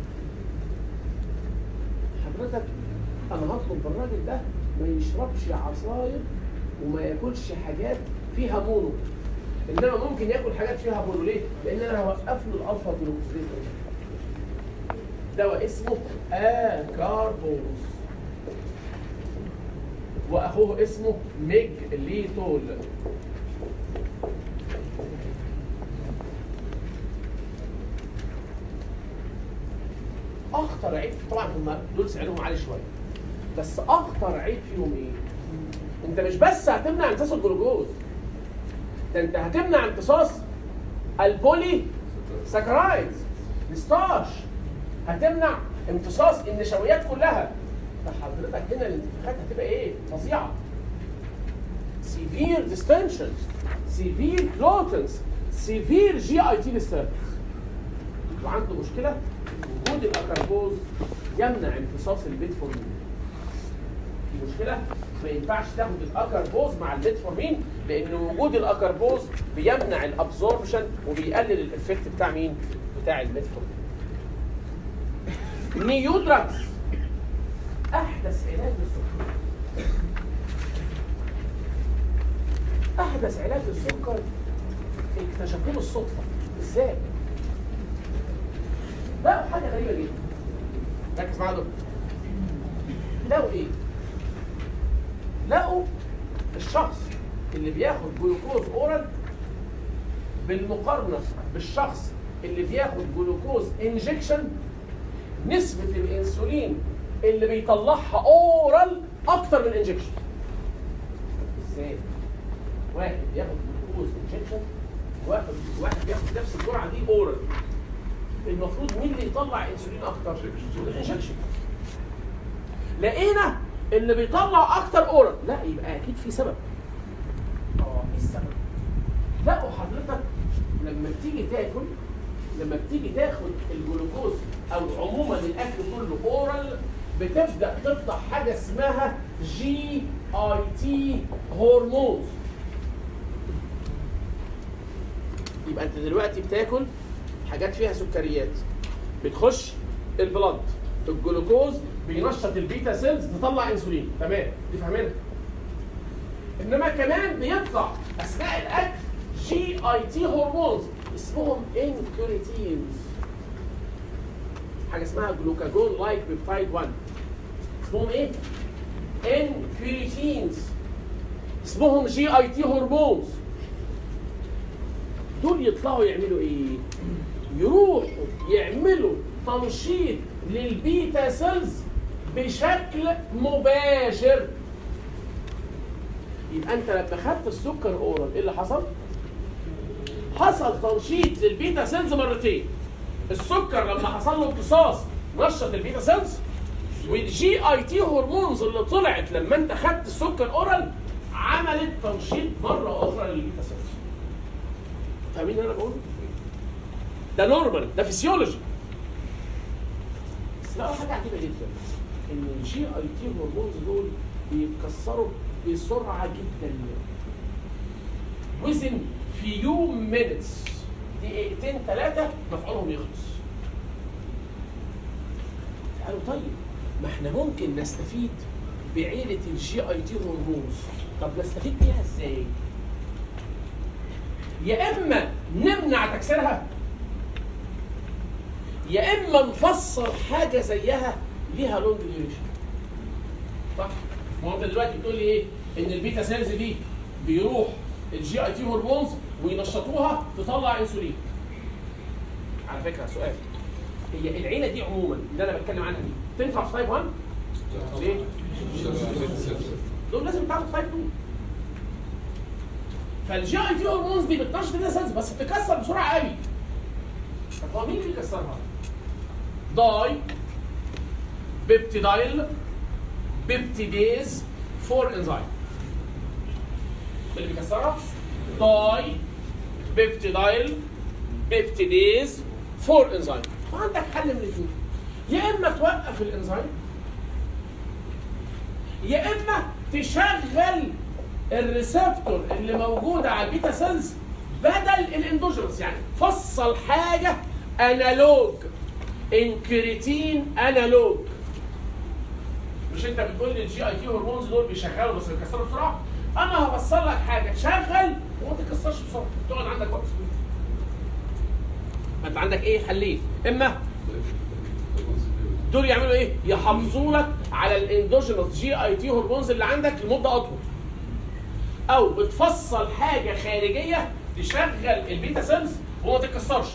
حضرتك انا هطلب من الراجل ده ما يشربش عصاير وما ياكلش حاجات فيها مونو انما ممكن ياكل حاجات فيها مونو ليه؟ لان انا هوقف له الالفا جلوكوزيديز دواء اسمه اكاربوز واخوه اسمه ميجليتول اخطر عيب طبعا هم دول سعرهم عالي شويه بس اخطر عيب فيهم ايه؟ انت مش بس هتمنع امتصاص الجلوكوز ده انت هتمنع امتصاص البولي ساكرايدز الستاش هتمنع امتصاص النشويات كلها فحضرتك هنا الانتفاخات هتبقى ايه؟ فظيعه سيفير ديستنشن سيفير كلوتنس سيفير جي اي تي ديستربنس وعنده مشكله وجود الاكربوز يمنع امتصاص البيتفورمين في مشكله ما ينفعش تاخد الاكربوز مع البيتفورمين لان وجود الاكربوز بيمنع الابزوربشن وبيقلل الافكت بتاع مين؟ بتاع البيتفورمين نيو دراجز احدث علاج للسكر احدث علاج للسكر اكتشفوه بالصدفه ازاي لقوا حاجه غريبه جدا ركز معايا دول لقوا ايه؟ لقوا الشخص اللي بياخد جلوكوز اورال بالمقارنه بالشخص اللي بياخد جلوكوز انجكشن نسبه الانسولين اللي بيطلعها اورال اكتر من انجكشن ازاي؟ واحد بياخد جلوكوز انجكشن واحد واحد بياخد نفس الجرعه دي اورال المفروض مين اللي يطلع انسولين اكتر؟ الانجكشن لقينا اللي بيطلع اكتر اورال لا يبقى اكيد في سبب اه ايه السبب؟ لقوا حضرتك لما بتيجي تاكل لما بتيجي تاخد الجلوكوز او عموما الاكل كله اورال بتبدا تطلع حاجه اسمها جي اي تي هرمونز يبقى انت دلوقتي بتاكل حاجات فيها سكريات بتخش البلد الجلوكوز بينشط البيتا سيلز تطلع انسولين تمام دي فاهمينها انما كمان بيطلع اثناء الاكل جي اي تي هرمونز اسمهم انكوريتينز حاجه اسمها جلوكاجون لايك بيبتايد 1 اسمهم ايه؟ انكوريتينز اسمهم جي اي تي هرمونز دول يطلعوا يعملوا ايه؟ يروحوا يعملوا تنشيط للبيتا سيلز بشكل مباشر يبقى انت لما خدت السكر اورال ايه اللي حصل؟ حصل تنشيط للبيتا سيلز مرتين السكر لما حصل له امتصاص نشط البيتا سيلز والجي اي تي هرمونز اللي طلعت لما انت خدت السكر اورال عملت تنشيط مره اخرى للبيتا سيلز فاهمين اللي انا بقوله؟ ده نورمال ده فيسيولوجي بس لا حاجه عجيبه جدا ان الجي اي تي هرمونز دول بيتكسروا بسرعه جدا وزن في يوم مينتس دقيقتين ثلاثه مفعولهم يخلص قالوا طيب ما احنا ممكن نستفيد بعيله الجي اي تي هرمونز طب نستفيد بيها ازاي؟ يا اما نمنع تكسيرها يا اما نفسر حاجه زيها ليها لونج ديوريشن صح ما هو انت دلوقتي بتقول لي ايه ان البيتا سيلز دي بيروح الجي اي تي هرمونز وينشطوها تطلع انسولين على فكره سؤال هي العيله دي عموما اللي انا بتكلم عنها دي تنفع في تايب 1 ليه دول لازم يتعاملوا في تايب 2 فالجي اي تي هرمونز دي بتنشط البيتا سيلز بس بتتكسر بسرعه قوي طب هو مين اللي بيكسرها؟ داي بيبتيدايل بيبتيديز فور انزيم اللي بيكسرها داي بيبتيدايل بيبتيديز فور انزيم فعندك حل من الاثنين يا اما توقف الانزيم يا اما تشغل الريسبتور اللي موجوده على البيتا سيلز بدل الاندوجينوس يعني فصل حاجه انالوج انكريتين انالوج مش انت بتقول لي الجي اي تي هرمونز دول بيشغلوا بس بيكسروا بسرعه انا هوصل لك حاجه تشغل وما تكسرش بسرعه تقعد عندك وقت طويل انت عندك ايه حلين اما دول يعملوا ايه يحافظوا لك على الاندوجينوس جي اي تي هرمونز اللي عندك لمده اطول او بتفصل حاجه خارجيه تشغل البيتا سيلز وما تتكسرش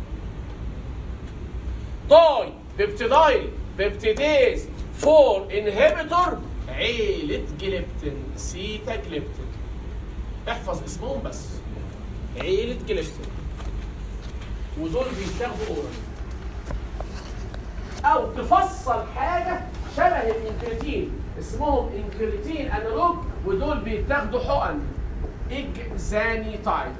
داي بيبتيدايل بيبتيديز فور انهبيتور عيلة جليبتين سيتا جليبتين احفظ اسمهم بس عيلة جليبتين ودول بيتاخدوا اورال او تفصل حاجة شبه الانكريتين اسمهم انكريتين انالوج ودول بيتاخدوا حقن اجزانيتايد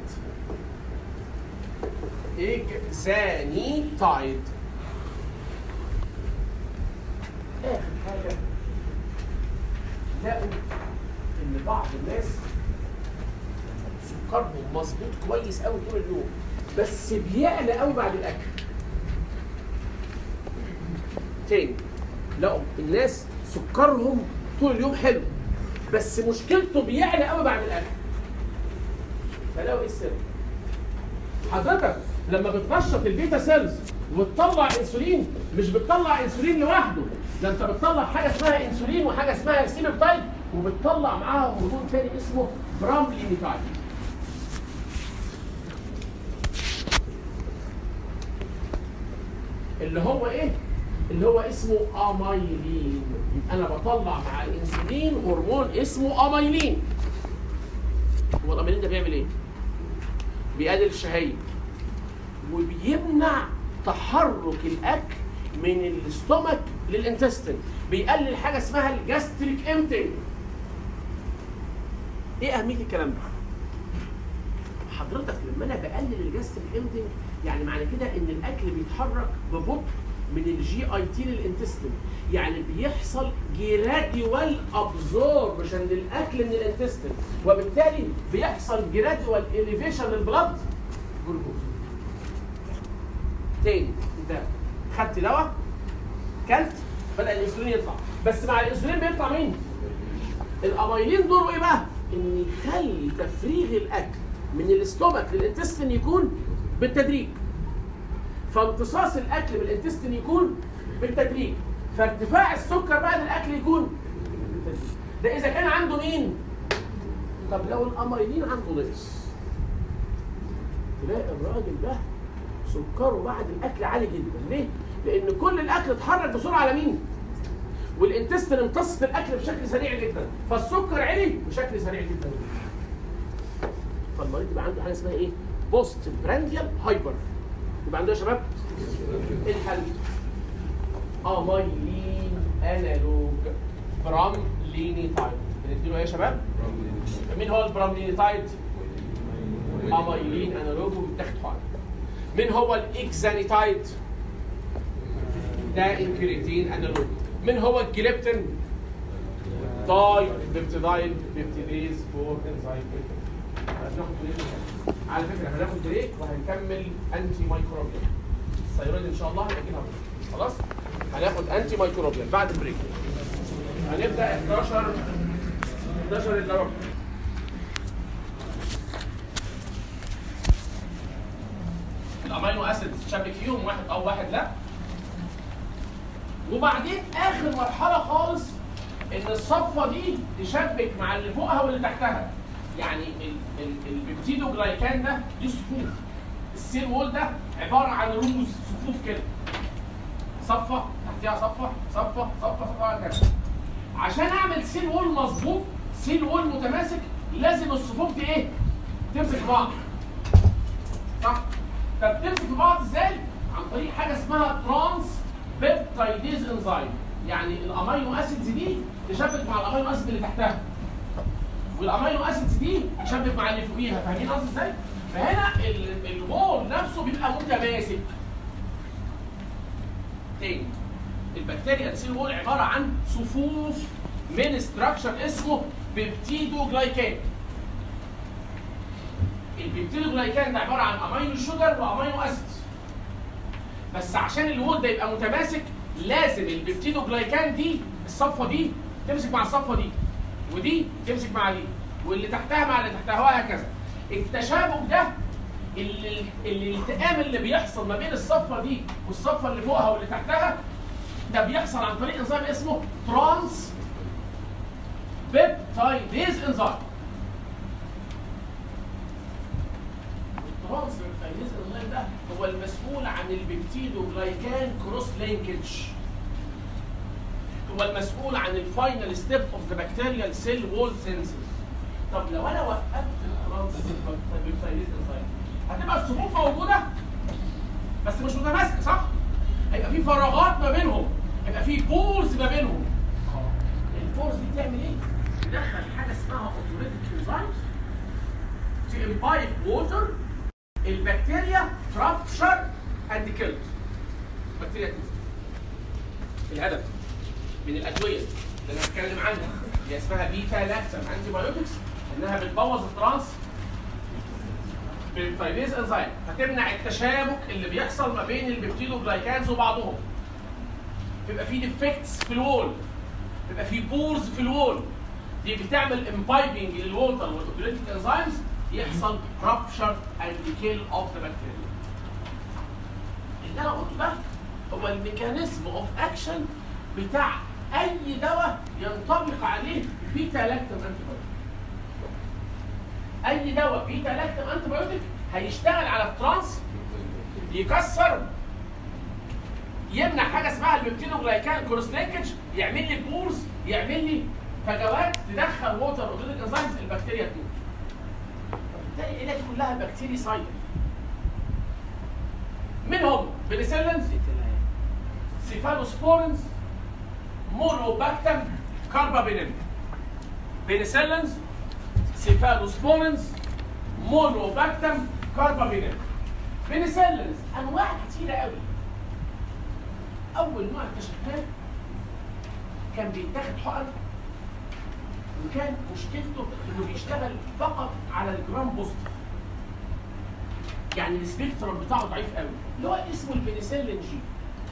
اجزانيتايد اخر حاجه لقوا ان بعض الناس سكرهم مظبوط كويس قوي طول اليوم بس بيعلى قوي بعد الاكل تاني لقوا الناس سكرهم طول اليوم حلو بس مشكلته بيعلى قوي بعد الاكل فلقوا ايه السر؟ حضرتك لما بتنشط البيتا سيلز وتطلع انسولين مش بتطلع انسولين لوحده ده انت بتطلع حاجه اسمها انسولين وحاجه اسمها سيمبتايد وبتطلع معاها هرمون تاني اسمه براملينيتايد اللي هو ايه؟ اللي هو اسمه امايلين يبقى انا بطلع مع الانسولين هرمون اسمه امايلين هو الامايلين ده بيعمل ايه؟ بيقلل الشهيه وبيمنع تحرك الاكل من الاستومك للانتستين بيقلل حاجه اسمها الجاستريك امتنج ايه اهميه الكلام ده حضرتك لما انا بقلل الجاستريك امتنج يعني معنى كده ان الاكل بيتحرك ببطء من الجي اي تي للانتستين يعني بيحصل جراديوال ابزوربشن للاكل من الانتستين وبالتالي بيحصل جراديوال اليفيشن للبلد جلوكوز تاني انت خدت دواء كلت بدا الانسولين يطلع بس مع الانسولين بيطلع مين؟ الاميلين دوره ايه بقى؟ ان يخلي تفريغ الاكل من الاستومك للانتستين يكون بالتدريج فامتصاص الاكل من الانتستين يكون بالتدريج فارتفاع السكر بعد الاكل يكون بالتدريج ده اذا كان عنده مين؟ طب لو الاميلين عنده نقص تلاقي الراجل ده سكره بعد الاكل عالي جدا ليه؟ لان كل الاكل اتحرك بسرعه على مين؟ والانتستين امتصت الاكل بشكل سريع جدا فالسكر علي بشكل سريع جدا فالمريض يبقى عنده حاجه اسمها ايه؟ بوست برانديال هايبر يبقى عنده يا شباب ايه الحل؟ امايلين انالوج براملينيتايد بنديله ايه يا شباب؟ مين هو البراملينيتايد؟ امايلين انالوج وبيتاخد حقن مين هو الاكزانيتايد؟ ده انكريتين انالوج مين هو الجليبتين؟ داي بيبتيدايل بيبتيديز فور انزايم هناخد بريك على فكره هناخد بريك وهنكمل انتي مايكروبيال الثيرويد ان شاء الله هنجيبها بكرة. خلاص هناخد انتي مايكروبيال بعد البريك هنبدا 11 11 الا ربع الامينو اسيد تشابك فيهم واحد او واحد لا وبعدين اخر مرحله خالص ان الصفه دي تشبك مع اللي فوقها واللي تحتها يعني ال- ال- البيبتيدوجلايكان ده دي صفوف السيل وول ده عباره عن رموز صفوف كده صفه تحتها صفه صفه صفه صفه وهكذا عشان اعمل سيل وول مظبوط سيل وول متماسك لازم الصفوف دي ايه؟ تمسك في بعض صح؟ طب تمسك في بعض ازاي؟ عن طريق حاجه اسمها ترانس بيبتايديز انزيم يعني الامينو اسيدز دي تشبك مع الامينو اسيد اللي تحتها والامينو اسيدز دي تشبك مع اللي فوقيها فاهمين قصدي ازاي؟ فهنا ال- الوول نفسه بيبقى متماسك تاني البكتيريا السيل وول عباره عن صفوف من ستراكشر اسمه بيبتيدوجلايكان البيبتيدوجلايكان ده عباره عن امينو شوجر وامينو اسيد بس عشان الوول ده يبقى متماسك لازم البيبتيدوجلايكان دي الصفه دي تمسك مع الصفه دي ودي تمسك مع دي واللي تحتها مع اللي تحتها وهكذا التشابك ده اللي الالتئام اللي بيحصل ما بين الصفه دي والصفه اللي فوقها واللي تحتها ده بيحصل عن طريق انزيم اسمه ترانس بيبتايديز انزيم الترانس بيبتايديز انزيم ده هو المسؤول عن البيبتيدوجلايكان كروس لينكج هو المسؤول عن الفاينل ستيب اوف ذا بكتيريال سيل وول سينسز طب لو انا وقفت الترانس بيبتايديز انزيم هتبقى الصفوف موجوده بس مش متماسكه صح؟ هيبقى في فراغات ما بينهم هيبقى في بورز ما بينهم البورز دي بتعمل ايه؟ تدخل حاجه اسمها اوتوماتيك انزيمز تمبايب ووتر البكتيريا ترابشر اند كيلد بكتيريا تموت الهدف من الادويه اللي انا بتكلم عنها اللي اسمها بيتا لاكتم انتي بايوتكس انها بتبوظ الترانس بالتايليز انزيم فتمنع التشابك اللي بيحصل ما بين البيبتيدوجلايكانز وبعضهم بيبقى في ديفكتس في الوول بيبقى في بورز في الوول دي بتعمل امبايبنج للووتر والاوبريتنج انزيمز يحصل رابشر اند كيل اوف ذا بكتيريا اللي انا قلته ده هو الميكانيزم اوف اكشن بتاع اي دواء ينطبق عليه بيتا لاكتم انتي اي دواء بيتا لاكتم انتي هيشتغل على الترانس يكسر يمنع حاجه اسمها البيبتينوجلايكان كروس لينكج يعمل لي بورز يعمل لي فجوات تدخل ووتر اورجانيك انزيمز البكتيريا تموت فبالتالي العلاج كلها بكتيري سايد منهم بنسلنز سيفالوسبورنز مونوباكتم كاربابينين بنسلنز سيفالوسبورنز مونوباكتم كاربابينين بنسلنز انواع كتيره قوي اول نوع اكتشفناه كان بيتاخد حقن وكان مشكلته انه بيشتغل فقط على الجرام بوزيتيف يعني السبيكترم بتاعه ضعيف قوي اللي هو اسمه البنسلين جي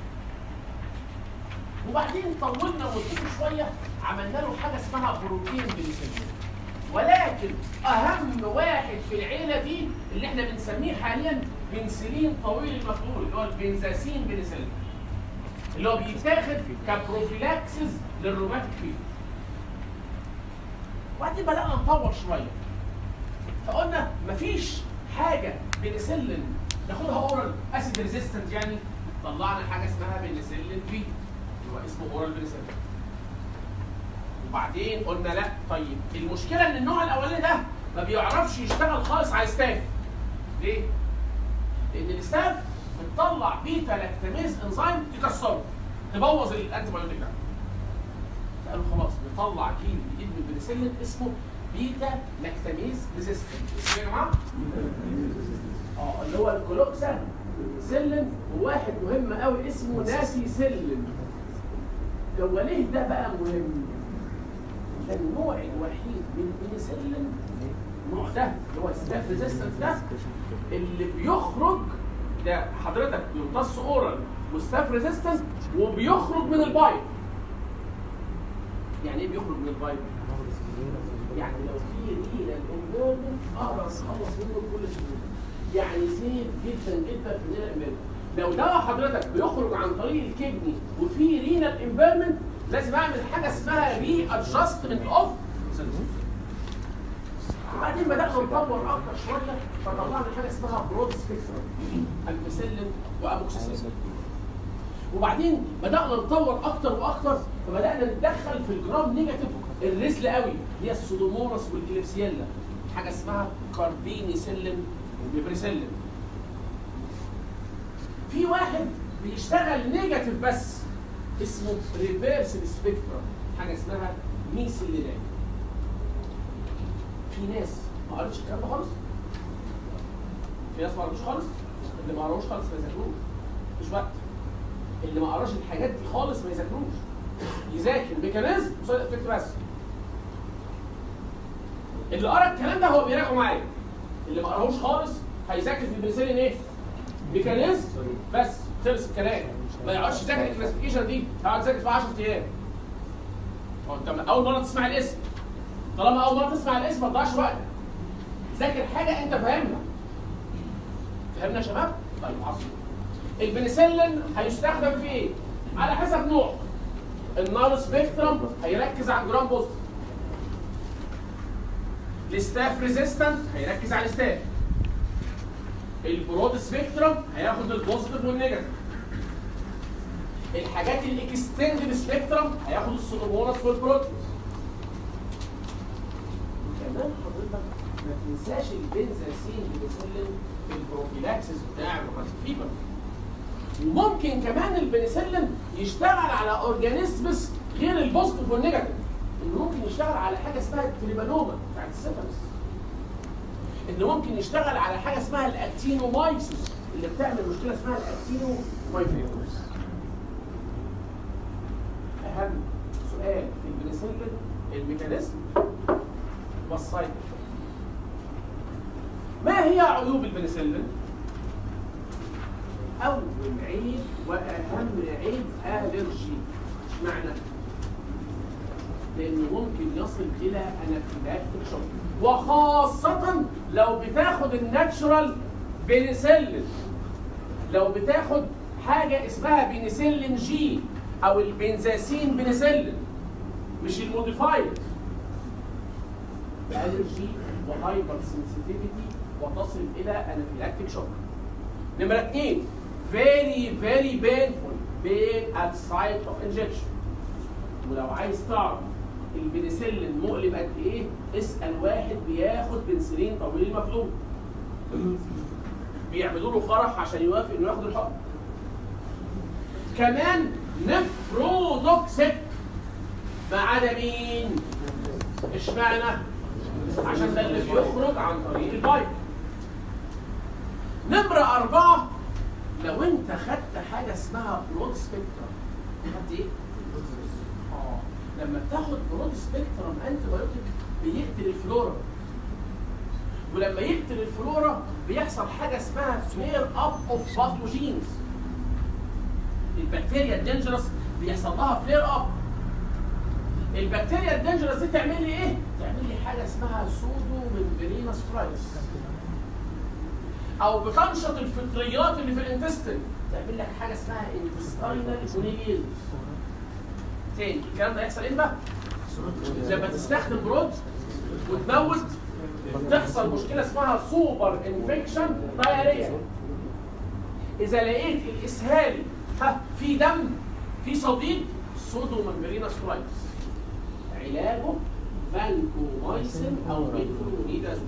وبعدين طولنا مدته شويه عملنا له حاجه اسمها بروتين بنسلين ولكن اهم واحد في العيله دي اللي احنا بنسميه حاليا بنسلين طويل المفعول اللي هو البنزاسين بنسلين اللي هو بيتاخد كبروفيلاكسس للروماتيك فيفر وبعدين بدانا نطور شويه فقلنا مفيش حاجه بنسلين ناخدها اورال اسيد ريزيستنت يعني طلعنا حاجه اسمها بنسلين في اللي هو اسمه اورال بنسلين وبعدين قلنا لا طيب المشكله ان النوع الاولاني ده ما بيعرفش يشتغل خالص على الستاف ليه؟ لان الستاف بتطلع بيتا لاكتاميز انزيم تكسره تبوظ الانتي بايوتيك ده قالوا خلاص نطلع جين جديد من البنسلين اسمه بيتا لاكتاميز ريزيستنت اسمه يا جماعه؟ اه اللي هو الكلوكسا سلم وواحد مهم قوي اسمه ناسي سلم هو ليه ده بقى مهم؟ ده النوع الوحيد من البنسلين النوع ده اللي هو الستاف ريزيستنت ده اللي بيخرج ده حضرتك بيمتص اورال وستاف ريزيستنس وبيخرج من البايب يعني ايه بيخرج من البايب؟ يعني لو في رينا الانفيرمنت اقدر اخلص منه بكل سهوله يعني سيف جدا جدا في رينا الانفيرمنت لو دواء حضرتك بيخرج عن طريق الكدني وفي رينا انفيرمنت لازم اعمل حاجه اسمها ري ادجستمنت اوف وبعدين بدانا نطور اكتر شويه فطلعنا حاجه اسمها برود سبيكترم امبسلين واموكسيسيلين وبعدين بدانا نطور اكتر واكتر فبدانا نتدخل في الجرام نيجاتيف الرسل قوي هي السودوموناس والكليبسيلا حاجه اسمها كاربينيسيلين وبيبريسيلين في واحد بيشتغل نيجاتيف بس اسمه ريفيرس سبيكترم حاجه اسمها ميسيلينات في ناس ما قريتش الكلام ده خالص في ناس ما قريتش خالص اللي ما قروش خالص ما يذاكروش مش وقت اللي ما قراش الحاجات دي خالص ما يذاكروش يذاكر ميكانيزم وسايد افكت بس اللي قرا الكلام ده هو بيراجعه معايا اللي ما قراهوش خالص هيذاكر في البنسلين ايه؟ ميكانيزم بس خلص الكلام ما يقعدش يذاكر الكلاسيفيكيشن دي هيقعد يذاكر في 10 ايام هو انت اول مره تسمع الاسم طالما اول مره تسمع الاسم ما تضيعش وقتك ذاكر حاجه انت فاهمها فهمنا يا شباب؟ طيب عظيم البنسلين هيستخدم في ايه؟ على حسب نوع النار سبيكترم هيركز على الجرام بوزيتيف الستاف ريزيستنت هيركز على الستاف البرود سبيكترم هياخد البوزيتيف والنيجاتيف الحاجات الاكستندد سبيكترم هياخد السودوموناس والبروتوس كمان حضرتك ما تنساش البنزاسين بنسلين في البروفيلاكسس بتاع الروماتيك فيبر وممكن كمان البنسلين يشتغل على اورجانيزمز غير البوزيتيف والنيجاتيف انه ممكن يشتغل على حاجه اسمها التريبانوما بتاعت السيفلس انه ممكن يشتغل على حاجه اسمها الاكتينومايسيس اللي بتعمل مشكله اسمها الاكتينومايفيروس اهم سؤال في البنسلين الميكانيزم والسايكل ما هي عيوب البنسلين؟ أول عيب وأهم عيب ألرجي اشمعنى؟ لأنه ممكن يصل إلى أنافيلاكتيك شوك وخاصة لو بتاخد الناتشورال بنسلين لو بتاخد حاجه اسمها بنسلين جي او البنزاسين بنسلين مش الموديفايد الرجي وهايبر سنسيتيفيتي وتصل الى انافيلاكتيك شوك نمره اثنين very very painful pain at site of injection ولو عايز تعرف البنسلين مؤلم قد ايه اسال واحد بياخد بنسلين طويل المفعول بيعملوا له فرح عشان يوافق انه ياخد الحقن كمان نفروتوكسيك ما عدا مين؟ اشمعنى؟ عشان ده اللي بيخرج عن طريق البايب نمرة أربعة لو أنت خدت حاجة اسمها برود سبيكترم خدت إيه؟ آه لما بتاخد برود سبيكترم أنتي بايوتيك بيقتل الفلورا ولما يقتل الفلورا بيحصل حاجة اسمها فلير أب أوف باثوجينز البكتيريا الدينجرس بيحصل لها فلير أب البكتيريا الدينجرس دي تعمل لي ايه؟ تعمل لي حاجه اسمها سودو ممبرينس فلايس او بتنشط الفطريات اللي في الانتستين تعمل لك حاجه اسمها انتستينال كونيليز تاني الكلام ده يحصل امتى؟ لما تستخدم برود وتموت بتحصل مشكله اسمها سوبر انفكشن دايريا اذا لقيت الاسهال ها في دم في صديد سودو ممبرينس فلايس علاجه فانكومايسين او ميكرونيدازول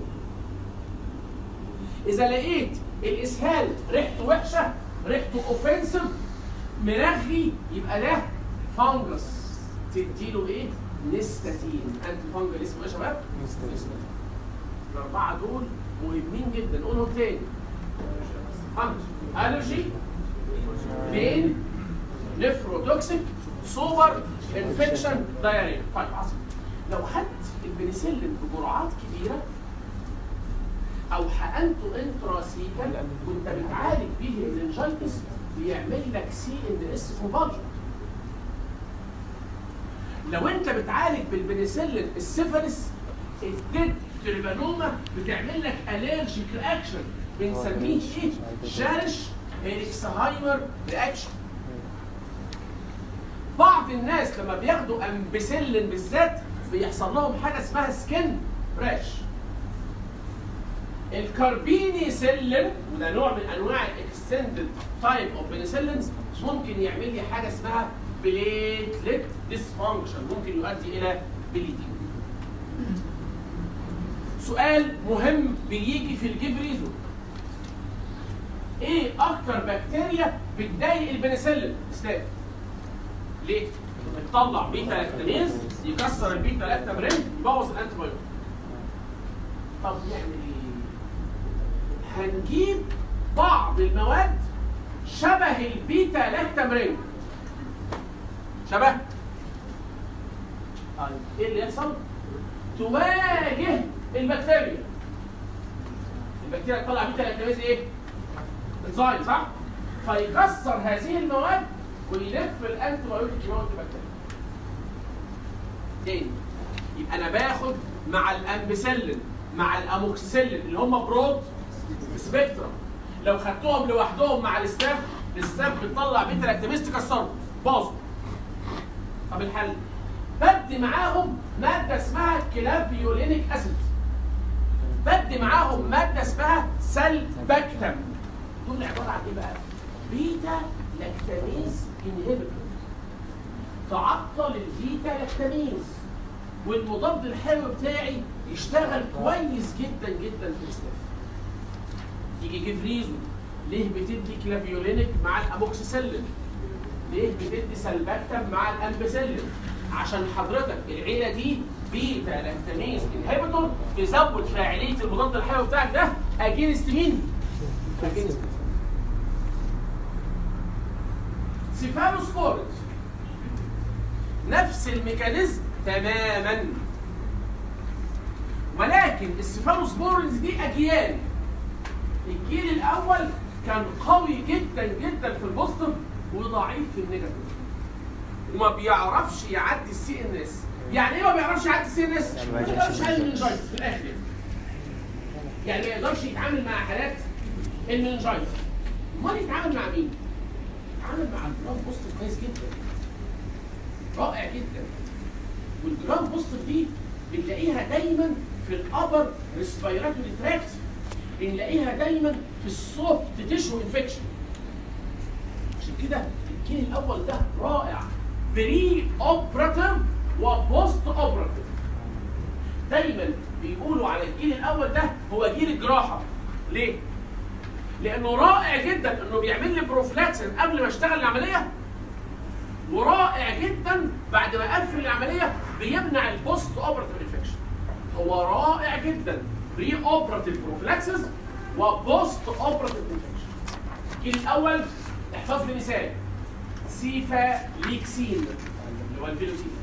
اذا لقيت الاسهال ريحته وحشه ريحته اوفنسيف مرغي يبقى ده فانجس تديله ايه؟ نستاتين انتي فانجل اسمه ايه يا شباب؟ نستاتين الاربعه دول مهمين جدا قولهم تاني الرجي بين نفروتوكسيك سوبر انفكشن دايريا طيب عظيم لو خدت البنسلين بجرعات كبيره او حقنته انتراسيكال وانت بتعالج بيه المنجيتس بيعمل لك سي ان اس كونفالجن لو انت بتعالج بالبنسلين السيفلس الديد تريبانوما بتعمل لك اليرجيك رياكشن بنسميه ايه؟ شارش هيركسهايمر رياكشن بعض الناس لما بياخدوا امبسلين بالذات بيحصل لهم حاجه اسمها سكين راش الكاربيني سيلين وده نوع من انواع الاكستندد تايب اوف بنسلينز ممكن يعمل لي حاجه اسمها بليتلت ديسفانكشن ممكن يؤدي الى بليدنج سؤال مهم بيجي في الجبريزو ايه اكتر بكتيريا بتضايق البنسلين اسلام ليه بتطلع بيتا لاكتاميز يكسر البيتا لاكتامرين يبوظ الانتي بايوتيك طب نعمل ايه هنجيب بعض المواد شبه البيتا لاكتامرين شبه طيب ايه اللي يحصل تواجه البكتيريا البكتيريا تطلع بيتا لاكتاميز ايه انزيم صح فيكسر هذه المواد ويلف الانتي بايوتيك يموت البكتيريا تاني يبقى انا باخد مع الامبسلين مع الاموكسيسيلين اللي هم برود سبيكترم لو خدتهم لوحدهم مع الستاف الستاف بتطلع بيتا لاكتاميز تكسرهم باظوا طب الحل بدي معاهم ماده اسمها كلافيولينيك اسيد بدي معاهم ماده اسمها سلبكتم دول عباره عن ايه بقى؟ بيتا لاكتاميز انهبيتور تعطل البيتا لاكتاميز والمضاد الحيوي بتاعي يشتغل كويس جدا جدا في الاستاف يجي جفريزو ليه بتدي كلافيولينيك مع الاموكسيسيلين ليه بتدي سلبكتم مع الامبسيلين عشان حضرتك العيله دي بيتا لاكتاميز انهبيتور تزود فاعليه المضاد الحيوي بتاعك ده اجينست مين؟ اجينست سيفالوسبورز نفس الميكانيزم تماما ولكن السيفالوسبورز دي اجيال الجيل الاول كان قوي جدا جدا في البوستيف وضعيف في النيجاتيف وما بيعرفش يعدي السي ان اس يعني ايه ما بيعرفش يعدي السي ان اس؟ ما يقدرش يعمل منجايتس في الاخر يعني ما يقدرش يتعامل مع حالات المنجايتس امال يتعامل مع مين؟ بيتعامل مع الجرام بوستيف كويس جدا رائع جدا والجرام بوستيف دي بنلاقيها دايما في الابر ريسبيراتوري تراكت بنلاقيها دايما في السوفت تيشو انفكشن عشان كده الجيل الاول ده رائع بري اوبراتيف وبوست اوبراتيف دايما بيقولوا على الجيل الاول ده هو جيل الجراحه ليه؟ لانه رائع جدا انه بيعمل لي بروفلاكسن قبل ما اشتغل العمليه ورائع جدا بعد ما اقفل العمليه بيمنع البوست اوبراتيف انفكشن هو رائع جدا بري اوبراتيف بروفلاكسس وبوست اوبراتيف انفكشن الجيل الاول احفظ لي مثال سيفا ليكسين اللي هو الفيلوسين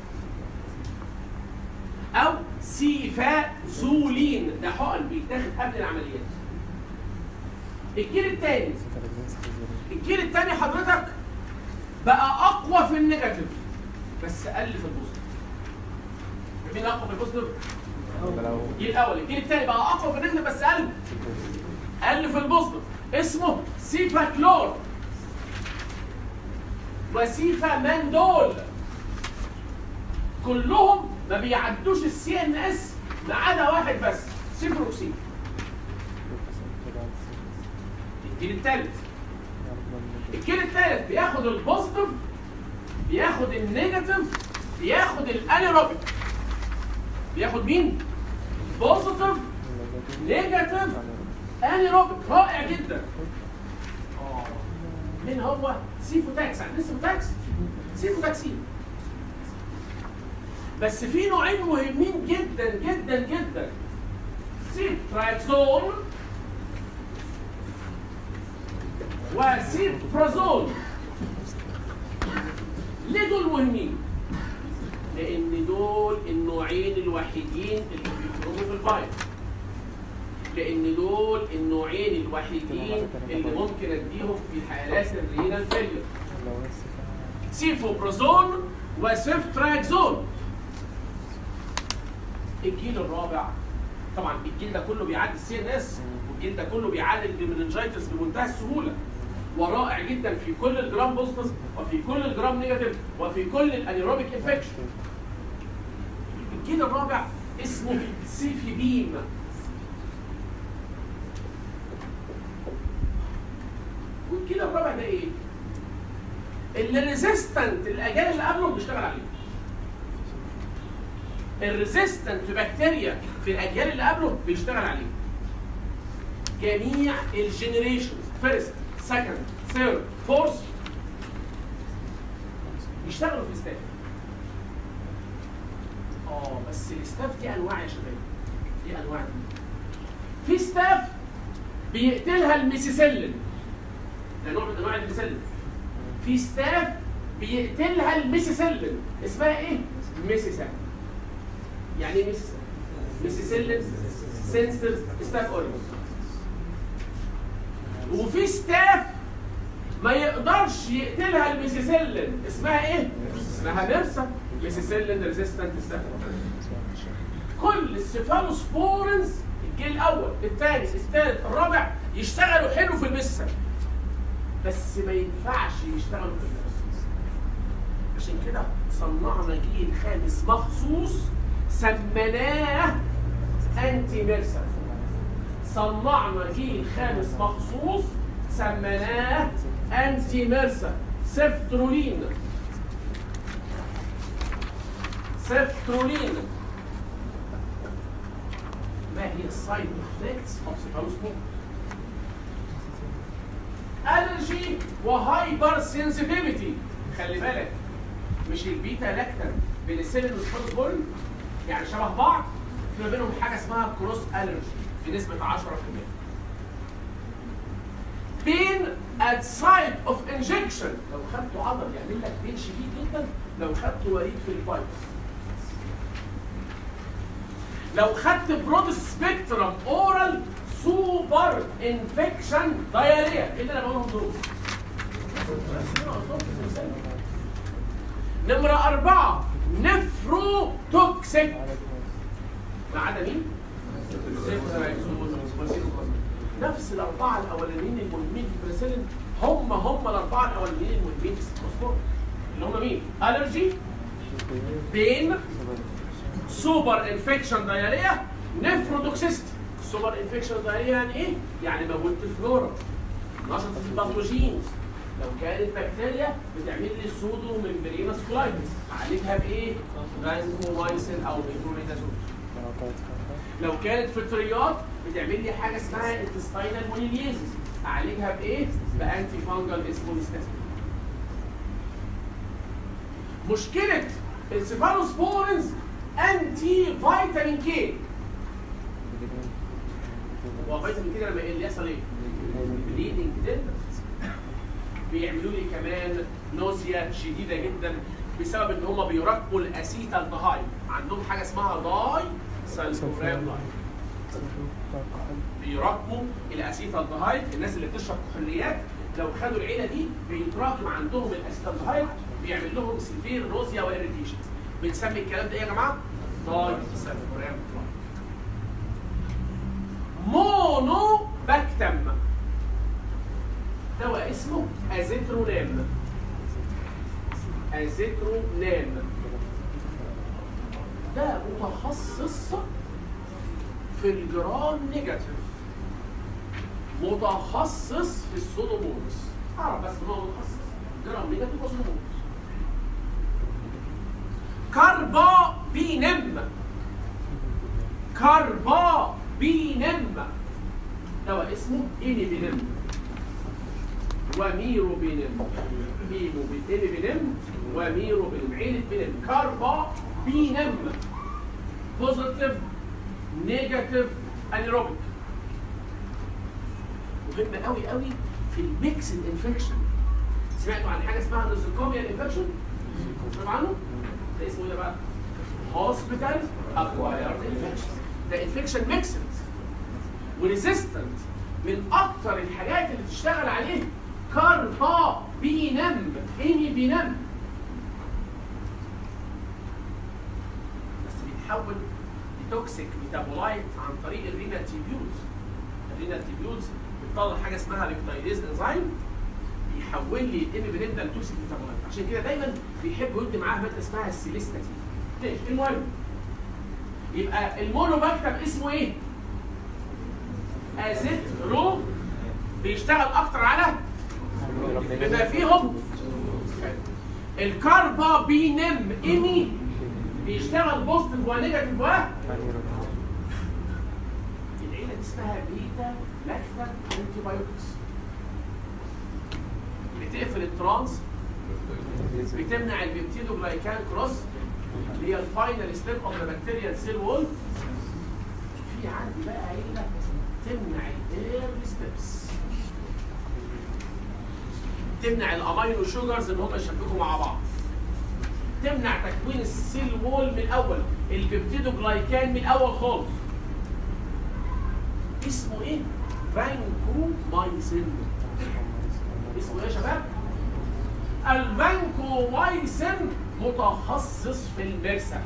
او سيفا زولين ده حقن بيتاخد قبل العمليات الجيل الثاني الجيل الثاني حضرتك بقى اقوى في النيجاتيف بس قل في البوزيتيف مين اقوى في البوزيتيف؟ الجيل الاول الجيل الثاني بقى اقوى في النيجاتيف بس قل قل في البوزيتيف اسمه سيفا كلور وسيفا ماندول كلهم ما بيعدوش السي ان اس ما عدا واحد بس سيبروكسين الجيل الثالث الجيل الثالث بياخد البوزيتيف بياخد النيجاتيف بياخد الانيروبيك بياخد مين؟ بوزيتيف نيجاتيف انيروبيك رائع جدا اه مين هو؟ سيفوتاكس عندنا سيفوتاكس سيفوتاكسين بس في نوعين مهمين جدا جدا جدا سيتراكسون وسيبرازول ليه دول مهمين؟ لأن دول النوعين الوحيدين اللي بيخرجوا في الفايروس لأن دول النوعين الوحيدين اللي ممكن أديهم في حالات الرينال فيلير سيفوبرازول وسيفتراكزون الجيل الرابع طبعا الجيل ده كله بيعدي السي ان اس والجيل ده كله بيعالج المننجايتس بمنتهى السهوله ورائع جدا في كل الجرام بوزيتيف وفي كل الجرام نيجاتيف وفي كل الانيروبيك انفكشن الجيل الرابع اسمه سيفي بيم والجيل الرابع ده ايه؟ اللي ريزيستنت الاجيال اللي قبله بيشتغل عليه الريزيستنت بكتيريا في الاجيال اللي قبله بيشتغل عليه جميع الجنريشن فيرست سكند ثيرد فورث يشتغلوا في الستاف اه بس الستاف دي انواع يا شباب دي انواع دي في ستاف بيقتلها الميسيسيلين ده نوع من انواع الميسيسيلين في ستاف بيقتلها الميسيسيلين اسمها ايه؟ ميسيسيلين يعني ايه ميسيسيلين؟ ميسيسيلين سينسترز ستاف اوريوس وفي ستاف ما يقدرش يقتلها الميسيسيلين اسمها ايه؟ اسمها نرسا ميسيسيلين ريزيستنت ستاف كل السيفالوسبورنز الجيل الاول الثاني الثالث الرابع يشتغلوا حلو في الميسيسيلين بس ما ينفعش يشتغلوا في الميسيسيلين عشان كده صنعنا جيل خامس مخصوص سميناه انتي ميرسا صنعنا جيل خامس مخصوص سميناه انتي ميرسا سيفترولين سيفترولين ما هي السايد افكتس اوف سيفالوسبور الرجي وهايبر سنسيتيفيتي خلي بالك مش البيتا لاكتن بنسلين والسبورين يعني شبه بعض في ما بينهم حاجه اسمها كروس الرجي بنسبه 10% بين at site of injection لو خدته عضل يعمل لك بين شديد جدا لو خدته وريد في الفيروس لو خدت برود سبيكترم اورال سوبر انفكشن دايريا ايه اللي انا بقولهم دول؟ نمرة أربعة نفرو توكسيك ما عدا مين؟ نفس الأربعة الأولانيين المهمين في البرسلين هم هم الأربعة الأولانيين المهمين الرجي بين سوبر انفكشن دايريا نفروتوكسيستي سوبر انفكشن دايريا يعني ايه؟ يعني موت فلورا نشطت الباثوجينز لو كانت بكتيريا بتعمل لي سودو ممبرينس كولايتس اعالجها بايه؟ فانكومايسين او ميتروميتازول لو كانت فطريات بتعمل لي حاجه اسمها انتستاينال مونيليزيس اعالجها بايه؟ بانتي فانجل اسمه نيستاسين مشكله السيفالوسبورنز انتي فيتامين كي هو فيتامين كي لما اللي يحصل ايه؟ بليدنج تندرز بيعملوا لي كمان نوزيا شديده جدا بسبب ان هم بيراقبوا الاسيتالدهايد عندهم حاجه اسمها داي سلفورام بيراقبوا الاسيتالدهايد الناس اللي بتشرب كحوليات لو خدوا العيله دي بيتراكم عندهم الاسيتالدهايد بيعمل لهم سيفير نوزيا واريتيشن بنسمي الكلام ده ايه يا جماعه؟ داي سلفورام مونو باكتم دواء اسمه ازيترونام ازيترونام ده متخصص في الجرام نيجاتيف متخصص في السودومونس اعرف بس ان هو متخصص جرام نيجاتيف وسودومونس كاربا بينم كاربا بينم دواء اسمه اينيبينم وميرو بينم ميمو بينم وميرو بينم عيلة بينم كاربا بينم بوزيتيف نيجاتيف انيروبيك مهم قوي قوي في الميكس انفكشن سمعتوا عن حاجه اسمها نوزوكوميال انفكشن سمعتوا عنه ده اسمه ايه ده بقى هوسبيتال اكوايرد انفكشن ده انفكشن ميكسد وريزيستنت من اكتر الحاجات اللي تشتغل عليه كاربا بينم ايمي بينم بس بيتحول لتوكسيك ميتابولايت عن طريق الرينال تيبيولز الرينال تيبيولز بتطلع حاجه اسمها ريبتايديز انزيم بيحول لي الام بنين ده لتوكسيك ميتابولايت عشان كده دايما بيحب يدي معاها ماده اسمها السيليستاتين ليش المهم يبقى المونوباكتم اسمه ايه؟ ازيترو بيشتغل اكتر على بما فيهم الكاربا بينم ايمي بيشتغل بوزيتيف ونيجاتيف و العيله دي اسمها بيتا لاكتام انتي بايوتكس بتقفل الترانس بتمنع البيبتيدوجلايكان كروس اللي هي الفاينل ستيب اوف ذا بكتيريال سيل وول في عندي بقى عيله تمنع الايرلي ستيبس تمنع الامينو شوجرز ان هم يشبكوا مع بعض تمنع تكوين السيل وول من الاول البيبتيدوجلايكان من الاول خالص اسمه ايه؟ فانكومايسين اسمه ايه يا شباب؟ الفانكومايسين متخصص في المرسى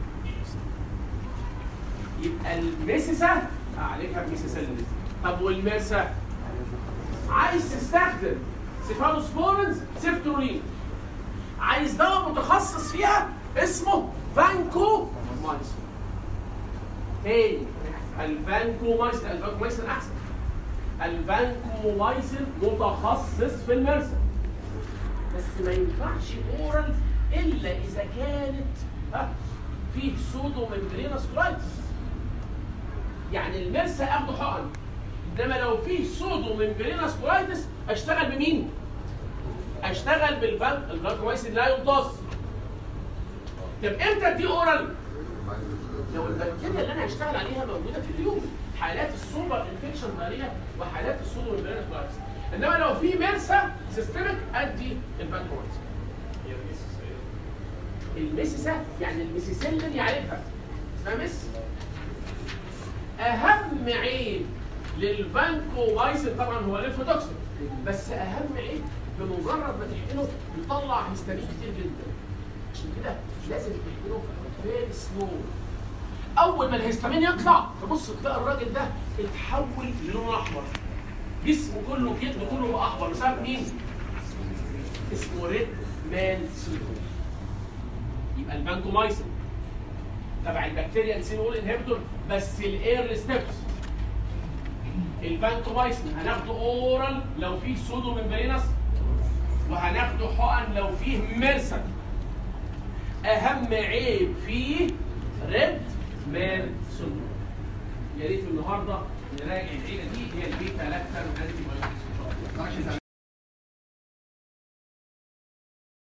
يبقى الميسيسا اعالجها بميسيسيلين طب والمرسى عايز تستخدم سيفالوسبورنز سيفتورين عايز دواء متخصص فيها اسمه فانكو مايسين تاني الفانكومايسين الفانكومايسين احسن الفانكومايسين متخصص في المرسى بس ما ينفعش اورال الا اذا كانت ها فيه سودو ممبرينس كولايتس يعني المرسى اخده حقن انما لو فيه سودو ممبرينس كولايتس اشتغل بمين؟ اشتغل بالفان الفانكومايسين لا يمتص طب امتى دي اورال؟ لو البكتيريا اللي انا هشتغل عليها موجوده في اليوم حالات السوبر انفكشن داريه وحالات السودو ممبرينس كولايتس انما لو في مرسى سيستمك ادي الفانكومايسين الميسيسا يعني الميسيسيلين يعرفها اسمها ميس اهم عيب للفانكومايسين طبعا هو ليفوتوكسين بس اهم عيب بمجرد ما تحقنه يطلع هيستامين كتير جدا عشان كده لازم تحقنه فيري سلو اول ما الهيستامين يطلع تبص تلاقي الراجل ده اتحول للون احمر جسمه كله جلده كله بقى احمر بسبب مين؟ اسمه ريد مان سيندروم يبقى الفانكومايسين تبع البكتيريا السينول انهبيتور بس الاير ستيبس الفانكومايسين هناخده اورال لو فيه سودو ممبرينس وهناخده حقن لو فيه ميرسل اهم عيب فيه ريد مان سندروم يا ريت النهارده نراجع العيله دي هي البيتا لاكتر انتي بايوتكس